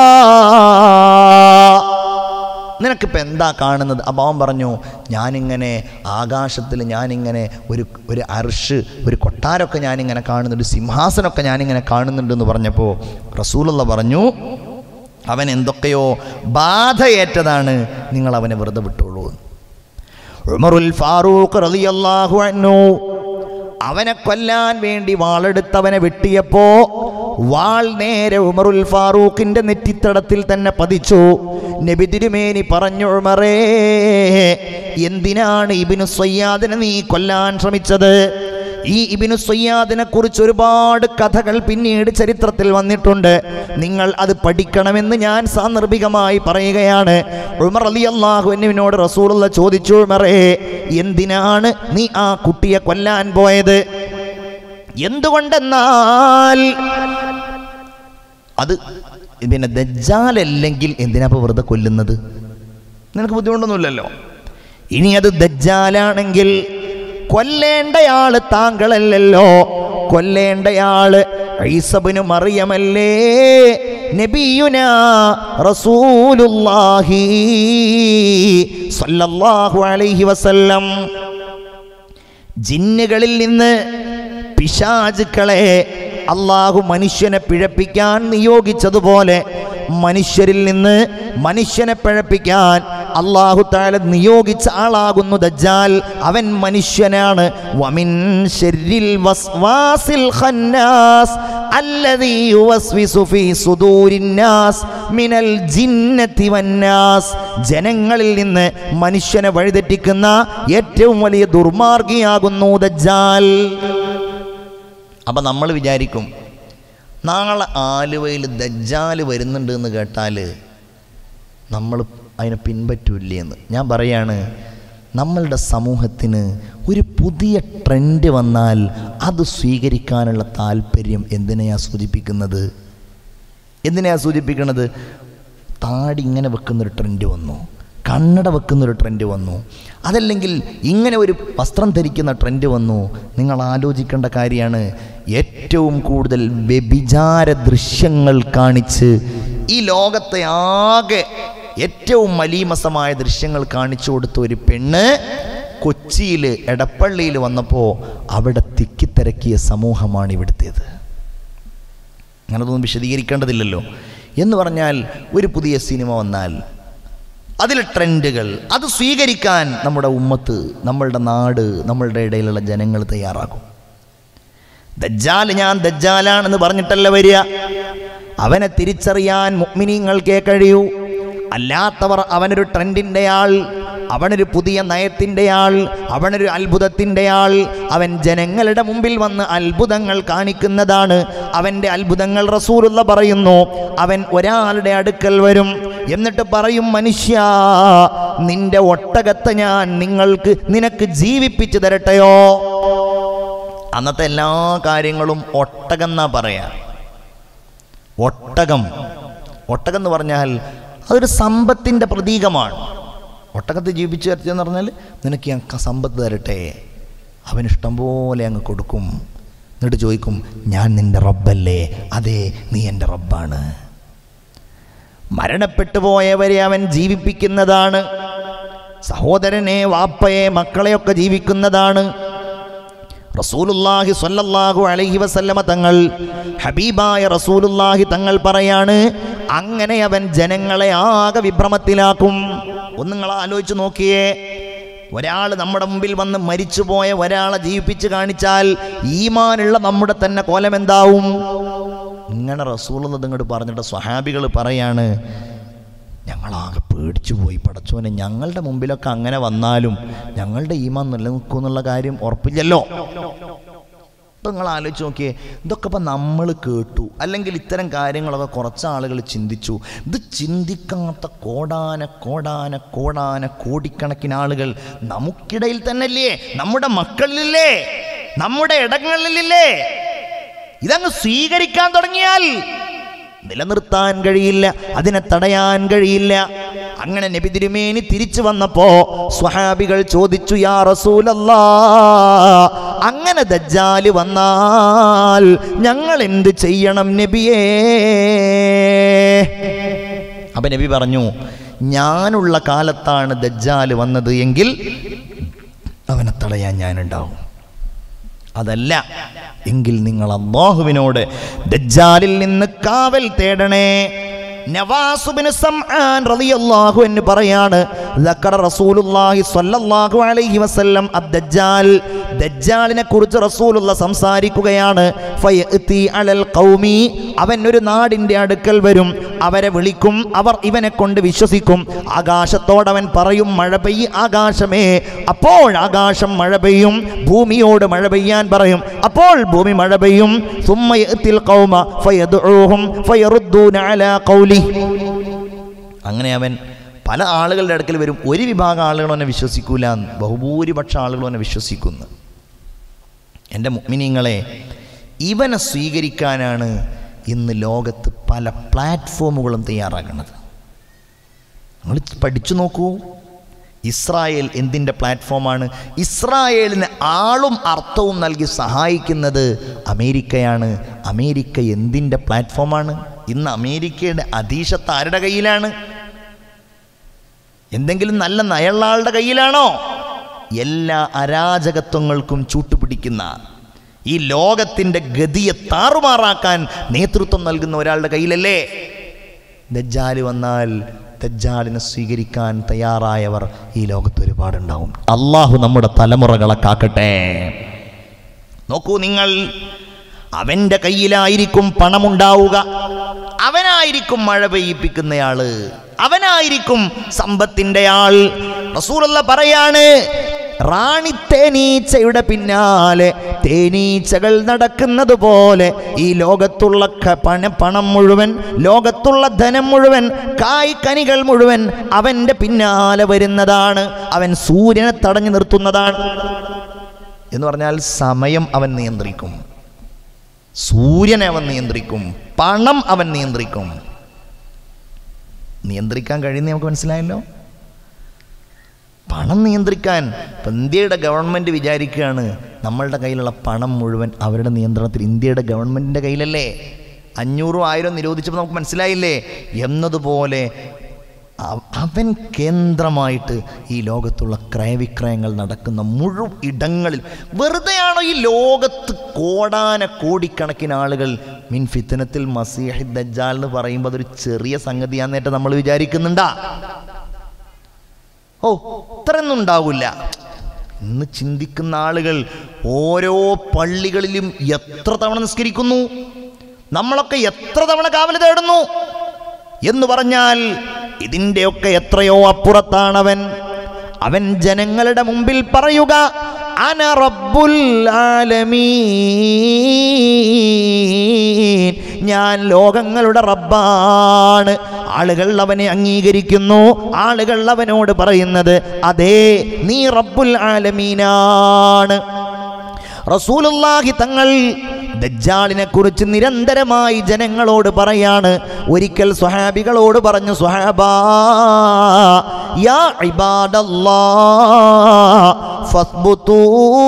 നിനക്കിപ്പോൾ എന്താ കാണുന്നത് അപ്പം അവൻ പറഞ്ഞു ഞാനിങ്ങനെ ആകാശത്തിൽ ഞാനിങ്ങനെ ഒരു ഒരു അർഷ് ഒരു കൊട്ടാരമൊക്കെ ഞാനിങ്ങനെ കാണുന്നുണ്ട് ഒരു സിംഹാസനമൊക്കെ ഞാനിങ്ങനെ കാണുന്നുണ്ടെന്ന് പറഞ്ഞപ്പോൾ റസൂലുള്ള പറഞ്ഞു അവൻ എന്തൊക്കെയോ ബാധയേറ്റതാണ് നിങ്ങൾ അവനെ വെറുതെ വിട്ടോളൂ എന്ന്. ഉമറുൽ ഫാറൂഖ് റളിയല്ലാഹു അൻഹു അവനെ കൊല്ലാൻ വേണ്ടി വാളെടുത്തവനെ വെട്ടിയപ്പോ വാൾ നേരെ ഉമറുൽ ഫാറൂഖിന്റെ നെറ്റിത്തടത്തിൽ തന്നെ പതിച്ചു നബി തിരുമേനി പറഞ്ഞു ഉമറേ എന്തിനാണ് ഇബിനു സയ്യാദിനെ നീ കൊല്ലാൻ ശ്രമിച്ചത് ഈ ഇബിനു സയ്യാദിനെ കുറിച്ച് ഒരുപാട് കഥകൾ പിന്നീട് ചരിത്രത്തിൽ വന്നിട്ടുണ്ട് നിങ്ങൾ അത് പഠിക്കണമെന്ന് ഞാൻ സാന്ദർഭികമായി പറയുകയാണ് ഉമർ അലി അള്ളാഹു എന്നിവിനോട് റസൂലുള്ള ചോദിച്ചു ഉമറേ എന്തിനാണ് നീ ആ കുട്ടിയെ കൊല്ലാൻ പോയത് എന്തുകൊണ്ടെന്നാൽ അത് പിന്നെ ദജ്ജാലല്ലെങ്കിൽ എന്തിനാ ഇപ്പൊ വെറുതെ കൊല്ലുന്നത് നിനക്ക് ബുദ്ധിമുട്ടൊന്നുമില്ലല്ലോ ഇനി അത് ദജ്ജാലാണെങ്കിൽ കൊല്ലേണ്ടയാള് താങ്കളല്ലല്ലോ കൊല്ലേണ്ടയാള് ഐസബിന് മറിയമല്ലേ നബിയുന റസൂലുള്ളാഹി സല്ലല്ലാഹു അലൈഹി വസല്ലം ജിന്നുകളിൽ നിന്ന് പിശാചുക്കളെ അള്ളാഹു മനുഷ്യനെ പിഴപ്പിക്കാൻ നിയോഗിച്ചതുപോലെ മനുഷ്യരിൽ നിന്ന് മനുഷ്യനെ പിഴപ്പിക്കാൻ അള്ളാഹു താല നിയോഗിച്ച ആളാകുന്നു ദജ്ജാൽ അവൻ മനുഷ്യനാണ് വമിൻ ശർരിൽ വസ്വാസിൽ ഖന്നാസ് അല്ലദീ യുവസ്വിസു ഫീ സുദൂരിന്നാസ് മിനൽ ജിന്നത്തി വന്നാസ് ജനങ്ങളിൽ നിന്ന് മനുഷ്യനെ വഴിതെറ്റിക്കുന്ന ഏറ്റവും വലിയ ദുർമാർഗിയാകുന്നു ദജ്ജാൽ അപ്പം നമ്മൾ വിചാരിക്കും നാളെ ആലുവയിൽ ദജ്ജാൽ വരുന്നുണ്ട് എന്ന് കേട്ടാൽ നമ്മൾ അതിനെ പിൻപറ്റൂല്ലേ എന്ന് ഞാൻ പറയാണ് നമ്മളുടെ സമൂഹത്തിന് ഒരു പുതിയ ട്രെൻഡ് വന്നാൽ അത് സ്വീകരിക്കാനുള്ള താല്പര്യം എന്തിനെയാ സൂചിപ്പിക്കുന്നത് എന്തിനെയാ സൂചിപ്പിക്കുന്നത് താടി ഇങ്ങനെ വെക്കുന്നൊരു ട്രെൻഡ് വന്നു കണ്ണട വെക്കുന്നൊരു ട്രെൻഡ് വന്നു അതല്ലെങ്കിൽ ഇങ്ങനെ ഒരു വസ്ത്രം ധരിക്കുന്ന ട്രെൻഡ് വന്നു നിങ്ങൾ ആലോചിക്കേണ്ട കാര്യമാണ് ഏറ്റവും കൂടുതൽ വ്യഭിചാര ദൃശ്യങ്ങൾ കാണിച്ച് ഈ ലോകത്തെ ആകെ ഏറ്റവും മലീമസമായ ദൃശ്യങ്ങൾ കാണിച്ചു കൊടുത്ത ഒരു പെണ്ണ് കൊച്ചിയിൽ എടപ്പള്ളിയിൽ വന്നപ്പോൾ അവിടെ തിക്കിത്തിരക്കിയ സമൂഹമാണ് ഇവിടുത്തേത് അങ്ങനതൊന്നും വിശദീകരിക്കേണ്ടതില്ലല്ലോ എന്ന് പറഞ്ഞാൽ ഒരു പുതിയ സിനിമ വന്നാൽ അതിൽ ട്രെൻഡുകൾ അത് സ്വീകരിക്കാൻ നമ്മുടെ ഉമ്മത്ത് നമ്മളുടെ നാട് നമ്മളുടെ ഇടയിലുള്ള ജനങ്ങൾ തയ്യാറാകും ദജ്ജാൽ ഞാൻ ദജ്ജാലാണെന്ന് പറഞ്ഞിട്ടല്ല വരിക അവനെ തിരിച്ചറിയാൻ മുഗ്മിനീങ്ങൾക്കേ കഴിയൂ അല്ലാത്തവർ അവനൊരു ട്രെൻഡിൻ്റെ ആൾ അവനൊരു പുതിയ നയത്തിൻ്റെ ആൾ അവനൊരു അത്ഭുതത്തിൻ്റെ ആൾ അവൻ ജനങ്ങളുടെ മുമ്പിൽ വന്ന് അത്ഭുതങ്ങൾ കാണിക്കുന്നതാണ് അവൻ്റെ അത്ഭുതങ്ങൾ റസൂലുള്ള പറയുന്നു അവൻ ഒരാളുടെ അടുക്കൽ വരും എന്നിട്ട് പറയും മനുഷ്യ നിന്റെ ഒട്ടകത്തെ ഞാൻ നിങ്ങൾക്ക് നിനക്ക് ജീവിപ്പിച്ചു തരട്ടെയോ അന്നത്തെ എല്ലാ കാര്യങ്ങളും ഒട്ടകം എന്നാ പറയാ ഒട്ടകം ഒട്ടകം എന്ന് പറഞ്ഞാൽ അതൊരു സമ്പത്തിൻ്റെ പ്രതീകമാണ് ഒട്ടകത്തെ ജീവിപ്പിച്ചു തരട്ടെന്ന് പറഞ്ഞാൽ നിനക്ക് ഞാൻ ക- സമ്പത്ത് തരട്ടെ അവനിഷ്ടം പോലെ അങ്ങ് കൊടുക്കും എന്നിട്ട് ചോദിക്കും ഞാൻ നിന്റെ റബ്ബല്ലേ അതെ നീ എൻ്റെ റബ്ബാണ് മരണപ്പെട്ടു പോയവരെ അവൻ ജീവിപ്പിക്കുന്നതാണ് സഹോദരനെ വാപ്പയെ മക്കളെയൊക്കെ ജീവിക്കുന്നതാണ് റസൂലുല്ലാഹി സ്വല്ലല്ലാഹു അലൈഹി വസല്ലമ തങ്ങൾ ഹബീബായ റസൂലുല്ലാഹി തങ്ങൾ പറയാണ് അങ്ങനെ അവൻ ജനങ്ങളെ ആകെ വിഭ്രമത്തിലാക്കും ഒന്ന് നിങ്ങൾ ആലോചിച്ച് നോക്കിയേ ഒരാൾ നമ്മുടെ മുമ്പിൽ വന്ന് മരിച്ചുപോയ ഒരാളെ ജീവിപ്പിച്ച് കാണിച്ചാൽ ഈമാനുള്ള നമ്മുടെ തന്നെ കോലം എന്താവും ഇങ്ങനെ റസൂൽ ഇങ്ങോട്ട് പറഞ്ഞിട്ട് സ്വഹാബികൾ പറയാണ് ഞങ്ങളാകെ പേടിച്ചു പോയി പടച്ചോനെ ഞങ്ങളുടെ മുമ്പിലൊക്കെ അങ്ങനെ വന്നാലും ഞങ്ങളുടെ ഈമാൻ നിലനിൽക്കും എന്നുള്ള കാര്യം ഉറപ്പില്ലല്ലോ ഇപ്പം നിങ്ങൾ ആലോചിച്ച് നോക്കിയേ ഇതൊക്കെ ഇപ്പം നമ്മൾ കേട്ടു അല്ലെങ്കിൽ ഇത്തരം കാര്യങ്ങളൊക്കെ കുറച്ച് ആളുകൾ ചിന്തിച്ചു ഇത് ചിന്തിക്കാത്ത കോടാന കോടാന കോടാന കോടിക്കണക്കിന് ആളുകൾ നമുക്കിടയിൽ തന്നെയല്ലേ നമ്മുടെ മക്കളിലില്ലേ നമ്മുടെ ഇടങ്ങളിലില്ലേ ഇതങ്ങ് സ്വീകരിക്കാൻ തുടങ്ങിയാൽ നിലനിർത്താൻ കഴിയില്ല അതിനെ തടയാൻ കഴിയില്ല അങ്ങനെ നബി തിരുമേനി തിരിച്ചു വന്നപ്പോ സ്വഹാബികൾ ചോദിച്ചു യാ റസൂലല്ലാ അങ്ങനെ ദജ്ജാല് വന്നാൽ ഞങ്ങൾ എന്ത് ചെയ്യണം നബിയേ അപ്പൊ നബി പറഞ്ഞു ഞാനുള്ള കാലത്താണ് ദജ്ജാല് വന്നത് എങ്കിൽ അവനെ തടയാൻ ഞാനുണ്ടാവും അതല്ല എങ്കിൽ നിങ്ങൾ അള്ളാഹുവിനോട് ദജ്ജാലിൽ നിന്ന് കാവൽ തേടണേ നവാസുബിന് സംആൻ റളിയല്ലാഹു എന്ന് പറയാണ് ദക്കറ റസൂലുള്ളാഹി സ്വല്ലല്ലാഹു അലൈഹി വസല്ലം അദ്ദജ്ജാൽ ദജ്ജാലിനെ കുറിച്ച് റസൂലുള്ള സംസാരിക്കുകയാണ് ഫയഅതി അലൽ ഖൗമി അവൻ ഒരു നാടിന്റെ അടുക്കൽ വരും അവരെ വിളിക്കും അവർ ഇവനെ കൊണ്ട് വിശ്വസിക്കും ആകാശത്തോടവൻ പറയും മഴ പെയ്യ് ആകാശമേ അപ്പോൾ ആകാശം മഴ പെയ്യും ഭൂമിയോട് മഴ പെയ്യാൻ പറയും അപ്പോൾ ഭൂമി മഴ പെയ്യും ثم يأتي القوم فيدعوهم فيردون على قوله അങ്ങനെ അവൻ പല ആളുകളുടെ അടുക്കൽ വരും ഒരു വിഭാഗം ആളുകൾ അവനെ വിശ്വസിക്കൂല എന്ന്. ബഹുഭൂരിപക്ഷം ആളുകൾ അവനെ വിശ്വസിക്കുന്നു എൻ്റെ മുഗ്മിനിങ്ങളെ ഇവനെ സ്വീകരിക്കാനാണ് ഇന്ന് ലോകത്ത് പല പ്ലാറ്റ്ഫോമുകളും തയ്യാറാക്കുന്നത് നിങ്ങൾ പഠിച്ചു നോക്കൂ ഇസ്രായേൽ എന്തിൻ്റെ പ്ലാറ്റ്ഫോമാണ് ഇസ്രായേലിന് ആളും അർത്ഥവും നൽകി സഹായിക്കുന്നത് അമേരിക്കയാണ് അമേരിക്ക എന്തിൻ്റെ പ്ലാറ്റ്ഫോമാണ് ഇന്ന് അമേരിക്കയുടെ അധീശത്ത് ആരുടെ കയ്യിലാണ് എന്തെങ്കിലും നല്ല നയമുള്ള ആളുടെ കയ്യിലാണോ എല്ലാ അരാജകത്വങ്ങൾക്കും ചൂട്ടുപിടിക്കുന്ന ഈ ലോകത്തിൻ്റെ ഗതിയെ താറുമാറാക്കാൻ നേതൃത്വം നൽകുന്ന ഒരാളുടെ കയ്യിലല്ലേ ദജ്ജാല് വന്നാൽ ദജ്ജാലിനെ സ്വീകരിക്കാൻ തയ്യാറായവർ ഈ ലോകത്ത് ഒരുപാടുണ്ടാവും അള്ളാഹു നമ്മുടെ തലമുറകളെ കാക്കട്ടെ നോക്കൂ നിങ്ങൾ അവൻ്റെ കയ്യിലായിരിക്കും പണമുണ്ടാവുക അവനായിരിക്കും മഴ പെയ്യിപ്പിക്കുന്നയാള് അവനായിരിക്കും സമ്പത്തിൻ്റെ ആൾ റസൂലുള്ള പറയാണ് റാണി തേനീച്ചയുടെ പിന്നാലെ തേനീച്ചകൾ നടക്കുന്നത് പോലെ ഈ ലോകത്തുള്ള ക- പണ പണം മുഴുവൻ ലോകത്തുള്ള ധനം മുഴുവൻ കായ് കനികൾ മുഴുവൻ അവൻ്റെ പിന്നാലെ വരുന്നതാണ് അവൻ സൂര്യനെ തടഞ്ഞു നിർത്തുന്നതാണ് എന്ന് പറഞ്ഞാൽ സമയം അവൻ നിയന്ത്രിക്കും സൂര്യനെ അവൻ നിയന്ത്രിക്കും പണം അവൻ നിയന്ത്രിക്കും നിയന്ത്രിക്കാൻ കഴിയുന്ന നമുക്ക് മനസ്സിലായല്ലോ പണം നിയന്ത്രിക്കാൻ ഇപ്പം ഇന്ത്യയുടെ ഗവൺമെൻറ് വിചാരിക്കുകയാണ് നമ്മളുടെ കയ്യിലുള്ള പണം മുഴുവൻ അവരുടെ നിയന്ത്രണത്തിൽ ഇന്ത്യയുടെ ഗവൺമെൻറ്റിൻ്റെ കയ്യിലല്ലേ അഞ്ഞൂറും ആയിരം നിരോധിച്ചപ്പോൾ നമുക്ക് മനസ്സിലായില്ലേ എന്നതുപോലെ അവ- അവൻ കേന്ദ്രമായിട്ട് ഈ ലോകത്തുള്ള ക്രയവിക്രയങ്ങൾ നടക്കുന്ന മുഴുവൻ ഇടങ്ങളിൽ വെറുതെയാണോ ഈ ലോകത്ത് കോടാന കോടിക്കണക്കിന് ആളുകൾ മിൻ ഫിത്തനത്തിൽ മസീഹി ദജ്ജാൽ എന്ന് പറയുമ്പോൾ അതൊരു ചെറിയ സംഗതിയാന്നേറ്റ് നമ്മൾ വിചാരിക്കുന്നുണ്ടാ ഓ ഇത്രയൊന്നും ഉണ്ടാവില്ല ഇന്ന് ചിന്തിക്കുന്ന ആളുകൾ ഓരോ പള്ളികളിലും എത്ര തവണ നിസ്കരിക്കുന്നു നമ്മളൊക്കെ എത്ര തവണ കാവല് തേടുന്നു എന്ന് പറഞ്ഞാൽ ഇതിൻ്റെയൊക്കെ എത്രയോ അപ്പുറത്താണവൻ അവൻ ജനങ്ങളുടെ മുമ്പിൽ പറയുക അന റബ്ബുൽ ആലമീൻ ഞാൻ ലോകങ്ങളുടെ റബ്ബാണ് ആളുകൾ അവനെ അംഗീകരിക്കുന്നു ആളുകൾ അവനോട് പറയുന്നത് അതേ നീ റബ്ബുൽ ആലമീനാണ് റസൂലുള്ളാഹി തങ്ങൾ ദജ്ജാലിനെ കുറിച്ച് നിരന്തരമായി ജനങ്ങളോട് പറയാണ് ഒരിക്കൽ സ്വഹാബികളോട് പറഞ്ഞു സ്വഹാബാ യാ ഇബാദല്ലാ ഫസ്ബുതൂ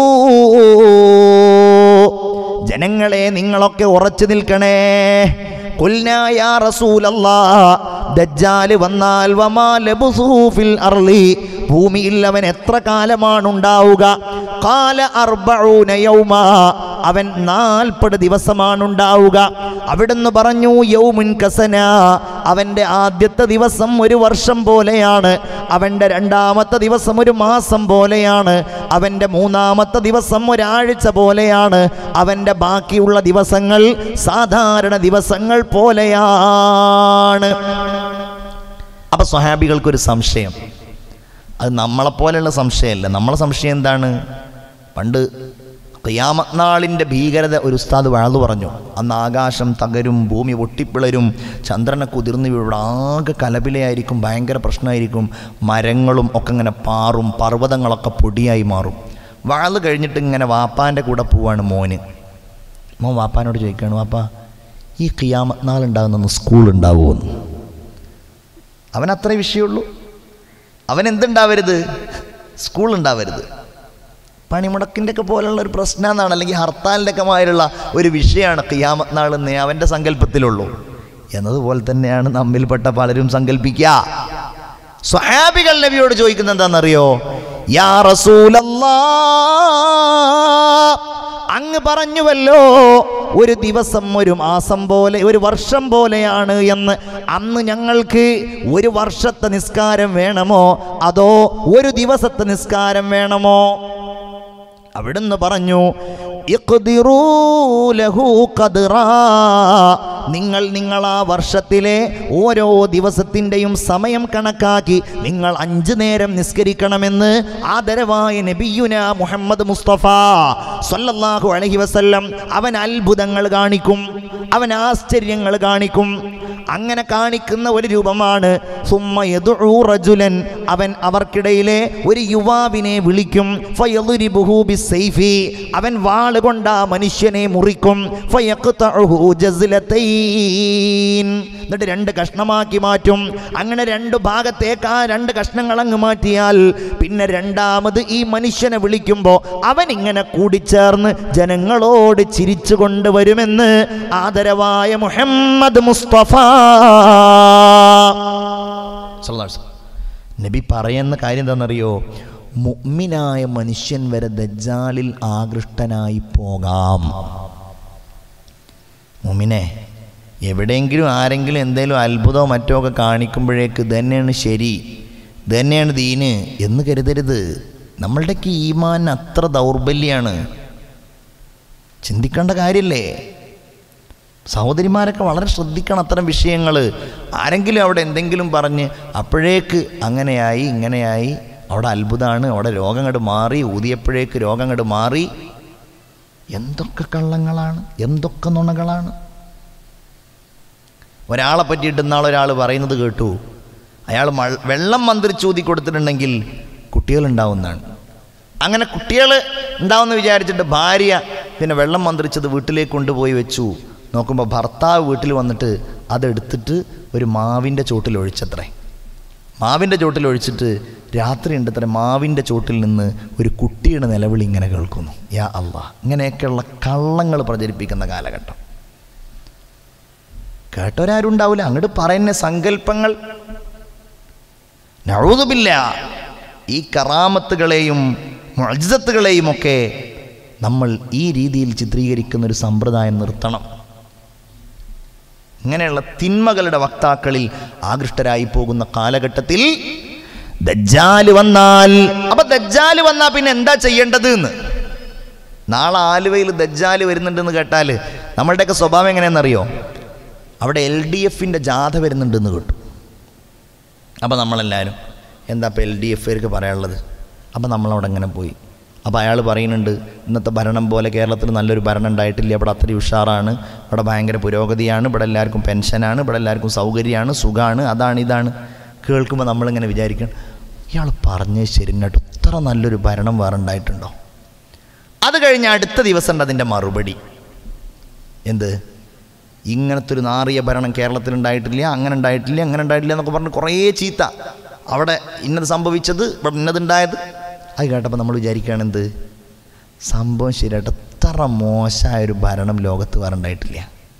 ജനങ്ങളെ നിങ്ങളൊക്കെ ഉറച്ചു നിൽക്കണേ ഖുൽനാ യാ റസൂലല്ലാ ദജ്ജാല് വന്നാൽ വമാ ലബ്സുഹു ഫിൽ അർളി ഭൂമിയിൽ അവൻ എത്ര കാലമാണ് ഉണ്ടാവുക കാല അർബഊന യൗമ അവൻ നാൽപ്പത് ദിവസമാണ് ഉണ്ടാവുക അവിടുന്ന് പറഞ്ഞു യൗമുൻ കസന അവൻ്റെ ആദ്യത്തെ ദിവസം ഒരു വർഷം പോലെയാണ് അവൻ്റെ രണ്ടാമത്തെ ദിവസം ഒരു മാസം പോലെയാണ് അവൻ്റെ മൂന്നാമത്തെ ദിവസം ഒരാഴ്ച പോലെയാണ് അവൻ്റെ ബാക്കിയുള്ള ദിവസങ്ങൾ സാധാരണ ദിവസങ്ങൾ പോലെയാണ് അപ്പൊ സ്വഹാബികൾക്കൊരു സംശയം അത് നമ്മളെപ്പോലെയുള്ള സംശയമല്ല നമ്മളെ സംശയം എന്താണ് പണ്ട് ഖിയാമത്ത് നാളിൻ്റെ ഭീകരത ഒരു ഉസ്താദ് വാഴ്ന്നു പറഞ്ഞു അന്ന് ആകാശം തകരും ഭൂമി പൊട്ടിപ്പിളരും ചന്ദ്രനെ കുതിർന്ന് വീഴും ആകെ കലപിലയായിരിക്കും ഭയങ്കര പ്രശ്നമായിരിക്കും മരങ്ങളും ഒക്കെ ഇങ്ങനെ പാറും പർവ്വതങ്ങളൊക്കെ പൊടിയായി മാറും വാള് കഴിഞ്ഞിട്ട് ഇങ്ങനെ വാപ്പാൻ്റെ കൂടെ പോവാണ് മോന് മോൻ വാപ്പാനോട് ചോദിക്കുകയാണ് വാപ്പ ഈ ഖിയാമത്ത് നാൾ ഉണ്ടാകുന്ന സ്കൂൾ ഉണ്ടാവുമെന്ന് അവൻ അത്രേ വിഷയമുള്ളൂ അവൻ എന്തുണ്ടാവരുത് സ്കൂൾ ഉണ്ടാവരുത് പണിമുടക്കിൻ്റെ ഒക്കെ പോലുള്ള ഒരു പ്രശ്നമെന്നാണ് അല്ലെങ്കിൽ ഹർത്താലിൻ്റെ ഒക്കെ മാതിരിയുള്ള ഒരു വിഷയമാണ് ഖിയാമത്ത് നാളെന്നേ അവൻ്റെ സങ്കല്പത്തിലുള്ളൂ എന്നതുപോലെ തന്നെയാണ് നമ്മിൽപ്പെട്ട പലരും സങ്കല്പിക്കുക സ്വഹാബികൾ നബിയോട് ചോദിക്കുന്നത് എന്താണെന്നറിയോ യാ റസൂലല്ലാ അങ്ങ് പറഞ്ഞുവല്ലോ ഒരു ദിവസം ഒരു മാസം പോലെ ഒരു വർഷം പോലെയാണ് എന്ന് അന്ന് ഞങ്ങൾക്ക് ഒരു വർഷത്തെ നിസ്കാരം വേണമോ അതോ ഒരു ദിവസത്തെ നിസ്കാരം വേണമോ അവിടുന്ന് പറഞ്ഞു ഇഖ്ദിറൂ ലഹു ഖദ്റാ. നിങ്ങൾ നിങ്ങൾ ആ വർഷത്തിലെ ഓരോ ദിവസത്തിൻ്റെയും സമയം കണക്കാക്കി നിങ്ങൾ അഞ്ചു നേരം നിസ്കരിക്കണമെന്ന് ആദരവായ നബിയുന മുഹമ്മദ് മുസ്തഫ സല്ലല്ലാഹു അലൈഹി വസല്ലം അവൻ അത്ഭുതങ്ങൾ കാണിക്കും അവൻ ആശ്ചര്യങ്ങൾ കാണിക്കും അങ്ങനെ കാണിക്കുന്ന ഒരു രൂപമാണ് സുമ്മ യദ്ഉ റജുലൻ അവൻ അവർക്കിടയിലെ ഒരു യുവാവിനെ വിളിക്കും ഫയദ്രിബുഹു ബിസ്സൈഫി അവൻ വാൾ കൊണ്ട് ആ മനുഷ്യനെ മുറിക്കും ഫയഖ്തഉഹു ജസ്ലതൈൻ എന്നിട്ട് രണ്ട് കഷ്ണമാക്കി മാറ്റും അങ്ങനെ രണ്ട് ഭാഗത്തേക്ക് ആ രണ്ട് കഷ്ണങ്ങൾ അങ്ങ് മാറ്റിയാൽ പിന്നെ രണ്ടാമത് ഈ മനുഷ്യനെ വിളിക്കുമ്പോൾ അവൻ ഇങ്ങനെ കൂടിച്ചേർന്ന് ജനങ്ങളോട് ചിരിച്ചു കൊണ്ടുവരുമെന്ന് ആദരവായ മുഹമ്മദ് മുസ്തഫ സല്ലല്ലാഹു അലൈഹി വസല്ലം. നബി പറയുന്ന കാര്യം എന്താണെന്നറിയോ മുഅ്മിനായ മനുഷ്യൻ വരെ ദജ്ജാലിൽ ആകൃഷ്ടനായി പോകാം മുമിനെ എവിടെയെങ്കിലും ആരെങ്കിലും എന്തെങ്കിലും അത്ഭുതമോ മറ്റോ ഒക്കെ കാണിക്കുമ്പോഴേക്ക് ഇത് തന്നെയാണ് ശരി ഇത് തന്നെയാണ് ദീന് എന്ന് കരുതരുത് നമ്മളുടെയൊക്കെ ഈമാൻ അത്ര ദൗർബല്യമാണ് ചിന്തിക്കേണ്ട കാര്യമല്ലേ സഹോദരിമാരൊക്കെ വളരെ ശ്രദ്ധിക്കണം അത്തരം വിഷയങ്ങൾ ആരെങ്കിലും അവിടെ എന്തെങ്കിലും പറഞ്ഞ് അപ്പോഴേക്ക് അങ്ങനെയായി ഇങ്ങനെയായി അവിടെ അത്ഭുതമാണ് അവിടെ രോഗം കണ്ട് മാറി ഊതിയപ്പോഴേക്ക് രോഗം കണ്ട് മാറി എന്തൊക്കെ കള്ളങ്ങളാണ് എന്തൊക്കെ നുണകളാണ് ഒരാളെ പറ്റിയിട്ട് ഇന്നാളൊരാൾ പറയുന്നത് കേട്ടു അയാൾ മഴ വെള്ളം മന്ത്രിച്ചൂതി കൊടുത്തിട്ടുണ്ടെങ്കിൽ കുട്ടികളുണ്ടാവുന്നതാണ് അങ്ങനെ കുട്ടികൾ ഉണ്ടാവുമെന്ന് വിചാരിച്ചിട്ട് ഭാര്യ പിന്നെ വെള്ളം മന്ത്രിച്ചത് വീട്ടിലേക്ക് കൊണ്ടുപോയി വെച്ചു നോക്കുമ്പോൾ ഭർത്താവ് വീട്ടിൽ വന്നിട്ട് അതെടുത്തിട്ട് ഒരു മാവിൻ്റെ ചോട്ടിൽ ഒഴിച്ചത്രേ മാവിൻ്റെ ചോട്ടിൽ ഒഴിച്ചിട്ട് രാത്രി ഉണ്ട് അത്ര മാവിൻ്റെ ചോട്ടിൽ നിന്ന് ഒരു കുട്ടിയുടെ നിലവിളി ഇങ്ങനെ കേൾക്കുന്നു യാ അള്ളാ ഇങ്ങനെയൊക്കെയുള്ള കള്ളങ്ങൾ പ്രചരിപ്പിക്കുന്ന കാലഘട്ടം കേട്ടവരാരും ഉണ്ടാവില്ല അങ്ങോട്ട് പറയുന്ന സങ്കല്പങ്ങൾ നഴുതുമില്ല ഈ കറാമത്തുകളെയും മുഅ്ജിസത്തുകളെയും ഒക്കെ നമ്മൾ ഈ രീതിയിൽ ചിത്രീകരിക്കുന്ന ഒരു സമ്പ്രദായം നിർത്തണം ഇങ്ങനെയുള്ള തിന്മകളുടെ വക്താക്കളിൽ ആകൃഷ്ടരായി പോകുന്ന കാലഘട്ടത്തിൽ ദജ്ജാല് വന്നാൽ അപ്പൊ ദജ്ജാല് വന്നാൽ പിന്നെ എന്താ ചെയ്യേണ്ടത് എന്ന് നാളെ ആലുവയിൽ ദജ്ജാല് വരുന്നുണ്ടെന്ന് കേട്ടാൽ നമ്മളുടെയൊക്കെ സ്വഭാവം എങ്ങനെയാണെന്നറിയോ അവിടെ എൽ ഡി എഫിൻ്റെ ജാഥ വരുന്നുണ്ടെന്ന് കേട്ടു അപ്പോൾ നമ്മളെല്ലാവരും എന്താ ഇപ്പോൾ എൽ ഡി എഫുകാർക്ക് പറയാനുള്ളത് അപ്പോൾ നമ്മളവിടെ അങ്ങനെ പോയി അപ്പോൾ അയാൾ പറയുന്നുണ്ട് ഇന്നത്തെ ഭരണം പോലെ കേരളത്തിൽ നല്ലൊരു ഭരണം ഉണ്ടായിട്ടില്ല ഇവിടെ അത്രയും ഉഷാറാണ് ഇവിടെ ഭയങ്കര പുരോഗതിയാണ് ഇവിടെ എല്ലാവർക്കും പെൻഷനാണ് ഇവിടെ എല്ലാവർക്കും സൗകര്യമാണ് സുഖമാണ് അതാണ് ഇതാണ് കേൾക്കുമ്പോൾ നമ്മളിങ്ങനെ വിചാരിക്കണം ഇയാൾ പറഞ്ഞത് ശരി കേട്ടോ ഇത്ര നല്ലൊരു ഭരണം വേറെ ഉണ്ടായിട്ടുണ്ടോ അത് കഴിഞ്ഞ് അടുത്ത ദിവസം ഉണ്ട് അതിൻ്റെ മറുപടി എന്ത് ഇങ്ങനത്തെ ഒരു നാറിയ ഭരണം കേരളത്തിൽ ഉണ്ടായിട്ടില്ല അങ്ങനെ ഉണ്ടായിട്ടില്ല അങ്ങനെ ഉണ്ടായിട്ടില്ല എന്നൊക്കെ പറഞ്ഞ് കുറേ ചീത്ത അവിടെ ഇന്നത് സംഭവിച്ചത് ഇവിടെ ഇന്നതുണ്ടായത് അത് കേട്ടപ്പോൾ നമ്മൾ വിചാരിക്കുകയാണ് എന്ത് സംഭവം ശരിയായിട്ട് എത്ര മോശമായ ഒരു ഭരണം ലോകത്ത് വേറെ ഉണ്ടായിട്ടില്ല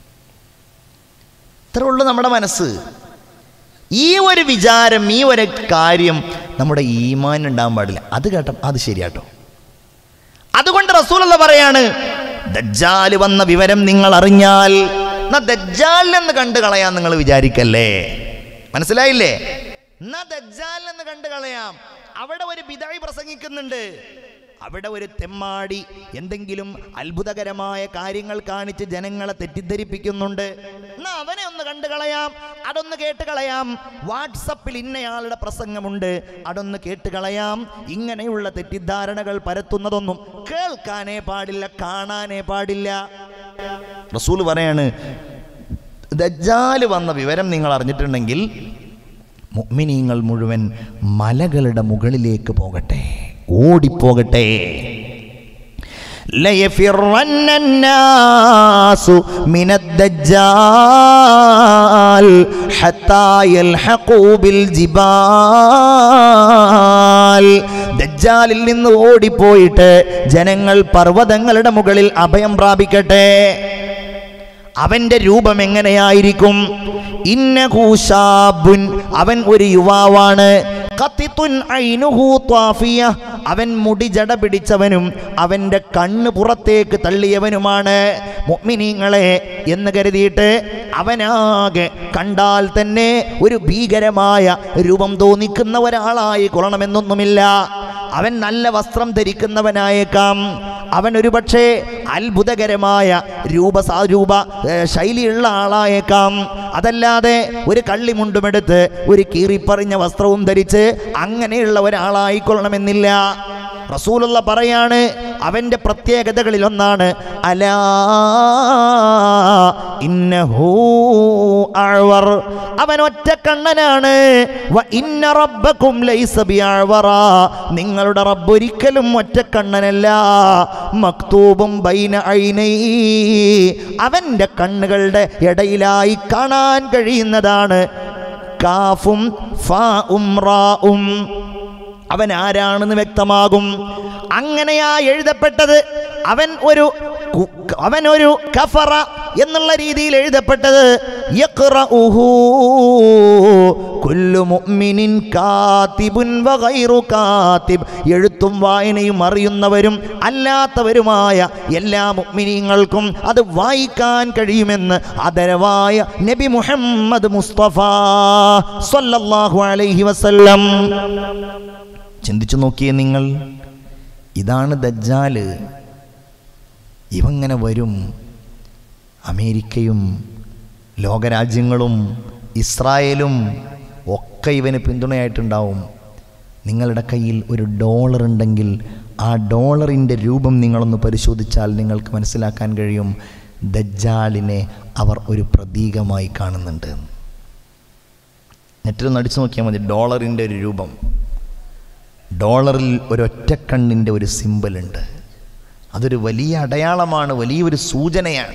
ഇത്രേ ഉള്ളൂ നമ്മുടെ മനസ്സ് ഈ ഒരു വിചാരം ഈ ഒരു കാര്യം നമ്മുടെ ഈമാൻ ഉണ്ടാകാൻ പാടില്ല അത് കേട്ട അത് ശരിയാട്ടോ അതുകൊണ്ട് റസൂലുള്ള പറയാണ് ദജ്ജാല് വന്ന വിവരം നിങ്ങൾ അറിഞ്ഞാൽ എന്നാ ദജ്ജാലിനെന്ന് കണ്ടു കളയാൻ നിങ്ങൾ വിചാരിക്കല്ലേ മനസ്സിലായില്ലേ എന്നാ ദജ്ജാലിനെന്ന് കണ്ടു കളയാം അവിടെ ഒരു പിതായി പ്രസംഗിക്കുന്നുണ്ട് അവിടെ ഒരു തെമ്മാടി എന്തെങ്കിലും അത്ഭുതകരമായ കാര്യങ്ങൾ കാണിച്ച് ജനങ്ങളെ തെറ്റിദ്ധരിപ്പിക്കുന്നുണ്ട് എന്നാ അവനെ ഒന്ന് കണ്ടു കളയാം അതൊന്ന് കേട്ട് കളയാം വാട്സപ്പിൽ ഇന്നയാളുടെ പ്രസംഗമുണ്ട് അതൊന്ന് കേട്ട് കളയാം ഇങ്ങനെയുള്ള തെറ്റിദ്ധാരണകൾ പരത്തുന്നതൊന്നും കേൾക്കാനേ പാടില്ല കാണാനേ പാടില്ല റസൂൽ പറയാണ് ദജ്ജാല് വന്ന വിവരം നിങ്ങൾ അറിഞ്ഞിട്ടുണ്ടെങ്കിൽ മുഅ്മിനീങ്ങൾ മുഴുവൻ മലകളുടെ മുകളിലേക്ക് പോകട്ടെ ഓടിപ്പോകട്ടെ ليفرن الناس من الدجال حتى يلحقوا بالجبال ദജ്ജാലിൽ നിന്ന് ഓടിപ്പോയിട്ട് ജനങ്ങൾ പർവ്വതങ്ങളുടെ മുകളിൽ അഭയം പ്രാപിക്കട്ടെ അവന്റെ രൂപം എങ്ങനെയായിരിക്കും ഇന്നഹൂഷാബുൻ അവൻ ഒരു യുവാവാണ് ഖത്തിത്തുൻ ഐനുഹു ത്വാഫിയ അവൻ മുടി ജട പിടിച്ചവനും അവൻ്റെ കണ്ണ് പുറത്തേക്ക് തള്ളിയവനുമാണ് മുഅ്മിനീങ്ങളെ എന്ന് കരുതിയിട്ട് അവനാകെ കണ്ടാൽ തന്നെ ഒരു ഭീകരമായ രൂപം തോന്നിക്കുന്ന ഒരാളായി കൊള്ളണമെന്നൊന്നുമില്ല അവൻ നല്ല വസ്ത്രം ധരിക്കുന്നവനായേക്കാം അവൻ ഒരു പക്ഷേ അത്ഭുതകരമായ രൂപ രൂപ ഏ, ശൈലിയുള്ള ആളായേക്കാം അതല്ലാതെ ഒരു കള്ളിമുണ്ടുമെടുത്ത് ഒരു കീറിപ്പറിഞ്ഞ വസ്ത്രവും ധരിച്ച് അങ്ങനെയുള്ള ഒരാളായിക്കൊള്ളണമെന്നില്ല റസൂലുള്ള പറയാണ് അവൻ്റെ പ്രത്യേകതകളിൽ ഒന്നാണ് അലാ ഇന്നഹൂ അഴ്വർ അവൻ ഒറ്റക്കണ്ണനാണ് വ ഇന്ന റബ്ബക്കും ലൈസ ബിഅഴ്വറ നിങ്ങളുടെ റബ്ബ് ഒരിക്കലും ഒറ്റക്കണ്ണനല്ല മക്തൂബും ബൈന ഐനൈ അവൻ്റെ കണ്ണുകളുടെ ഇടയിലായി കാണാൻ കഴിയുന്നതാണ് കാഫും ഫാഉം റാഉം അവൻ ആരാണെന്ന് വ്യക്തമാകും അങ്ങനെയാ എഴുതപ്പെട്ടത് അവൻ ഒരു കു- അവൻ ഒരു കഫറ എന്നുള്ള രീതിയിൽ എഴുതപ്പെട്ടത് യഖ്റഉഹു കുല്ലു മുഅ്മിനിൻ കാത്തിബുൻ വഗൈറു കാത്തിബ് എഴുത്തും വായനയും അറിയുന്നവരും അല്ലാത്തവരുമായ എല്ലാ മുഅ്മിനീങ്ങൾക്കും അത് വായിക്കാൻ കഴിയുമെന്ന് ആദരവായ നബി മുഹമ്മദ് മുസ്തഫ സല്ലല്ലാഹു അലൈഹി വസല്ലം ചിന്തിച്ചു നോക്കിയേ നിങ്ങൾ ഇതാണ് ദജ്ജാല് ഇവങ്ങനെ വരും അമേരിക്കയും ലോകരാജ്യങ്ങളും ഇസ്രായേലും ഒക്കെ ഇവന് പിന്തുണയായിട്ടുണ്ടാവും നിങ്ങളുടെ കയ്യിൽ ഒരു ഡോളർ ഉണ്ടെങ്കിൽ ആ ഡോളറിൻ്റെ രൂപം നിങ്ങളൊന്ന് പരിശോധിച്ചാൽ നിങ്ങൾക്ക് മനസ്സിലാക്കാൻ കഴിയും ദജ്ജാലിനെ അവർ ഒരു പ്രതീകമായി കാണുന്നുണ്ട് നെറ്റിലൊന്ന് അടിച്ചു നോക്കിയാൽ മതി ഡോളറിൻ്റെ ഒരു രൂപം ഡോളറിൽ ഒരൊറ്റക്കണ്ണിൻ്റെ ഒരു സിമ്പലുണ്ട് അതൊരു വലിയ അടയാളമാണ് വലിയൊരു സൂചനയാണ്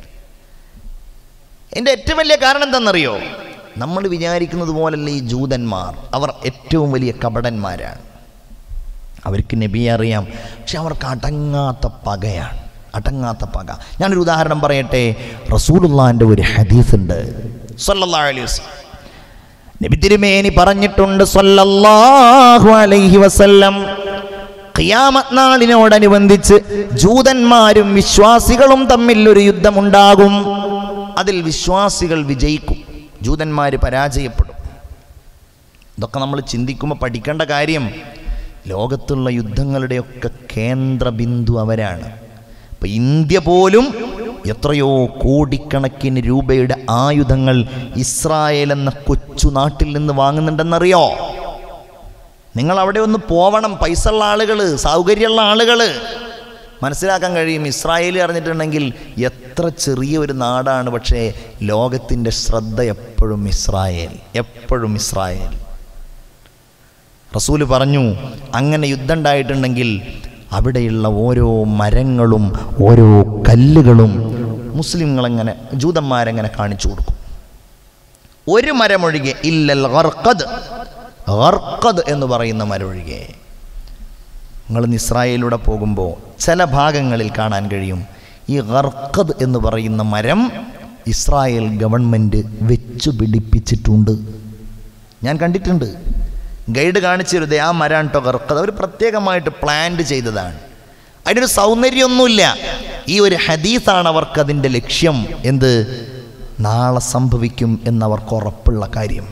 എൻ്റെ ഏറ്റവും വലിയ കാരണം എന്താണെന്നറിയോ നമ്മൾ വിചാരിക്കുന്നത് പോലല്ല ഈ ജൂതന്മാർ അവർ ഏറ്റവും വലിയ കപടന്മാരാണ് അവർക്ക് നബിയെ അറിയാം പക്ഷെ അവർക്ക് അടങ്ങാത്ത പകയാണ് അടങ്ങാത്ത പക ഞാനൊരു ഉദാഹരണം പറയട്ടെ റസൂലുള്ളാൻ്റെ ഒരു ഹദീസ് ഉണ്ട് സല്ലല്ലാഹു അലൈഹി വസല്ലം നബി തിരുമേനി പറഞ്ഞിട്ടുണ്ട് സല്ലല്ലാഹു അലൈഹി വസല്ലം ഖിയാമത്ത് നാളിനോടനുബന്ധിച്ച് ജൂതന്മാരും വിശ്വാസികളും തമ്മിൽ ഒരു യുദ്ധമുണ്ടാകും അതിൽ വിശ്വാസികൾ വിജയിക്കും ജൂതന്മാർ പരാജയപ്പെടും ഇതൊക്കെ നമ്മൾ ചിന്തിക്കുമ്പോൾ പഠിക്കേണ്ട കാര്യം ലോകത്തുള്ള യുദ്ധങ്ങളുടെയൊക്കെ കേന്ദ്ര ബിന്ദു അവരാണ് ഇപ്പം ഇന്ത്യ പോലും എത്രയോ കോടിക്കണക്കിന് രൂപയുടെ ആയുധങ്ങൾ ഇസ്രായേൽ എന്ന കൊച്ചു നാട്ടിൽ നിന്ന് വാങ്ങുന്നുണ്ടെന്നറിയോ നിങ്ങൾ അവിടെ ഒന്ന് പോവണം പൈസ ഉള്ള ആളുകൾ സൗകര്യമുള്ള ആളുകൾ മനസ്സിലാക്കാൻ കഴിയും ഇസ്രായേൽ അറിഞ്ഞിട്ടുണ്ടെങ്കിൽ എത്ര ചെറിയ ഒരു നാടാണ് പക്ഷേ ലോകത്തിൻ്റെ ശ്രദ്ധ എപ്പോഴും ഇസ്രായേൽ എപ്പോഴും ഇസ്രായേൽ റസൂല് പറഞ്ഞു അങ്ങനെ യുദ്ധം ഉണ്ടായിട്ടുണ്ടെങ്കിൽ അവിടെയുള്ള ഓരോ മരങ്ങളും ഓരോ കല്ലുകളും മുസ്ലിങ്ങളെങ്ങനെ ജൂതന്മാരെങ്ങനെ കാണിച്ചു കൊടുക്കും ഒരു മരമൊഴികെ ഇല്ലൽ ഗർഖദ് ഗർഖദ് എന്ന് പറയുന്ന മരമൊഴികെ നിങ്ങൾ ഇസ്രായേലിലൂടെ പോകുമ്പോൾ ചില ഭാഗങ്ങളിൽ കാണാൻ കഴിയും ഈ ഗർഖദ് എന്ന് പറയുന്ന മരം ഇസ്രായേൽ ഗവൺമെൻറ് വെച്ചു പിടിപ്പിച്ചിട്ടുണ്ട് ഞാൻ കണ്ടിട്ടുണ്ട് ഗൈഡ് കാണിച്ചിരുത് ആ മരാണ് കേട്ടോ ഗർഖദ് അവർ പ്രത്യേകമായിട്ട് പ്ലാന്റ് ചെയ്തതാണ് അതിനൊരു സൗന്ദര്യമൊന്നുമില്ല ഈ ഒരു ഹദീസാണ് അവർക്കതിൻ്റെ ലക്ഷ്യം എന്ത് നാളെ സംഭവിക്കും എന്നവർക്ക് ഉറപ്പുള്ള കാര്യം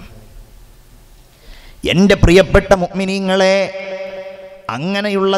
എൻ്റെ പ്രിയപ്പെട്ട മുഅ്മിനീങ്ങളെ അങ്ങനെയുള്ള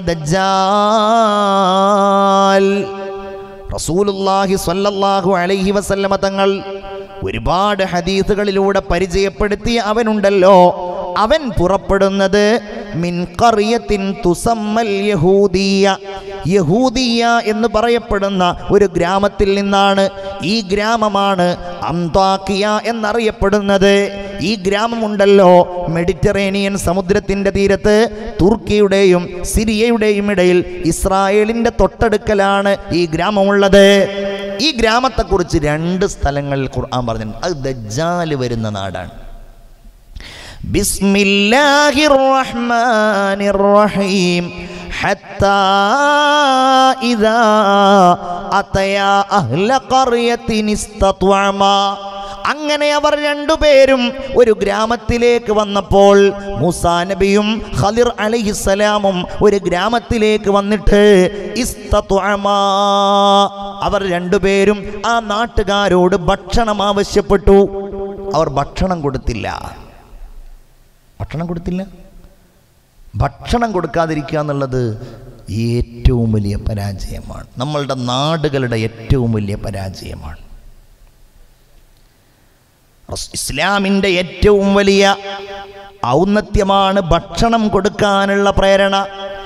ദജ്ജാൽ റസൂലുള്ളാഹി സ്വല്ലല്ലാഹു അലൈഹി വസല്ലമ തങ്ങൾ ഒരുപാട് ഹദീസുകളിലൂടെ പരിചയപ്പെടുത്തിയ അവനുണ്ടല്ലോ അവൻ പുറപ്പെടുന്നത് മിൻ ഖറിയത്തിൻ തുസമ്മൽ യഹൂദിയ യഹൂദിയ എന്ന് പറയപ്പെടുന്ന ഒരു ഗ്രാമത്തിൽ നിന്നാണ് ഈ ഗ്രാമമാണ് അന്താക്കിയ എന്നറിയപ്പെടുന്നത് ഈ ഗ്രാമമുണ്ടല്ലോ മെഡിറ്ററേനിയൻ സമുദ്രത്തിൻ്റെ തീരത്ത് തുർക്കിയുടെയും സിറിയയുടെയും ഇടയിൽ ഇസ്രായേലിൻ്റെ തൊട്ടടുക്കലാണ് ഈ ഗ്രാമമുള്ളത് ഈ ഗ്രാമത്തെക്കുറിച്ച് രണ്ട് സ്ഥലങ്ങളിൽ ഖുർആൻ പറഞ്ഞിട്ടുണ്ട് അത് ദജ്ജാല് വരുന്ന നാടാണ് بسم الله الرحمن الرحيم حتى إذا أتيا أهل قرية استطعما അങ്ങനെ അവർ രണ്ടുപേരും ഒരു ഗ്രാമത്തിലേക്ക് വന്നപ്പോൾ മൂസാ നബിയും ഖദിർ അലൈഹിസ്സലാമും ഒരു ഗ്രാമത്തിലേക്ക് വന്നിട്ട് ഇസ്തത്വമാ അവർ രണ്ടുപേരും ആ നാട്ടുകാരോട് ഭക്ഷണം ആവശ്യപ്പെട്ടു അവർ ഭക്ഷണം കൊടുത്തില്ല ഭക്ഷണം കൊടുത്തില്ല ഭക്ഷണം കൊടുക്കാതിരിക്കുക എന്നുള്ളത് ഏറ്റവും വലിയ പരാജയമാണ് നമ്മളുടെ നാടുകളുടെ ഏറ്റവും വലിയ പരാജയമാണ് റസ്- ഇസ്ലാമിൻ്റെ ഏറ്റവും വലിയ ഔന്നത്യമാണ് ഭക്ഷണം കൊടുക്കാനുള്ള പ്രേരണ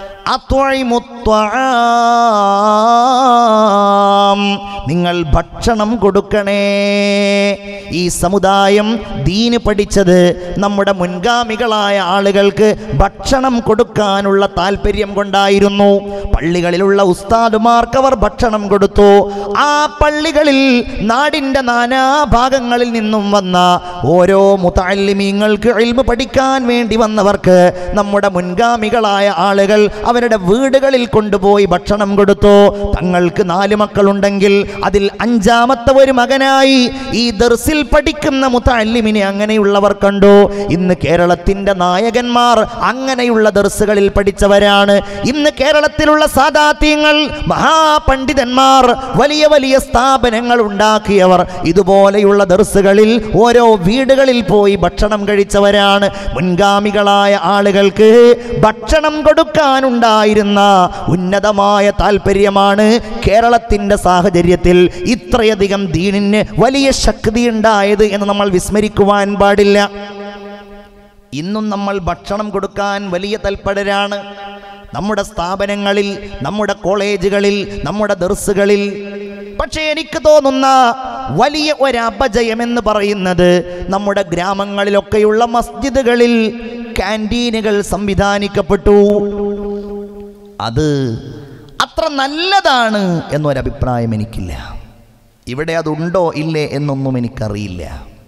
അത്വഴിമുത്വാം. നിങ്ങൾ ഭക്ഷണം കൊടുക്കണേ ഈ സമുദായം ദീന് പഠിച്ചത് നമ്മുടെ മുൻഗാമികളായ ആളുകൾക്ക് ഭക്ഷണം കൊടുക്കാനുള്ള താല്പര്യം കൊണ്ടായിരുന്നു പള്ളികളിലുള്ള ഉസ്താദുമാർക്ക് അവർ ഭക്ഷണം കൊടുത്തു ആ പള്ളികളിൽ നാടിൻ്റെ നാനാഭാഗങ്ങളിൽ നിന്നും വന്ന ഓരോ മുതാലിമീങ്ങൾക്ക് ഇൽമ പഠിക്കാൻ വേണ്ടി വന്നവർക്ക് നമ്മുടെ മുൻഗാമികളായ ആളുകൾ അവരുടെ വീടുകളിൽ കൊണ്ടുപോയി ഭക്ഷണം കൊടുത്തു തങ്ങൾക്ക് നാല് മക്കളുണ്ടെങ്കിൽ അതിൽ അഞ്ചാമത്തെ ഒരു മകനായി ഈ ദർസിൽ പഠിക്കുന്ന മുത്താലിമിനെ അങ്ങനെയുള്ളവർ കണ്ടു ഇന്ന് കേരളത്തിന്റെ നായകന്മാർ അങ്ങനെയുള്ള ദർസുകളിൽ പഠിച്ചവരാണ് ഇന്ന് കേരളത്തിലുള്ള സാദാത്യങ്ങൾ മഹാപണ്ഡിതന്മാർ വലിയ വലിയ സ്ഥാപനങ്ങൾ ഉണ്ടാക്കിയവർ ഇതുപോലെയുള്ള ദർസുകളിൽ ഓരോ വീടുകളിൽ പോയി ഭക്ഷണം കഴിച്ചവരാണ് മുൻഗാമികളായ ആളുകൾക്ക് ഭക്ഷണം കൊടുക്കാനുണ്ടായിരുന്ന ഉന്നതമായ താല്പര്യമാണ് കേരളത്തിൻ്റെ സാഹചര്യത്തിൽ ഇത്രയധികം ദീനിന് വലിയ ശക്തി ഉണ്ടായത് എന്ന് നമ്മൾ വിസ്മരിക്കുവാൻ പാടില്ല ഇന്നും നമ്മൾ ഭക്ഷണം കൊടുക്കാൻ വലിയ തൽപരരാണ് നമ്മുടെ സ്ഥാപനങ്ങളിൽ നമ്മുടെ കോളേജുകളിൽ നമ്മുടെ ദർസുകളിൽ പക്ഷേ എനിക്ക് തോന്നുന്ന വലിയ ഒരു അപജയം എന്ന് പറയുന്നത് നമ്മുടെ ഗ്രാമങ്ങളിലൊക്കെയുള്ള മസ്ജിദുകളിൽ ക്യാൻറ്റീനുകൾ സംവിധാനിക്കപ്പെട്ടു അത് അത്ര നല്ലതാണ് എന്നൊരഭിപ്രായം എനിക്കില്ല ഇവിടെ അതുണ്ടോ ഇല്ലേ എന്നൊന്നും എനിക്കറിയില്ല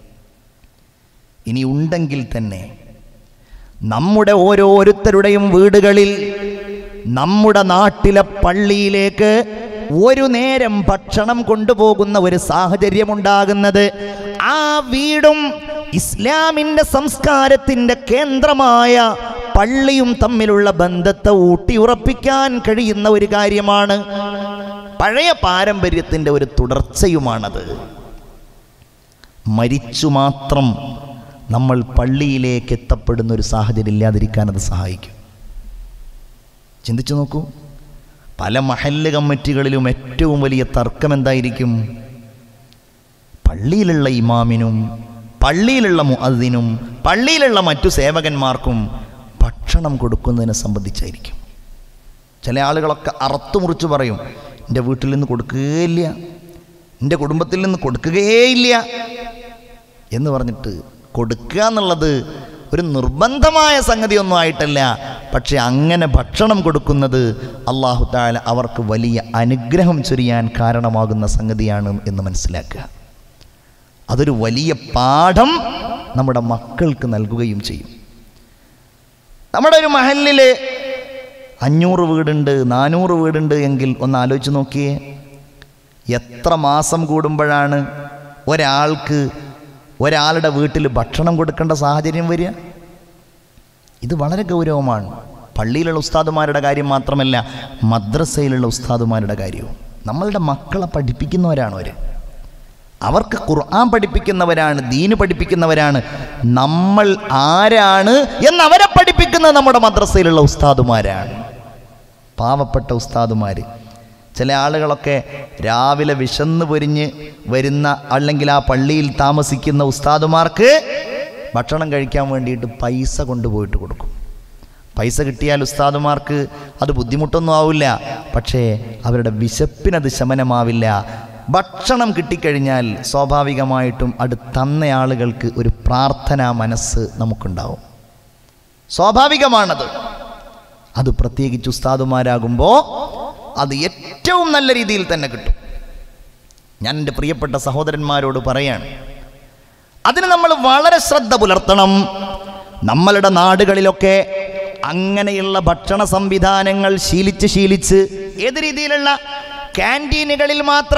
ഇനി ഉണ്ടെങ്കിൽ തന്നെ നമ്മുടെ ഓരോരുത്തരുടെയും വീടുകളിൽ നമ്മുടെ നാട്ടിലെ പള്ളിയിലേക്ക് ഒരു നേരം ഭക്ഷണം കൊണ്ടുപോകുന്ന ഒരു സാഹചര്യമുണ്ടാകുന്നത് ആ വീടും ഇസ്ലാമിൻ്റെ സംസ്കാരത്തിൻ്റെ കേന്ദ്രമായ പള്ളിയും തമ്മിലുള്ള ബന്ധത്തെ ഊട്ടിയുറപ്പിക്കാൻ കഴിയുന്ന ഒരു കാര്യമാണ് പഴയ പാരമ്പര്യത്തിൻ്റെ ഒരു തുടർച്ചയുമാണത് മരിച്ചു മാത്രം നമ്മൾ പള്ളിയിലേക്ക് എത്തപ്പെടുന്ന ഒരു സാഹചര്യം ഇല്ലാതിരിക്കാൻ അത് സഹായിക്കും ചിന്തിച്ചു നോക്കൂ പല മഹല്ല് കമ്മിറ്റികളിലും ഏറ്റവും വലിയ തർക്കം എന്തായിരിക്കും പള്ളിയിലുള്ള ഇമാമിനും പള്ളിയിലുള്ള മുഅദ്ദിനും പള്ളിയിലുള്ള മറ്റു സേവകന്മാർക്കും ഭക്ഷണം കൊടുക്കുന്നതിനെ സംബന്ധിച്ചായിരിക്കും ചില ആളുകളൊക്കെ അറുത്തു മുറിച്ച് പറയും എൻ്റെ വീട്ടിൽ നിന്ന് കൊടുക്കുകയില്ല എൻ്റെ കുടുംബത്തിൽ നിന്ന് കൊടുക്കുകയില്ല എന്ന് പറഞ്ഞിട്ട് കൊടുക്കുക എന്നുള്ളത് ഒരു നിർബന്ധമായ സംഗതിയൊന്നും ആയിട്ടല്ല പക്ഷെ അങ്ങനെ ഭക്ഷണം കൊടുക്കുന്നത് അള്ളാഹു താല അവർക്ക് വലിയ അനുഗ്രഹം ചൊരിയാൻ കാരണമാകുന്ന സംഗതിയാണ് എന്ന് മനസ്സിലാക്കുക അതൊരു വലിയ പാഠം നമ്മുടെ മക്കൾക്ക് നൽകുകയും ചെയ്യും നമ്മുടെ ഒരു മഹലിൽ അഞ്ഞൂറ് വീടുണ്ട് നാനൂറ് വീടുണ്ട് എങ്കിൽ ഒന്ന് ആലോചിച്ച് നോക്കിയേ എത്ര മാസം കൂടുമ്പോഴാണ് ഒരാൾക്ക് ഒരാളുടെ വീട്ടിൽ ഭക്ഷണം കൊടുക്കേണ്ട സാഹചര്യം വരിക ഇത് വളരെ ഗൗരവമാണ് പള്ളിയിലുള്ള ഉസ്താദുമാരുടെ കാര്യം മാത്രമല്ല മദ്രസയിലുള്ള ഉസ്താദുമാരുടെ കാര്യവും നമ്മളുടെ മക്കളെ പഠിപ്പിക്കുന്നവരാണ് അവർ അവർക്ക് ഖുർആൻ പഠിപ്പിക്കുന്നവരാണ് ദീന് പഠിപ്പിക്കുന്നവരാണ് നമ്മൾ ആരാണ് എന്ന് അവരെ പഠിപ്പിക്കുന്നത് നമ്മുടെ മദ്രസയിലുള്ള ഉസ്താദുമാരാണ് പാവപ്പെട്ട ഉസ്താദുമാർ ചില ആളുകളൊക്കെ രാവിലെ വിശന്ന് പൊരിഞ്ഞ് വരുന്ന അല്ലെങ്കിൽ ആ പള്ളിയിൽ താമസിക്കുന്ന ഉസ്താദുമാർക്ക് ഭക്ഷണം കഴിക്കാൻ വേണ്ടിയിട്ട് പൈസ കൊണ്ടുപോയിട്ട് കൊടുക്കും പൈസ കിട്ടിയാൽ ഉസ്താദുമാർക്ക് അത് ബുദ്ധിമുട്ടൊന്നും ആവില്ല പക്ഷേ അവരുടെ വിശപ്പിനത് ശമനമാവില്ല ഭക്ഷണം കിട്ടിക്കഴിഞ്ഞാൽ സ്വാഭാവികമായിട്ടും അത് തന്ന ആളുകൾക്ക് ഒരു പ്രാർത്ഥനാ മനസ്സ് നമുക്കുണ്ടാവും സ്വാഭാവികമാണത് അത് പ്രത്യേകിച്ച് ഉസ്താദുമാരാകുമ്പോൾ അത് ഏറ്റവും നല്ല രീതിയിൽ തന്നെ കിട്ടും ഞാൻ എൻ്റെ പ്രിയപ്പെട്ട സഹോദരന്മാരോട് പറയാണ് അതിന് നമ്മൾ വളരെ ശ്രദ്ധ പുലർത്തണം നമ്മളുടെ നാടുകളിലൊക്കെ അങ്ങനെയുള്ള ഭക്ഷണ സംവിധാനങ്ങൾ ശീലിച്ച് ശീലിച്ച് ഏത് രീതിയിലുള്ള ക്യാൻറ്റീനുകളിൽ മാത്രം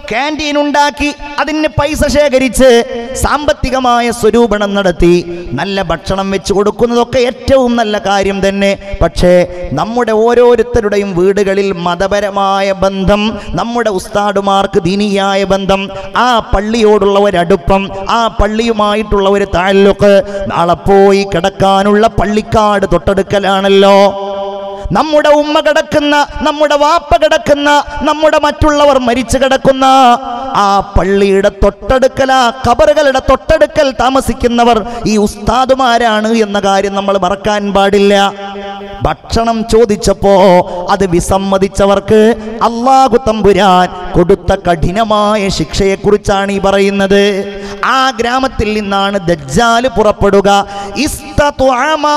ക്യാൻറ്റീൻ ഉണ്ടാക്കി അതിന് പൈസ ശേഖരിച്ച് സാമ്പത്തികമായ സ്വരൂപണം നടത്തി നല്ല ഭക്ഷണം വെച്ച് കൊടുക്കുന്നതൊക്കെ ഏറ്റവും നല്ല കാര്യം തന്നെ പക്ഷേ നമ്മുടെ ഓരോരുത്തരുടെയും വീടുകളിൽ മതപരമായ ബന്ധം നമ്മുടെ ഉസ്താദുമാർക്ക് ദീനിയായ ബന്ധം ആ പള്ളിയോടുള്ള ഒരടുപ്പം ആ പള്ളിയുമായിട്ടുള്ള ഒരു താഴൊക്കെ നാളെ പോയി കിടക്കാനുള്ള പള്ളിക്കാട് തൊട്ടടുക്കലാണല്ലോ നമ്മുടെ ഉമ്മ കിടക്കുന്ന നമ്മുടെ വാപ്പ കിടക്കുന്ന നമ്മുടെ മറ്റുള്ളവർ മരിച്ചു കിടക്കുന്ന ആ പള്ളിയുടെ തൊട്ടടുക്കൽ ആ കബറുകളുടെ തൊട്ടടുക്കൽ താമസിക്കുന്നവർ ഈ ഉസ്താദുമാരാണ് എന്ന കാര്യം നമ്മൾ മറക്കാൻ പാടില്ല ഭക്ഷണം ചോദിച്ചപ്പോ അത് വിസമ്മതിച്ചവർക്ക് അള്ളാഹു തമ്പുരാൻ കൊടുത്ത കഠിനമായ ശിക്ഷയെക്കുറിച്ചാണ് ഈ പറയുന്നത് ആ ഗ്രാമത്തിൽ നിന്നാണ് ദജ്ജാല് പുറപ്പെടുക ഇസ്തത്വഅമാ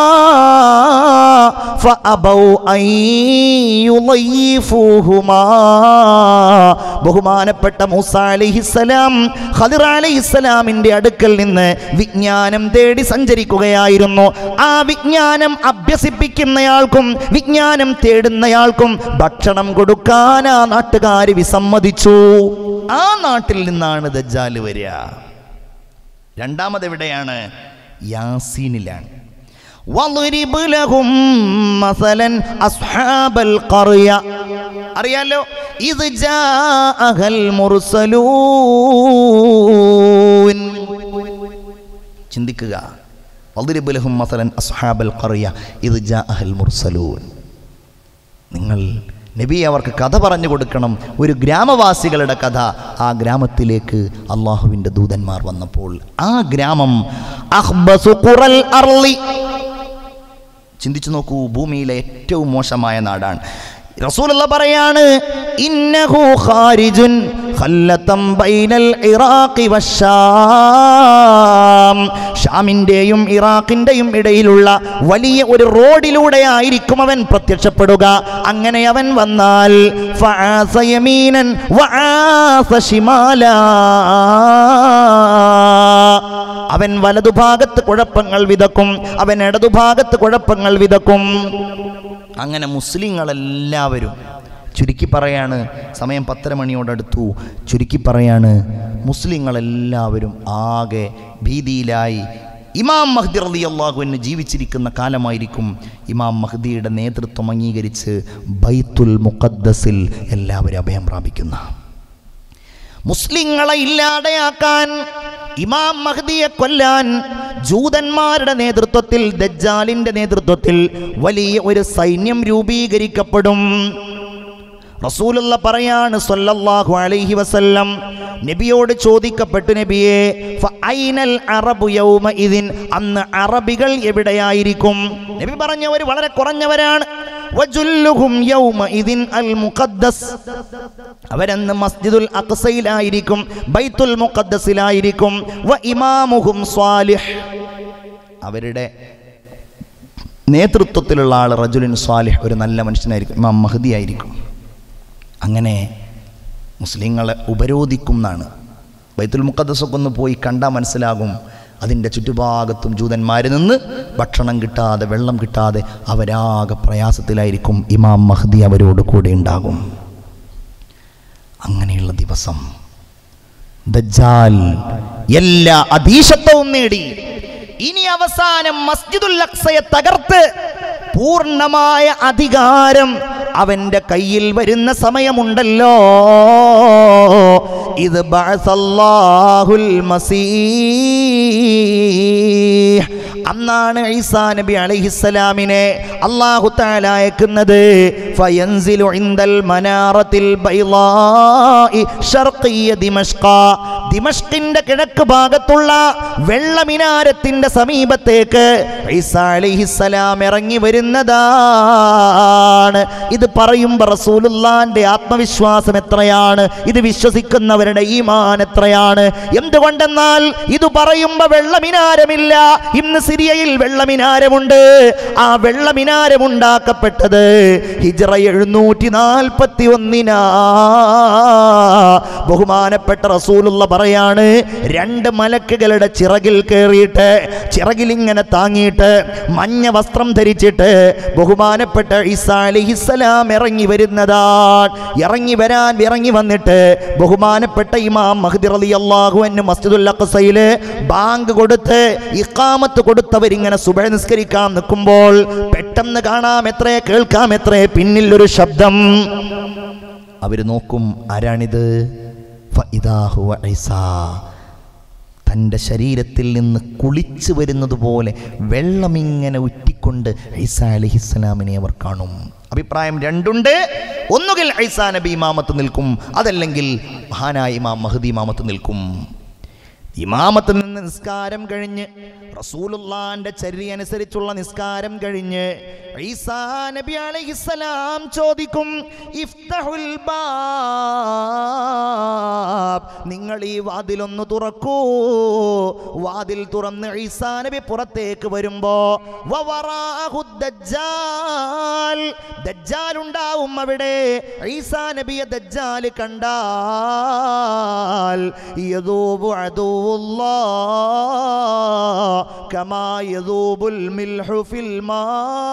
ഫഅബൗ അൻ യുളയ്യിഫൂഹുമാ. ബഹുമാനപ്പെട്ട മൂസ അലൈഹിസ്സലാം ഖദിർ അലൈഹിസ്സലാമിന്റെ അടുക്കൽ നിന്ന് വിജ്ഞാനം തേടി സഞ്ചരിക്കുകയായിരുന്നു ആ വിജ്ഞാനം അഭ്യസിപ്പിക്കുന്നയാൾക്കും വിജ്ഞാനം തേടുന്നയാൾക്കും ഭക്ഷണം കൊടുക്കാൻ ആ നാട്ടുകാർ വിസമ്മതിച്ചു ആ നാട്ടിൽ നിന്നാണ് ദജ്ജാല് വരിക രണ്ടാമത് എവിടെയാണ് യാസീനിലാണ് وَاضْرِبْ لَهُم مَّثَلًا أَصْحَابَ الْقَرْيَةِ അറിയാലോ ഇത് ജാഅഹൽ മുർസലൂൻ ചിന്തിക്കുക وَاضْرِبْ لَهُم مَّثَلًا أَصْحَابَ الْقَرْيَةِ إِذْ جَاءَهَا الْمُرْسَلُونَ നിങ്ങൾ നബി അവർക്ക് കഥ പറഞ്ഞു കൊടുക്കണം ഒരു ഗ്രാമവാസികളുടെ കഥ ആ ഗ്രാമത്തിലേക്ക് അള്ളാഹുവിൻ്റെ ദൂതന്മാർ വന്നപ്പോൾ ആ ഗ്രാമം അഹ്ബസു ഖുറൽ അർളി ചിന്തിച്ചു നോക്കൂ ഭൂമിയിലെ ഏറ്റവും മോശമായ നാടാണ് റസൂലുള്ള പറയാണ് ഇന്നഹു ഖാരിജുൻ ഖല്ലതം ബൈനൽ ഇറാഖി വശാം ഷാമിൻ്റെയും ഇറാഖിൻ്റെയും ഇടയിലുള്ള വലിയ ഒരു റോഡിലൂടെ ആയിരിക്കും അവൻ പ്രത്യക്ഷപ്പെടുക അങ്ങനെ അവൻ വന്നാൽ ഫആസ യമീനൻ വആസ ശിമാലാ അവൻ വലതുഭാഗത്ത് കുഴപ്പങ്ങൾ വിതക്കും അവൻ ഇടതുഭാഗത്ത് കുഴപ്പങ്ങൾ വിതക്കും അങ്ങനെ മുസ്ലിങ്ങളെല്ലാവരും ചുരുക്കി പറയാണ് സമയം പത്തര മണിയോടടുത്തു ചുരുക്കി പറയാണ് മുസ്ലിങ്ങളെല്ലാവരും ആകെ ഭീതിയിലായി ഇമാം മഹ്ദി റലി അള്ളാഹുവിന് ജീവിച്ചിരിക്കുന്ന കാലമായിരിക്കും ഇമാം മഹ്ദിയുടെ നേതൃത്വം അംഗീകരിച്ച് ബൈത്തുൽ മുഖദ്ദസിൽ എല്ലാവരും അഭയം പ്രാപിക്കുന്ന മുസ്ലിങ്ങളെ ഇല്ലാതെയാക്കാൻ ഇമാം മഹ്ദിയെ കൊല്ലാൻ ജൂതന്മാരുടെ നേതൃത്വത്തിൽ ദജ്ജാലിന്റെ നേതൃത്വത്തിൽ വലിയ ഒരു സൈന്യം രൂപീകരിക്കപ്പെടും റസൂലുള്ള പറയാണ് സല്ലല്ലാഹു അലൈഹി വസല്ലം നബിയോട് ചോദിക്കപ്പെട്ടു നബിയെ ഫഅൈനൽ അറബു യൗമ ഇതിൻ അന്ന് അറബികൾ എവിടെയായിരിക്കും നബി പറഞ്ഞവർ വളരെ കുറഞ്ഞവരാണ് വജുല്ലുഹും യൗമ ഇതിൻ അൽ മുഖദ്ദസ് അവരന്ന് മസ്ജിദുൽ അഖ്സയിലായിരിക്കും ബൈത്തുൽ മുഖദ്ദസിലായിരിക്കും വ ഇമാമുഹും സ്വാലിഹ് അവരുടെ നേതൃത്വത്തിലുള്ള ആൾ റജുലിൻ സ്വാലിഹ് ഒരു നല്ല മനുഷ്യനായിരിക്കും ഇമാം മഹദി ആയിരിക്കും അങ്ങനെ മുസ്ലിങ്ങളെ ഉപരോധിക്കും എന്നാണ് ബൈത്തുൽ മുഖദ്ദസൊക്കെ ഒന്ന് പോയി കണ്ടാൽ മനസ്സിലാകും അതിൻ്റെ ചുറ്റുഭാഗത്തും ജൂതന്മാർ നിന്ന് ഭക്ഷണം കിട്ടാതെ വെള്ളം കിട്ടാതെ അവരാകെ പ്രയാസത്തിലായിരിക്കും ഇമാം മഹ്ദി അവരോട് കൂടെ ഉണ്ടാകും അങ്ങനെയുള്ള ദിവസം ദജ്ജാൽ എല്ലാ അധീശത്വവും നേടി ഇനി അവസാനം മസ്ജിദുൽ അക്സയെ തകർത്ത് പൂർണ്ണമായ അധികാരം അവന്റെ കയ്യിൽ വരുന്ന സമയമുണ്ടല്ലോ ഇത് ബഅസല്ലാഹുൽ മസീഹ് അന്നാണ് ഈസാ നബി അലൈഹിസ്സലാമിനെ അല്ലാഹു തആല അയക്കുന്നത് ഫയൻസിലു ഇൻദൽ മനാറത്തിൽ ബൈളാഇ ശർഖിയ ദിമഷ്ക ദിമഷ്കിന്റെ കിഴക്ക് ഭാഗത്തുള്ള വെള്ളമിനാരത്തിന്റെ സമീപത്തേക്ക് ഈസാ അലൈഹിസ്സലാം ഇറങ്ങി വരുന്നതാണ് ഇത് പറയുമ്പോൾ റസൂലുള്ളാന്റെ ആത്മവിശ്വാസം എത്രയാണ് ഇത് വിശ്വസിക്കുന്നവരുടെ ഈമാൻ എത്രയാണ് എന്തുകൊണ്ടെന്നാൽ ഇത് പറയുമ്പോൾ വെള്ളമിനാരമില്ല ഇന്ന് സിറിയയിൽ വെള്ളമിനാരമുണ്ട് ആ വെള്ളമിനാരം ഉണ്ടാക്കപ്പെട്ടത് ഹിജ്റ എഴുന്നൂറ്റി നാൽപ്പത്തി ഒന്നിനാ ബഹുമാനപ്പെട്ട റസൂലുള്ള പറയാണ് രണ്ട് മലക്കുകളുടെ ചിറകിൽ കയറിയിട്ട് ചിറകിൽ ഇങ്ങനെ താങ്ങിയിട്ട് മഞ്ഞ വസ്ത്രം ധരിച്ചിട്ട് ബഹുമാനപ്പെട്ട ഈസാ അലിഹിസ്സലാം ഇറങ്ങി വരുന്നതാണ് ഇറങ്ങി വരാൻ ഇറങ്ങി വന്നിട്ട് ബഹുമാനപ്പെട്ട ഇമാം മഹദി റളി അള്ളാഹു എന്നു മസ്ജിദുൽ അഖ്സയില് ബാങ്ക് കൊടുത്ത് ഇഖാമത്ത് കൊടുത്തവരിങ്ങനെ സുബഹ നിസ്കരിക്കാൻ നിൽക്കുമ്പോൾ പെട്ടെന്ന് കാണാം എത്രേ കേൾക്കാം എത്രേ പിന്നിൽ ഒരു ശബ്ദം അവർ നോക്കും ആരാണിത് ഫഇദാ ഹുവ ഈസാ തൻ്റെ ശരീരത്തിൽ നിന്ന് കുളിച്ചു വരുന്നത് പോലെ വെള്ളമിങ്ങനെ ഉറ്റിക്കൊണ്ട് ഐസാ അലഹിസ്സലാമിനെ അവർ കാണും അഭിപ്രായം രണ്ടുണ്ട് ഒന്നുകിൽ ഐസാ നബി ഇമാമത്ത് നിൽക്കും അതല്ലെങ്കിൽ മഹാനായ ഇമാം മഹദി ഇമാമത്ത് നിൽക്കും ഇമാമത്ത് നിന്ന് നിസ്കാരം കഴിഞ്ഞ് റസൂലുള്ളാന്റെ ചര്യ അനുസരിച്ചുള്ള നിസ്കാരം കഴിഞ്ഞ് ഈസാ നബി അലൈഹിസ്സലാം ചോദിക്കും ഇഫ്തഹുൽ ബാബ് നിങ്ങൾ ഈ വാതിലൊന്ന് തുറക്കൂ വാതിൽ തുറന്ന് ഈസാ നബി പുറത്തേക്ക് വരുമ്പോ വവറാഹു ദജ്ജാൽ ദജ്ജാൽ ഉണ്ടാവും അവിടെ ഈസാ നബിയെ ദജ്ജാൽ കണ്ടാൽ യദൂബു അദൂവുല്ലാ കമാ യദൂബുൽ മിൽഹു ഫിൽ മാ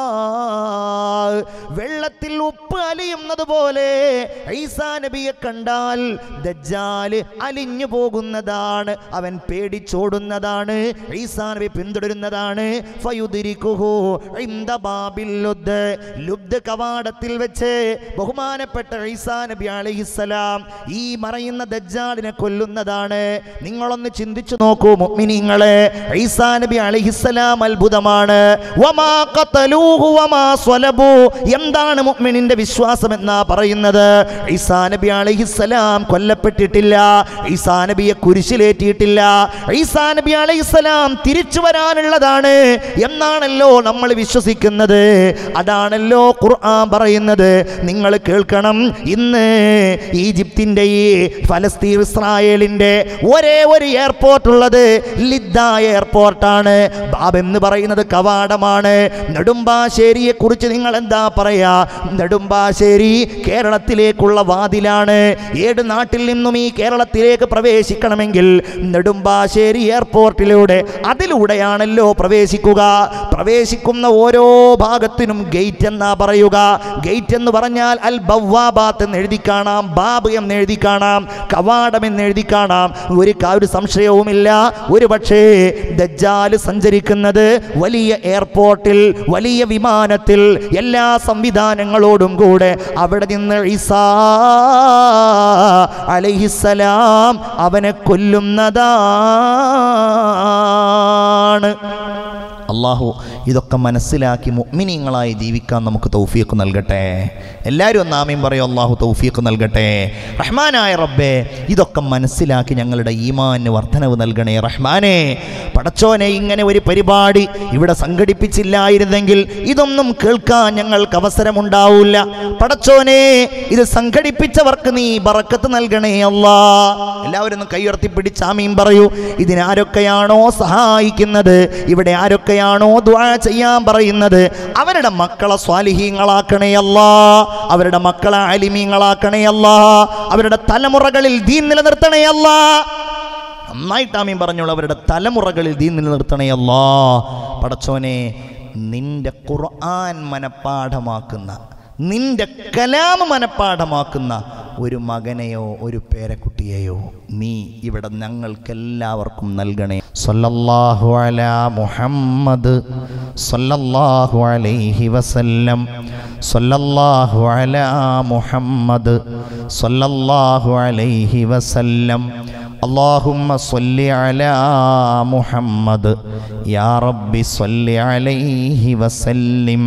വെള്ളത്തിൽ ഉപ്പ് അലിയുന്നത് പോലെ ഈസാ നബിയെ കണ്ടാൽ ദജ്ജാല് അലിഞ്ഞു പോകുന്നതാണ് അവൻ പേടിച്ചോടുന്നതാണ് ഈസാ നബി പിന്തുടരുന്നതാണ് ഫയുദിരിക്കുഹു ഇന്ദ ബാബിൽ ലുദ് ലുബ്ദ് കവാടത്തിൽ വെച്ച് ബഹുമാനപ്പെട്ട ഈസാ നബി അലൈഹിസ്സലാം ഈ മറയുന്ന ദജ്ജാലിനെ കൊല്ലുന്നതാണ് നിങ്ങളൊന്ന് ചിന്തിച്ചു നോക്കൂ മുഅ്മിനീങ്ങളെ ഈസാ നബി അലൈഹിസ്സലാം അത്ഭുതമാണ് വമാ ഖതലൂഹു വമാ സ്വലബു എന്താണ് മുഅ്മിനിന്റെ വിശ്വാസം എന്നാ പറയുന്നത് ഈസാ നബി അലൈഹിസ്സലാം കൊല്ലപ്പെട്ടിട്ടില്ല ഈസാ നബിയെ കുരിശിലേറ്റിയിട്ടില്ല ഈസാ നബി അലൈഹിസ്സലാം തിരിച്ചു വരാനുള്ളതാണ് എന്നാണല്ലോ നമ്മൾ വിശ്വസിക്കുന്നത് അതാണല്ലോ ഖുർആൻ പറയുന്നത് നിങ്ങൾ കേൾക്കണം ഇന്ന് ഈജിപ്തിൻ്റെ ഈ ഫലസ്തീൻ ഇസ്രായേലിൻ്റെ ഒരേ ഒരു എയർപോർട്ട് ഉള്ളത് ലിദ്ദ എയർപോർട്ടാണ് ബാബ് എന്ന് പറയുന്നത് കവാടമാണ് നെടുമ്പാശ്ശേരിയെ കുറിച്ച് നിങ്ങൾ എന്താ പറയാ നെടുമ്പാശ്ശേരി കേരളത്തിലേക്കുള്ള വാതിലാണ് ഏത് നാട്ടിൽ നിന്നും ഈ കേരളത്തിലേക്ക് പ്രവേശിക്കണമെങ്കിൽ നെടുമ്പാശ്ശേരി എയർപോർട്ടിലൂടെ അതിലൂടെയാണല്ലോ പ്രവേശിക്കുക പ്രവേശിക്കുന്ന ഓരോ ഭാഗത്തിനും ഗേറ്റ് എന്നാ പറയുക ഗേറ്റ് എന്ന് പറഞ്ഞാൽ അൽ ബവ്വാബാത്ത് എന്ന് എഴുതി കാണാം ബാബ് എന്ന് എഴുതി കാണാം കവാടം എന്ന് എഴുതി കാണാം ഒരു കാ- ഒരു സംശയവുമില്ല ഒരു പക്ഷേ ദജ്ജാല് സഞ്ചരിക്കുന്നത് വലിയ എയർപോർട്ടിൽ വലിയ വിമാനത്തിൽ എല്ലാ സംവിധാനങ്ങളോടും കൂടെ അവിടെ നിന്ന് ഈസാ അലൈഹിസ്സലാം അവനെ കൊല്ലുന്നതാണ് അള്ളാഹു ഇതൊക്കെ മനസ്സിലാക്കി മുഅ്മിനീങ്ങളായി ജീവിക്കാൻ നമുക്ക് തൗഫീഖ് നൽകട്ടെ എല്ലാവരും ഒന്ന് ആമീൻ പറയും അള്ളാഹു തൗഫീഖ് നൽകട്ടെ റഹ്മാനായ റബ്ബേ ഇതൊക്കെ മനസ്സിലാക്കി ഞങ്ങളുടെ ഈമാന് വർധനവ് നൽകണേ റഹ്മാനെ പടച്ചോനെ ഇങ്ങനെ ഒരു പരിപാടി ഇവിടെ സംഘടിപ്പിച്ചില്ലായിരുന്നെങ്കിൽ ഇതൊന്നും കേൾക്കാൻ ഞങ്ങൾക്ക് അവസരമുണ്ടാവില്ല പടച്ചോനെ ഇത് സംഘടിപ്പിച്ചവർക്ക് നീ ബറക്കത്ത് നൽകണേ അല്ലാ എല്ലാവരും ഒന്ന് കൈയുയർത്തി പിടിച്ച് ആമീൻ പറയൂ ഇതിനാരൊക്കെയാണോ സഹായിക്കുന്നത് ഇവിടെ ആരൊക്കെയാണോ ദ്വാ ചെയ്യാൻ പറയുന്നത് അവരുടെ മക്കളെ സ്വാലിഹീങ്ങളാക്കണേ അല്ലാ അവരുടെ മക്കളെ അലിമീങ്ങളാക്കണേ അല്ലാ അവരുടെ തലമുറകളിൽ ദീൻ നിലനിർത്തണേ അല്ലാ നന്നായിട്ട് ആമീൻ പറഞ്ഞോളൂ അവരുടെ തലമുറകളിൽ ദീൻ നിലനിർത്തണേ അല്ലാ പടച്ചോനെ നിന്റെ ഖുർആൻ മനപ്പാഠമാക്കുന്ന നിന്റെ കലാമ മനപ്പാഠമാക്കുന്ന ഒരു മകനെയോ ഒരു പേരക്കുട്ടിയെയോ നീ ഇവിടെ ഞങ്ങൾക്കെല്ലാവർക്കും നൽകണേ സല്ലല്ലാഹു അലാ മുഹമ്മദ് സല്ലല്ലാഹു അലൈഹി വസല്ലം സല്ലല്ലാഹു അലാ മുഹമ്മദ് സല്ലല്ലാഹു അലൈഹി വസല്ലം اللهم صل على محمد يا رب صل عليه وسلم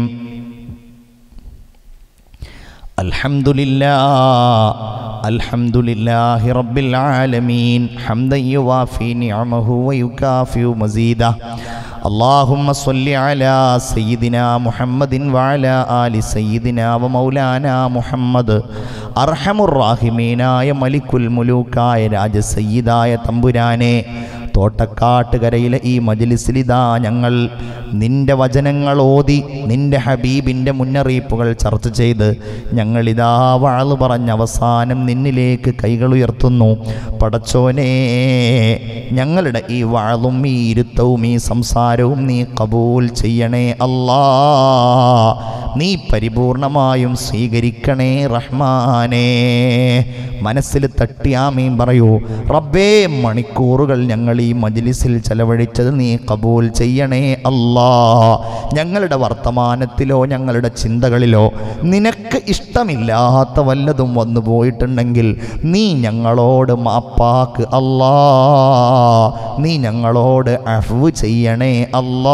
الحمد لله الحمد لله رب العالمين حمدا يوافي نعمه ويكافئ مزيده اللهم صل على سيدنا محمد وعلى آل سيدنا ومولانا محمد അർഹമുറാഹിമീനായ മലിക്കുൽ മുലൂക്കായ രാജസയ്യിദായ തമ്പുരാനെ തോട്ടക്കാട്ടുകരയിലെ ഈ മജ്ലിസിലിതാ ഞങ്ങൾ നിന്റെ വചനങ്ങൾ ഓതി നിന്റെ ഹബീബിൻ്റെ മുന്നറിയിപ്പുകൾ ചർച്ച ചെയ്ത് ഞങ്ങളിതാ വാള് പറഞ്ഞ അവസാനം നിന്നിലേക്ക് കൈകൾ ഉയർത്തുന്നു പടച്ചോനെ ഞങ്ങളുടെ ഈ വാളും ഈ ഇരുത്തവും ഈ സംസാരവും നീ കബൂൽ ചെയ്യണേ അല്ലാ നീ പരിപൂർണമായും സ്വീകരിക്കണേ റഹ്മാനേ മനസ്സിൽ തട്ടിയാമീൻ പറയൂ റബ്ബേ മണിക്കൂറുകൾ ഞങ്ങൾ ഈ മജ്ലിസിൽ ചെലവഴിച്ചത് നീ കബൂൽ ചെയ്യണേ അല്ലാ ഞങ്ങളുടെ വർത്തമാനത്തിലോ ഞങ്ങളുടെ ചിന്തകളിലോ നിനക്ക് ഇഷ്ടമില്ലാത്ത വല്ലതും വന്നു പോയിട്ടുണ്ടെങ്കിൽ നീ ഞങ്ങളോട് മാപ്പാക്ക് അല്ലാ നീ ഞങ്ങളോട് അഫ്വ് ചെയ്യണേ അല്ലാ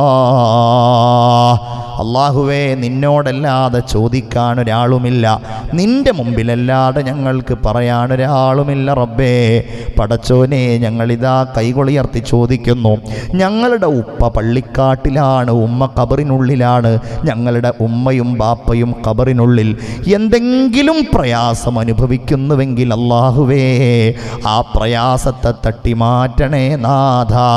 അള്ളാഹുവേ നിന്നോടല്ലാതെ ചോദിക്കാൻ ഒരാളുമില്ല നിന്റെ മുമ്പിലല്ലാതെ ഞങ്ങൾക്ക് പറയാൻ ഒരാളുമില്ല റബ്ബേ പടച്ചോനെ ഞങ്ങളിതാ കൈകൊളിയർത്തി ചോദിക്കുന്നു ഞങ്ങളുടെ ഉപ്പ പള്ളിക്കാട്ടിലാണ് ഉമ്മ കബറിനുള്ളിലാണ് ഞങ്ങളുടെ ഉമ്മയും ബാപ്പയും കബറിനുള്ളിൽ എന്തെങ്കിലും പ്രയാസം അനുഭവിക്കുന്നുവെങ്കിൽ അള്ളാഹുവേ ആ പ്രയാസത്തെ തട്ടി മാറ്റണേ നാഥാ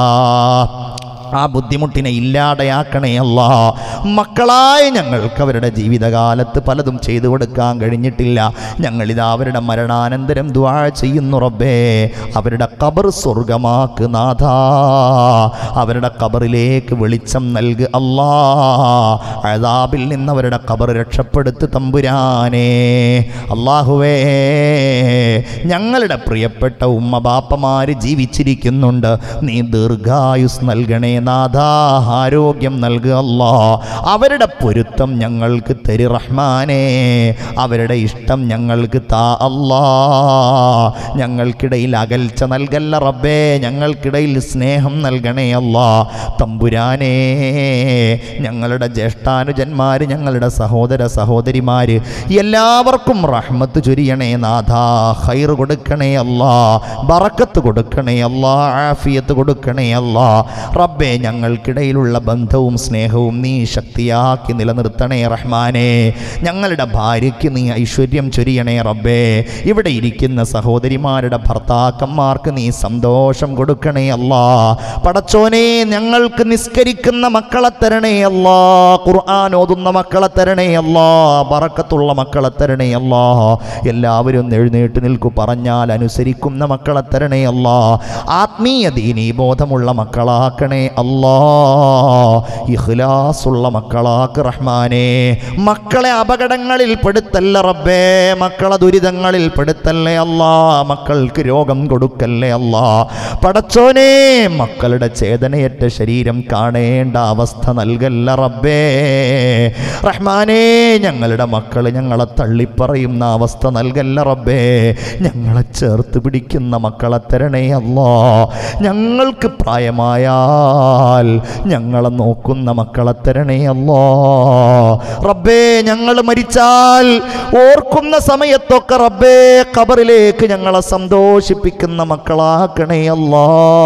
ആ ബുദ്ധിമുട്ടിനെ ഇല്ലാതെയാക്കണേ അല്ല മക്കളായ ഞങ്ങൾക്ക് അവരുടെ ജീവിതകാലത്ത് പലതും ചെയ്തു കൊടുക്കാൻ കഴിഞ്ഞിട്ടില്ല ഞങ്ങളിത് അവരുടെ മരണാനന്തരം ദ്വാ ചെയ്യുന്നു റബ്ബേ അവരുടെ കബർ സ്വർഗമാക്ക് നാഥ അവരുടെ കബറിലേക്ക് വെളിച്ചം നൽകു അല്ലാ അഴതാബിൽ നിന്ന് അവരുടെ കബർ രക്ഷപ്പെടുത്ത് തമ്പുരാനേ അള്ളാഹുവേ ഞങ്ങളുടെ പ്രിയപ്പെട്ട ഉമ്മ ബാപ്പമാര് ജീവിച്ചിരിക്കുന്നുണ്ട് നീ ദീർഘായുസ് നൽകണേ നാഥ ആരോഗ്യം നൽകുക അല്ലാ അവരുടെ പൊരുത്തം ഞങ്ങൾക്ക് തരി റഹ്മാനേ അവരുടെ ഇഷ്ടം ഞങ്ങൾക്ക് താ അല്ലാ ഞങ്ങൾക്കിടയിൽ അകൽച്ച നൽകല്ല റബ്ബേ ഞങ്ങൾക്കിടയിൽ സ്നേഹം നൽകണേ അല്ലാ തമ്പുരാനേ ഞങ്ങളുടെ ജ്യേഷ്ഠാനുജന്മാർ ഞങ്ങളുടെ സഹോദര സഹോദരിമാർ എല്ലാവർക്കും റഹ്മത്ത് ചൊരിയണേ നാഥ ഹൈർ കൊടുക്കണേ അല്ലാ ബറക്കത്ത് കൊടുക്കണേ അല്ലാ ആഫിയത്ത് കൊടുക്കണേ അല്ലാ റബ്ബേ ഞങ്ങൾക്കിടയിലുള്ള ബന്ധവും സ്നേഹവും നീ ശക്തിയാക്കി നിലനിർത്തണേ റഹ്മാനെ ഞങ്ങളുടെ ഭാര്യയ്ക്ക് നീ ഐശ്വര്യം ചൊരിയണേ റബ്ബേ ഇവിടെ ഇരിക്കുന്ന സഹോദരിമാരുടെ ഭർത്താക്കന്മാർക്ക് നീ സന്തോഷം കൊടുക്കണേ അല്ലാ പടച്ചോനെ ഞങ്ങൾക്ക് നിസ്കരിക്കുന്ന മക്കളെ തരണേ അല്ലാ ഖുർആൻ ഓതുന്ന മക്കളെ തരണേ അല്ലാ ബറക്കത്തുള്ള മക്കളെ തരണേ അല്ലാ എല്ലാവരും എഴുന്നേറ്റ് നിൽക്കു പറഞ്ഞാൽ അനുസരിക്കുന്ന മക്കളെ തരണേ അല്ലാ ആത്മീയ ദീനീ ബോധമുള്ള മക്കളാക്കണേ അല്ലാ ഇഖ്ലാസുള്ള മക്കളാക്ക് റഹ്മാനെ മക്കളെ അപകടങ്ങളിൽ പെടുത്തല്ല റബ്ബേ മക്കളെ ദുരിതങ്ങളിൽ പെടുത്തല്ലേ അല്ലാ മക്കൾക്ക് രോഗം കൊടുക്കല്ലേ അല്ലാ പടച്ചോനെ മക്കളുടെ ചേതനയറ്റ ശരീരം കാണേണ്ട അവസ്ഥ നൽകല്ല റബ്ബേ റഹ്മാനേ ഞങ്ങളുടെ മക്കൾ ഞങ്ങളെ തള്ളിപ്പറയുന്ന അവസ്ഥ നൽകല്ല റബ്ബേ ഞങ്ങളെ ചേർത്ത് പിടിക്കുന്ന മക്കളെ തരണേ അല്ലാ ഞങ്ങൾക്ക് പ്രായമായാൽ ഞങ്ങളെ നോക്കുന്ന മക്കളെ തരണേ അല്ലാ റബ്ബേ ഞങ്ങൾ മരിച്ചാൽ ഓർക്കുന്ന സമയത്തൊക്കെ റബ്ബേ ഖബറിലേക്ക് ഞങ്ങളെ സന്തോഷിപ്പിക്കുന്ന മക്കളാക്കണേ അല്ലാ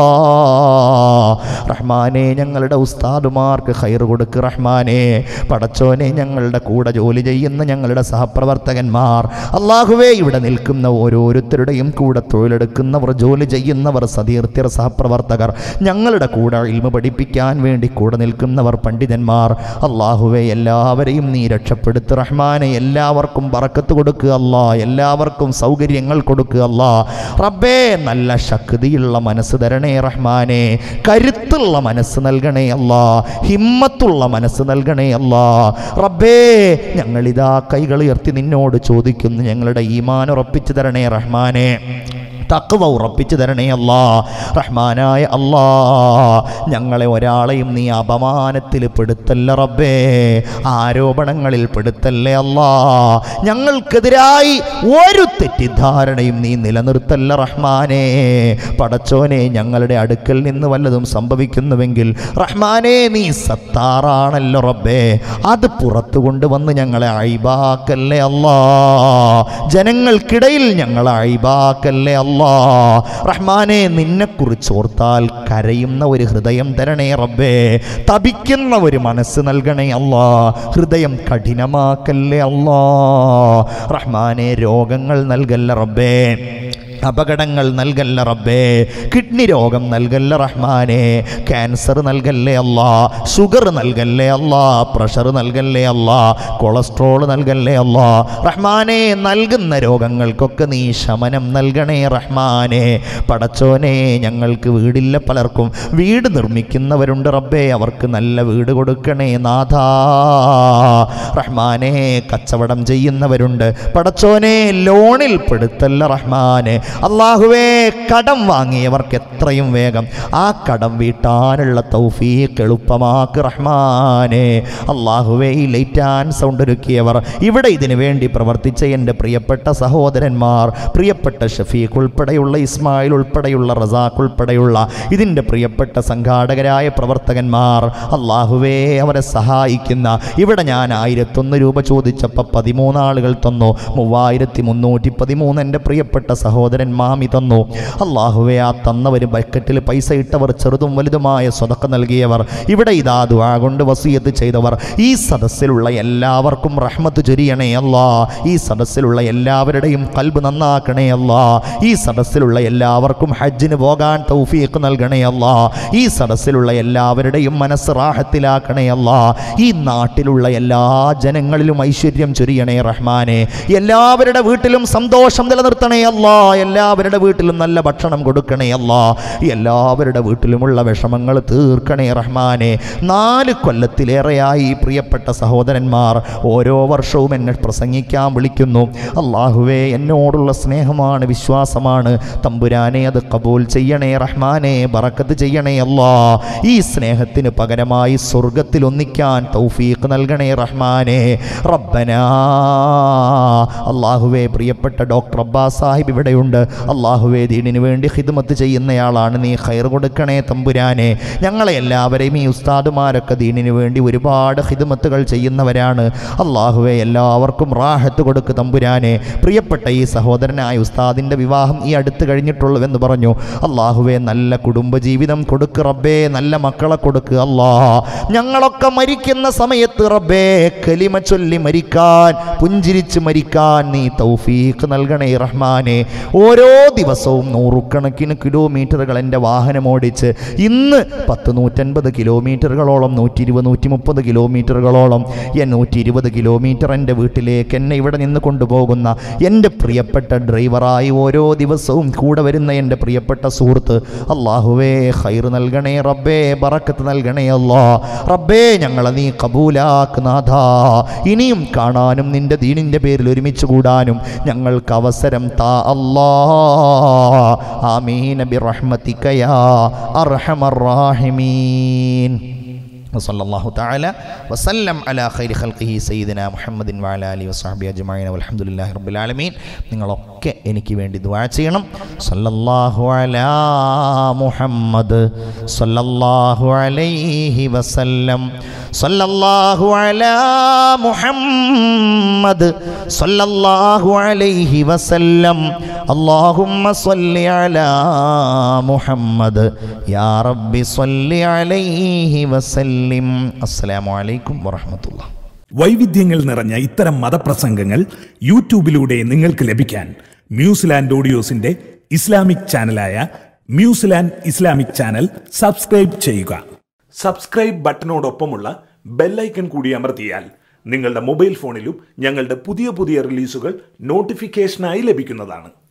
റഹ്മാനെ ഞങ്ങളുടെ ഉസ്താദുമാർക്ക് ഹൈർ കൊടുക്ക് റഹ്മാനെ പടച്ചോനെ ഞങ്ങളുടെ കൂടെ ജോലി ചെയ്യുന്ന ഞങ്ങളുടെ സഹപ്രവർത്തകന്മാർ അള്ളാഹുവേ ഇവിടെ നിൽക്കുന്ന ഓരോരുത്തരുടെയും കൂടെ തൊഴിലെടുക്കുന്നവർ ജോലി ചെയ്യുന്നവർ സതീർത്ഥ്യർ സഹപ്രവർത്തകർ ഞങ്ങളുടെ കൂടെ ഇൽമ പഠിപ്പിക്കാൻ വേണ്ടി കൂടെ നിൽക്കുന്നവർ പണ്ഡിതന്മാർ അള്ളാഹുവെ എല്ലാവരെയും നീ രക്ഷപ്പെടുത്ത് റഹ്മാനെ എല്ലാവർക്കും ബറക്കത്ത് കൊടുക്കുക അല്ലാ എല്ലാവർക്കും സൗകര്യങ്ങൾ കൊടുക്കുക അല്ലാ റബ്ബേ നല്ല ശക്തിയുള്ള മനസ്സ് തരണേ റഹ്മാനെ കരുത്തുള്ള മനസ്സ് നൽകണേ അല്ലാ ഹിമ്മത്തുള്ള മനസ്സ് നൽകണേ അല്ലാ റബ്ബേ ഞങ്ങളിതാ കൈകൾ ഉയർത്തി നിന്നോട് ചോദിക്കുന്നു ഞങ്ങളുടെ ഈമാൻ ഉറപ്പിച്ചു തരണേ റഹ്മാനെ തക്കവ ഉറപ്പിച്ചു തരണേ അല്ലാ റഹ്മാനായ അല്ലാ ഞങ്ങളെ ഒരാളെയും നീ അപമാനത്തിൽ പെടുത്തല്ല റബ്ബേ ആരോപണങ്ങളിൽ പെടുത്തല്ലേ അല്ലാ ഞങ്ങൾക്കെതിരായി ഒരു തെറ്റിദ്ധാരണയും നീ നിലനിർത്തല്ല റഹ്മാനെ പടച്ചോനെ ഞങ്ങളുടെ അടുക്കൽ നിന്ന് വല്ലതും സംഭവിക്കുന്നുവെങ്കിൽ റഹ്മാനെ നീ സത്താറാണല്ലോ റബ്ബേ അത് പുറത്തു കൊണ്ടുവന്ന് ഞങ്ങളെ അഴിബാക്കല്ലേ അല്ലാ ജനങ്ങൾക്കിടയിൽ ഞങ്ങളെ അഴിബാക്കല്ലേ അല്ലാ റഹ്മാനെ നിന്നെക്കുറിച്ച് ഓർത്താൽ കരയുന്ന ഒരു ഹൃദയം തരണേ റബ്ബേ തപിക്കുന്ന ഒരു മനസ്സ് നൽകണേ അല്ലാ ഹൃദയം കഠിനമാക്കല്ലേ അല്ലാ റഹ്മാനെ രോഗങ്ങൾ നൽകല്ല റബ്ബേ അപകടങ്ങൾ നൽകല്ല റബ്ബേ കിഡ്നി രോഗം നൽകല്ല റഹ്മാനെ ക്യാൻസർ നൽകല്ലേ അല്ലാ ഷുഗർ നൽകല്ലേ അല്ലാ പ്രഷർ നൽകല്ലേ അല്ലാ കൊളസ്ട്രോൾ നൽകല്ലേ അല്ലാ റഹ്മാനെ നൽകുന്ന രോഗങ്ങൾക്കൊക്കെ നീ ശമനം നൽകണേ റഹ്മാനെ പടച്ചോനെ ഞങ്ങൾക്ക് വീടില്ല പലർക്കും വീട് നിർമ്മിക്കുന്നവരുണ്ട് റബ്ബേ അവർക്ക് നല്ല വീട് കൊടുക്കണേ നാഥാ റഹ്മാനെ കച്ചവടം ചെയ്യുന്നവരുണ്ട് പടച്ചോനെ ലോണിൽ പെടുത്തല്ല റഹ്മാനെ അള്ളാഹുവേ കടം വാങ്ങിയവർക്ക് എത്രയും വേഗം ആ കടം വീട്ടാനുള്ള തൗഫീഖ് എളുപ്പമാക്ക് റഹ്മാനെ അള്ളാഹുവേ ഈ ലൈറ്റ് ആൻഡ് സൗണ്ട് ഒരുക്കിയവർ ഇവിടെ ഇതിനു വേണ്ടി പ്രവർത്തിച്ച എൻ്റെ പ്രിയപ്പെട്ട സഹോദരന്മാർ പ്രിയപ്പെട്ട ഷഫീഖ് ഉൾപ്പെടെയുള്ള ഇസ്മായിൽ ഉൾപ്പെടെയുള്ള റസാഖ് ഉൾപ്പെടെയുള്ള ഇതിൻ്റെ പ്രിയപ്പെട്ട സംഘാടകരായ പ്രവർത്തകന്മാർ അള്ളാഹുവേ അവരെ സഹായിക്കുന്ന ഇവിടെ ഞാൻ ആയിരത്തൊന്ന് രൂപ ചോദിച്ചപ്പോൾ പതിമൂന്ന് ആളുകൾ തന്നു മൂവായിരത്തി മുന്നൂറ്റി പതിമൂന്ന് എൻ്റെ പ്രിയപ്പെട്ട സഹോദരൻ മാമി തന്നു അള്ളാഹുവെ ആ തന്നവർ ബക്കറ്റിൽ പൈസ ഇട്ടവർ ചെറുതും വലുതുമായ സ്വതക്ക നൽകിയവർ ഇവിടെ ഇതാ ദുആ കൊണ്ട് വസീയത്ത് ചെയ്തവർ ഈ സദസ്സിലുള്ള എല്ലാവർക്കും റഹ്മത്ത് ചൊരിയണേ അല്ലാ ഈ സദസ്സിലുള്ള എല്ലാവരുടെയും കൽബ് നന്നാക്കണേ അല്ലാ ഈ സദസ്സിലുള്ള എല്ലാവർക്കും ഹജ്ജിന് പോകാൻ തൗഫീഖ് നൽകണേ അല്ലാ ഈ സദസ്സിലുള്ള എല്ലാവരുടെയും മനസ്സ് റാഹത്തിലാക്കണേ അല്ലാ ഈ നാട്ടിലുള്ള എല്ലാ ജനങ്ങളിലും ഐശ്വര്യം ചൊരിയണേ റഹ്മാനെ എല്ലാവരുടെ വീട്ടിലും സന്തോഷം നിലനിർത്തണേ അല്ലാ എല്ലാവരുടെ വീട്ടിലും നല്ല ഭക്ഷണം കൊടുക്കണേ അല്ലാ എല്ലാവരുടെ വീട്ടിലുമുള്ള വിഷമങ്ങൾ തീർക്കണേ റഹ്മാനെ നാല് കൊല്ലത്തിലേറെയായി ഈ പ്രിയപ്പെട്ട സഹോദരന്മാർ ഓരോ വർഷവും എന്നെ പ്രസംഗിക്കാൻ വിളിക്കുന്നു അള്ളാഹുവേ എന്നോടുള്ള സ്നേഹമാണ് വിശ്വാസമാണ് തമ്പുരാനെ അത് കബൂൽ ചെയ്യണേ റഹ്മാനെ ബറക്കത്ത് ചെയ്യണേ അല്ലാ ഈ സ്നേഹത്തിന് പകരമായി സ്വർഗത്തിൽ ഒന്നിക്കാൻ തൗഫീഖ് നൽകണേ റഹ്മാനെ റബ്ബനാ അള്ളാഹുവേ പ്രിയപ്പെട്ട ഡോക്ടർ അബ്ബാസ് സാഹിബ് ഇവിടെയുണ്ട് അള്ളാഹുവേ ദീനിനു വേണ്ടി ഹിദ്മത്ത് ചെയ്യുന്നയാളാണ് നീ ഖൈർ കൊടുക്കണേ തമ്പുരാനെ ഞങ്ങളെ എല്ലാവരെയും ഈ ഉസ്താദുമാരൊക്കെ ദീനിനു വേണ്ടി ഒരുപാട് ഹിദ്മത്തുകൾ ചെയ്യുന്നവരാണ് അള്ളാഹുവെ എല്ലാവർക്കും റാഹത്ത് കൊടുക്ക് തമ്പുരാനെ പ്രിയപ്പെട്ട ഈ സഹോദരനായ ഉസ്താദിൻ്റെ വിവാഹം ഈ അടുത്ത് കഴിഞ്ഞിട്ടുള്ളൂവെന്ന് പറഞ്ഞു അള്ളാഹുവെ നല്ല കുടുംബജീവിതം കൊടുക്ക് റബ്ബേ നല്ല മക്കളെ കൊടുക്ക് അല്ലാ ഞങ്ങളൊക്കെ മരിക്കുന്ന സമയത്ത് റബ്ബേ കലിമ ചൊല്ലി മരിക്കാൻ പുഞ്ചിരിച്ച് മരിക്കാൻ നീ തൗഫീഖ് നൽകണേ റഹ്മാനെ ഓരോ ദിവസവും നൂറുകണക്കിന് കിലോമീറ്ററുകൾ എൻ്റെ വാഹനം ഓടിച്ച് ഇന്ന് പത്ത് നൂറ്റൻപത് കിലോമീറ്ററുകളോളം നൂറ്റി ഇരുപത് നൂറ്റി മുപ്പത് കിലോമീറ്ററുകളോളം ഞാൻ നൂറ്റി ഇരുപത് കിലോമീറ്റർ എൻ്റെ വീട്ടിലേക്ക് എന്നെ ഇവിടെ നിന്ന് കൊണ്ടുപോകുന്ന എൻ്റെ പ്രിയപ്പെട്ട ഡ്രൈവറായി ഓരോ ദിവസവും കൂടെ വരുന്ന എൻ്റെ പ്രിയപ്പെട്ട സുഹൃത്ത് അള്ളാഹുവേ ഹൈർ നൽകണേ റബ്ബേ ബറക്കത്ത് നൽകണേ അല്ലാ റബ്ബേ ഞങ്ങളെ നീ കബൂലാക്ക് നാഥാ ഇനിയും കാണാനും നിന്റെ ദീനിൻ്റെ പേരിൽ ഒരുമിച്ച് കൂടാനും ഞങ്ങൾക്ക് അവസരം താ അല്ലാ ആമീൻ ബിറഹ്മതിക യാ അർഹമർ റാഹിമീൻ وصلى الله تعالى وسلم على خير خلقه سيدنا محمد وعلى آله وصحبه أجمعين والحمد لله رب العالمين നിങ്ങളൊക്കെ എനിക്ക് വേണ്ടി ദുആ ചെയ്യണം സല്ലല്ലാഹു അലാ മുഹമ്മദ് സല്ലല്ലാഹു അലൈഹി വസല്ലം സല്ലല്ലാഹു അലാ മുഹമ്മദ് സല്ലല്ലാഹു അലൈഹി വസല്ലം اللهم صل على محمد يا رب صل عليه وسلم السلام عليكم ورحمة الله വൈവിധ്യങ്ങൾ നിറഞ്ഞ ഇത്തരം മതപ്രസംഗങ്ങൾ യൂട്യൂബിലൂടെ നിങ്ങൾക്ക് ലഭിക്കാൻ മ്യൂസിലാൻഡ് ഓഡിയോസിന്റെ ഇസ്ലാമിക് ചാനലായ മ്യൂസിലാൻഡ് ഇസ്ലാമിക് ചാനൽ സബ്സ്ക്രൈബ് ചെയ്യുക സബ്സ്ക്രൈബ് ബട്ടണോടൊപ്പമുള്ള ബെല്ലൈക്കൺ കൂടി അമർത്തിയാൽ നിങ്ങളുടെ മൊബൈൽ ഫോണിലും ഞങ്ങളുടെ പുതിയ പുതിയ റിലീസുകൾ നോട്ടിഫിക്കേഷനായി ലഭിക്കുന്നതാണ്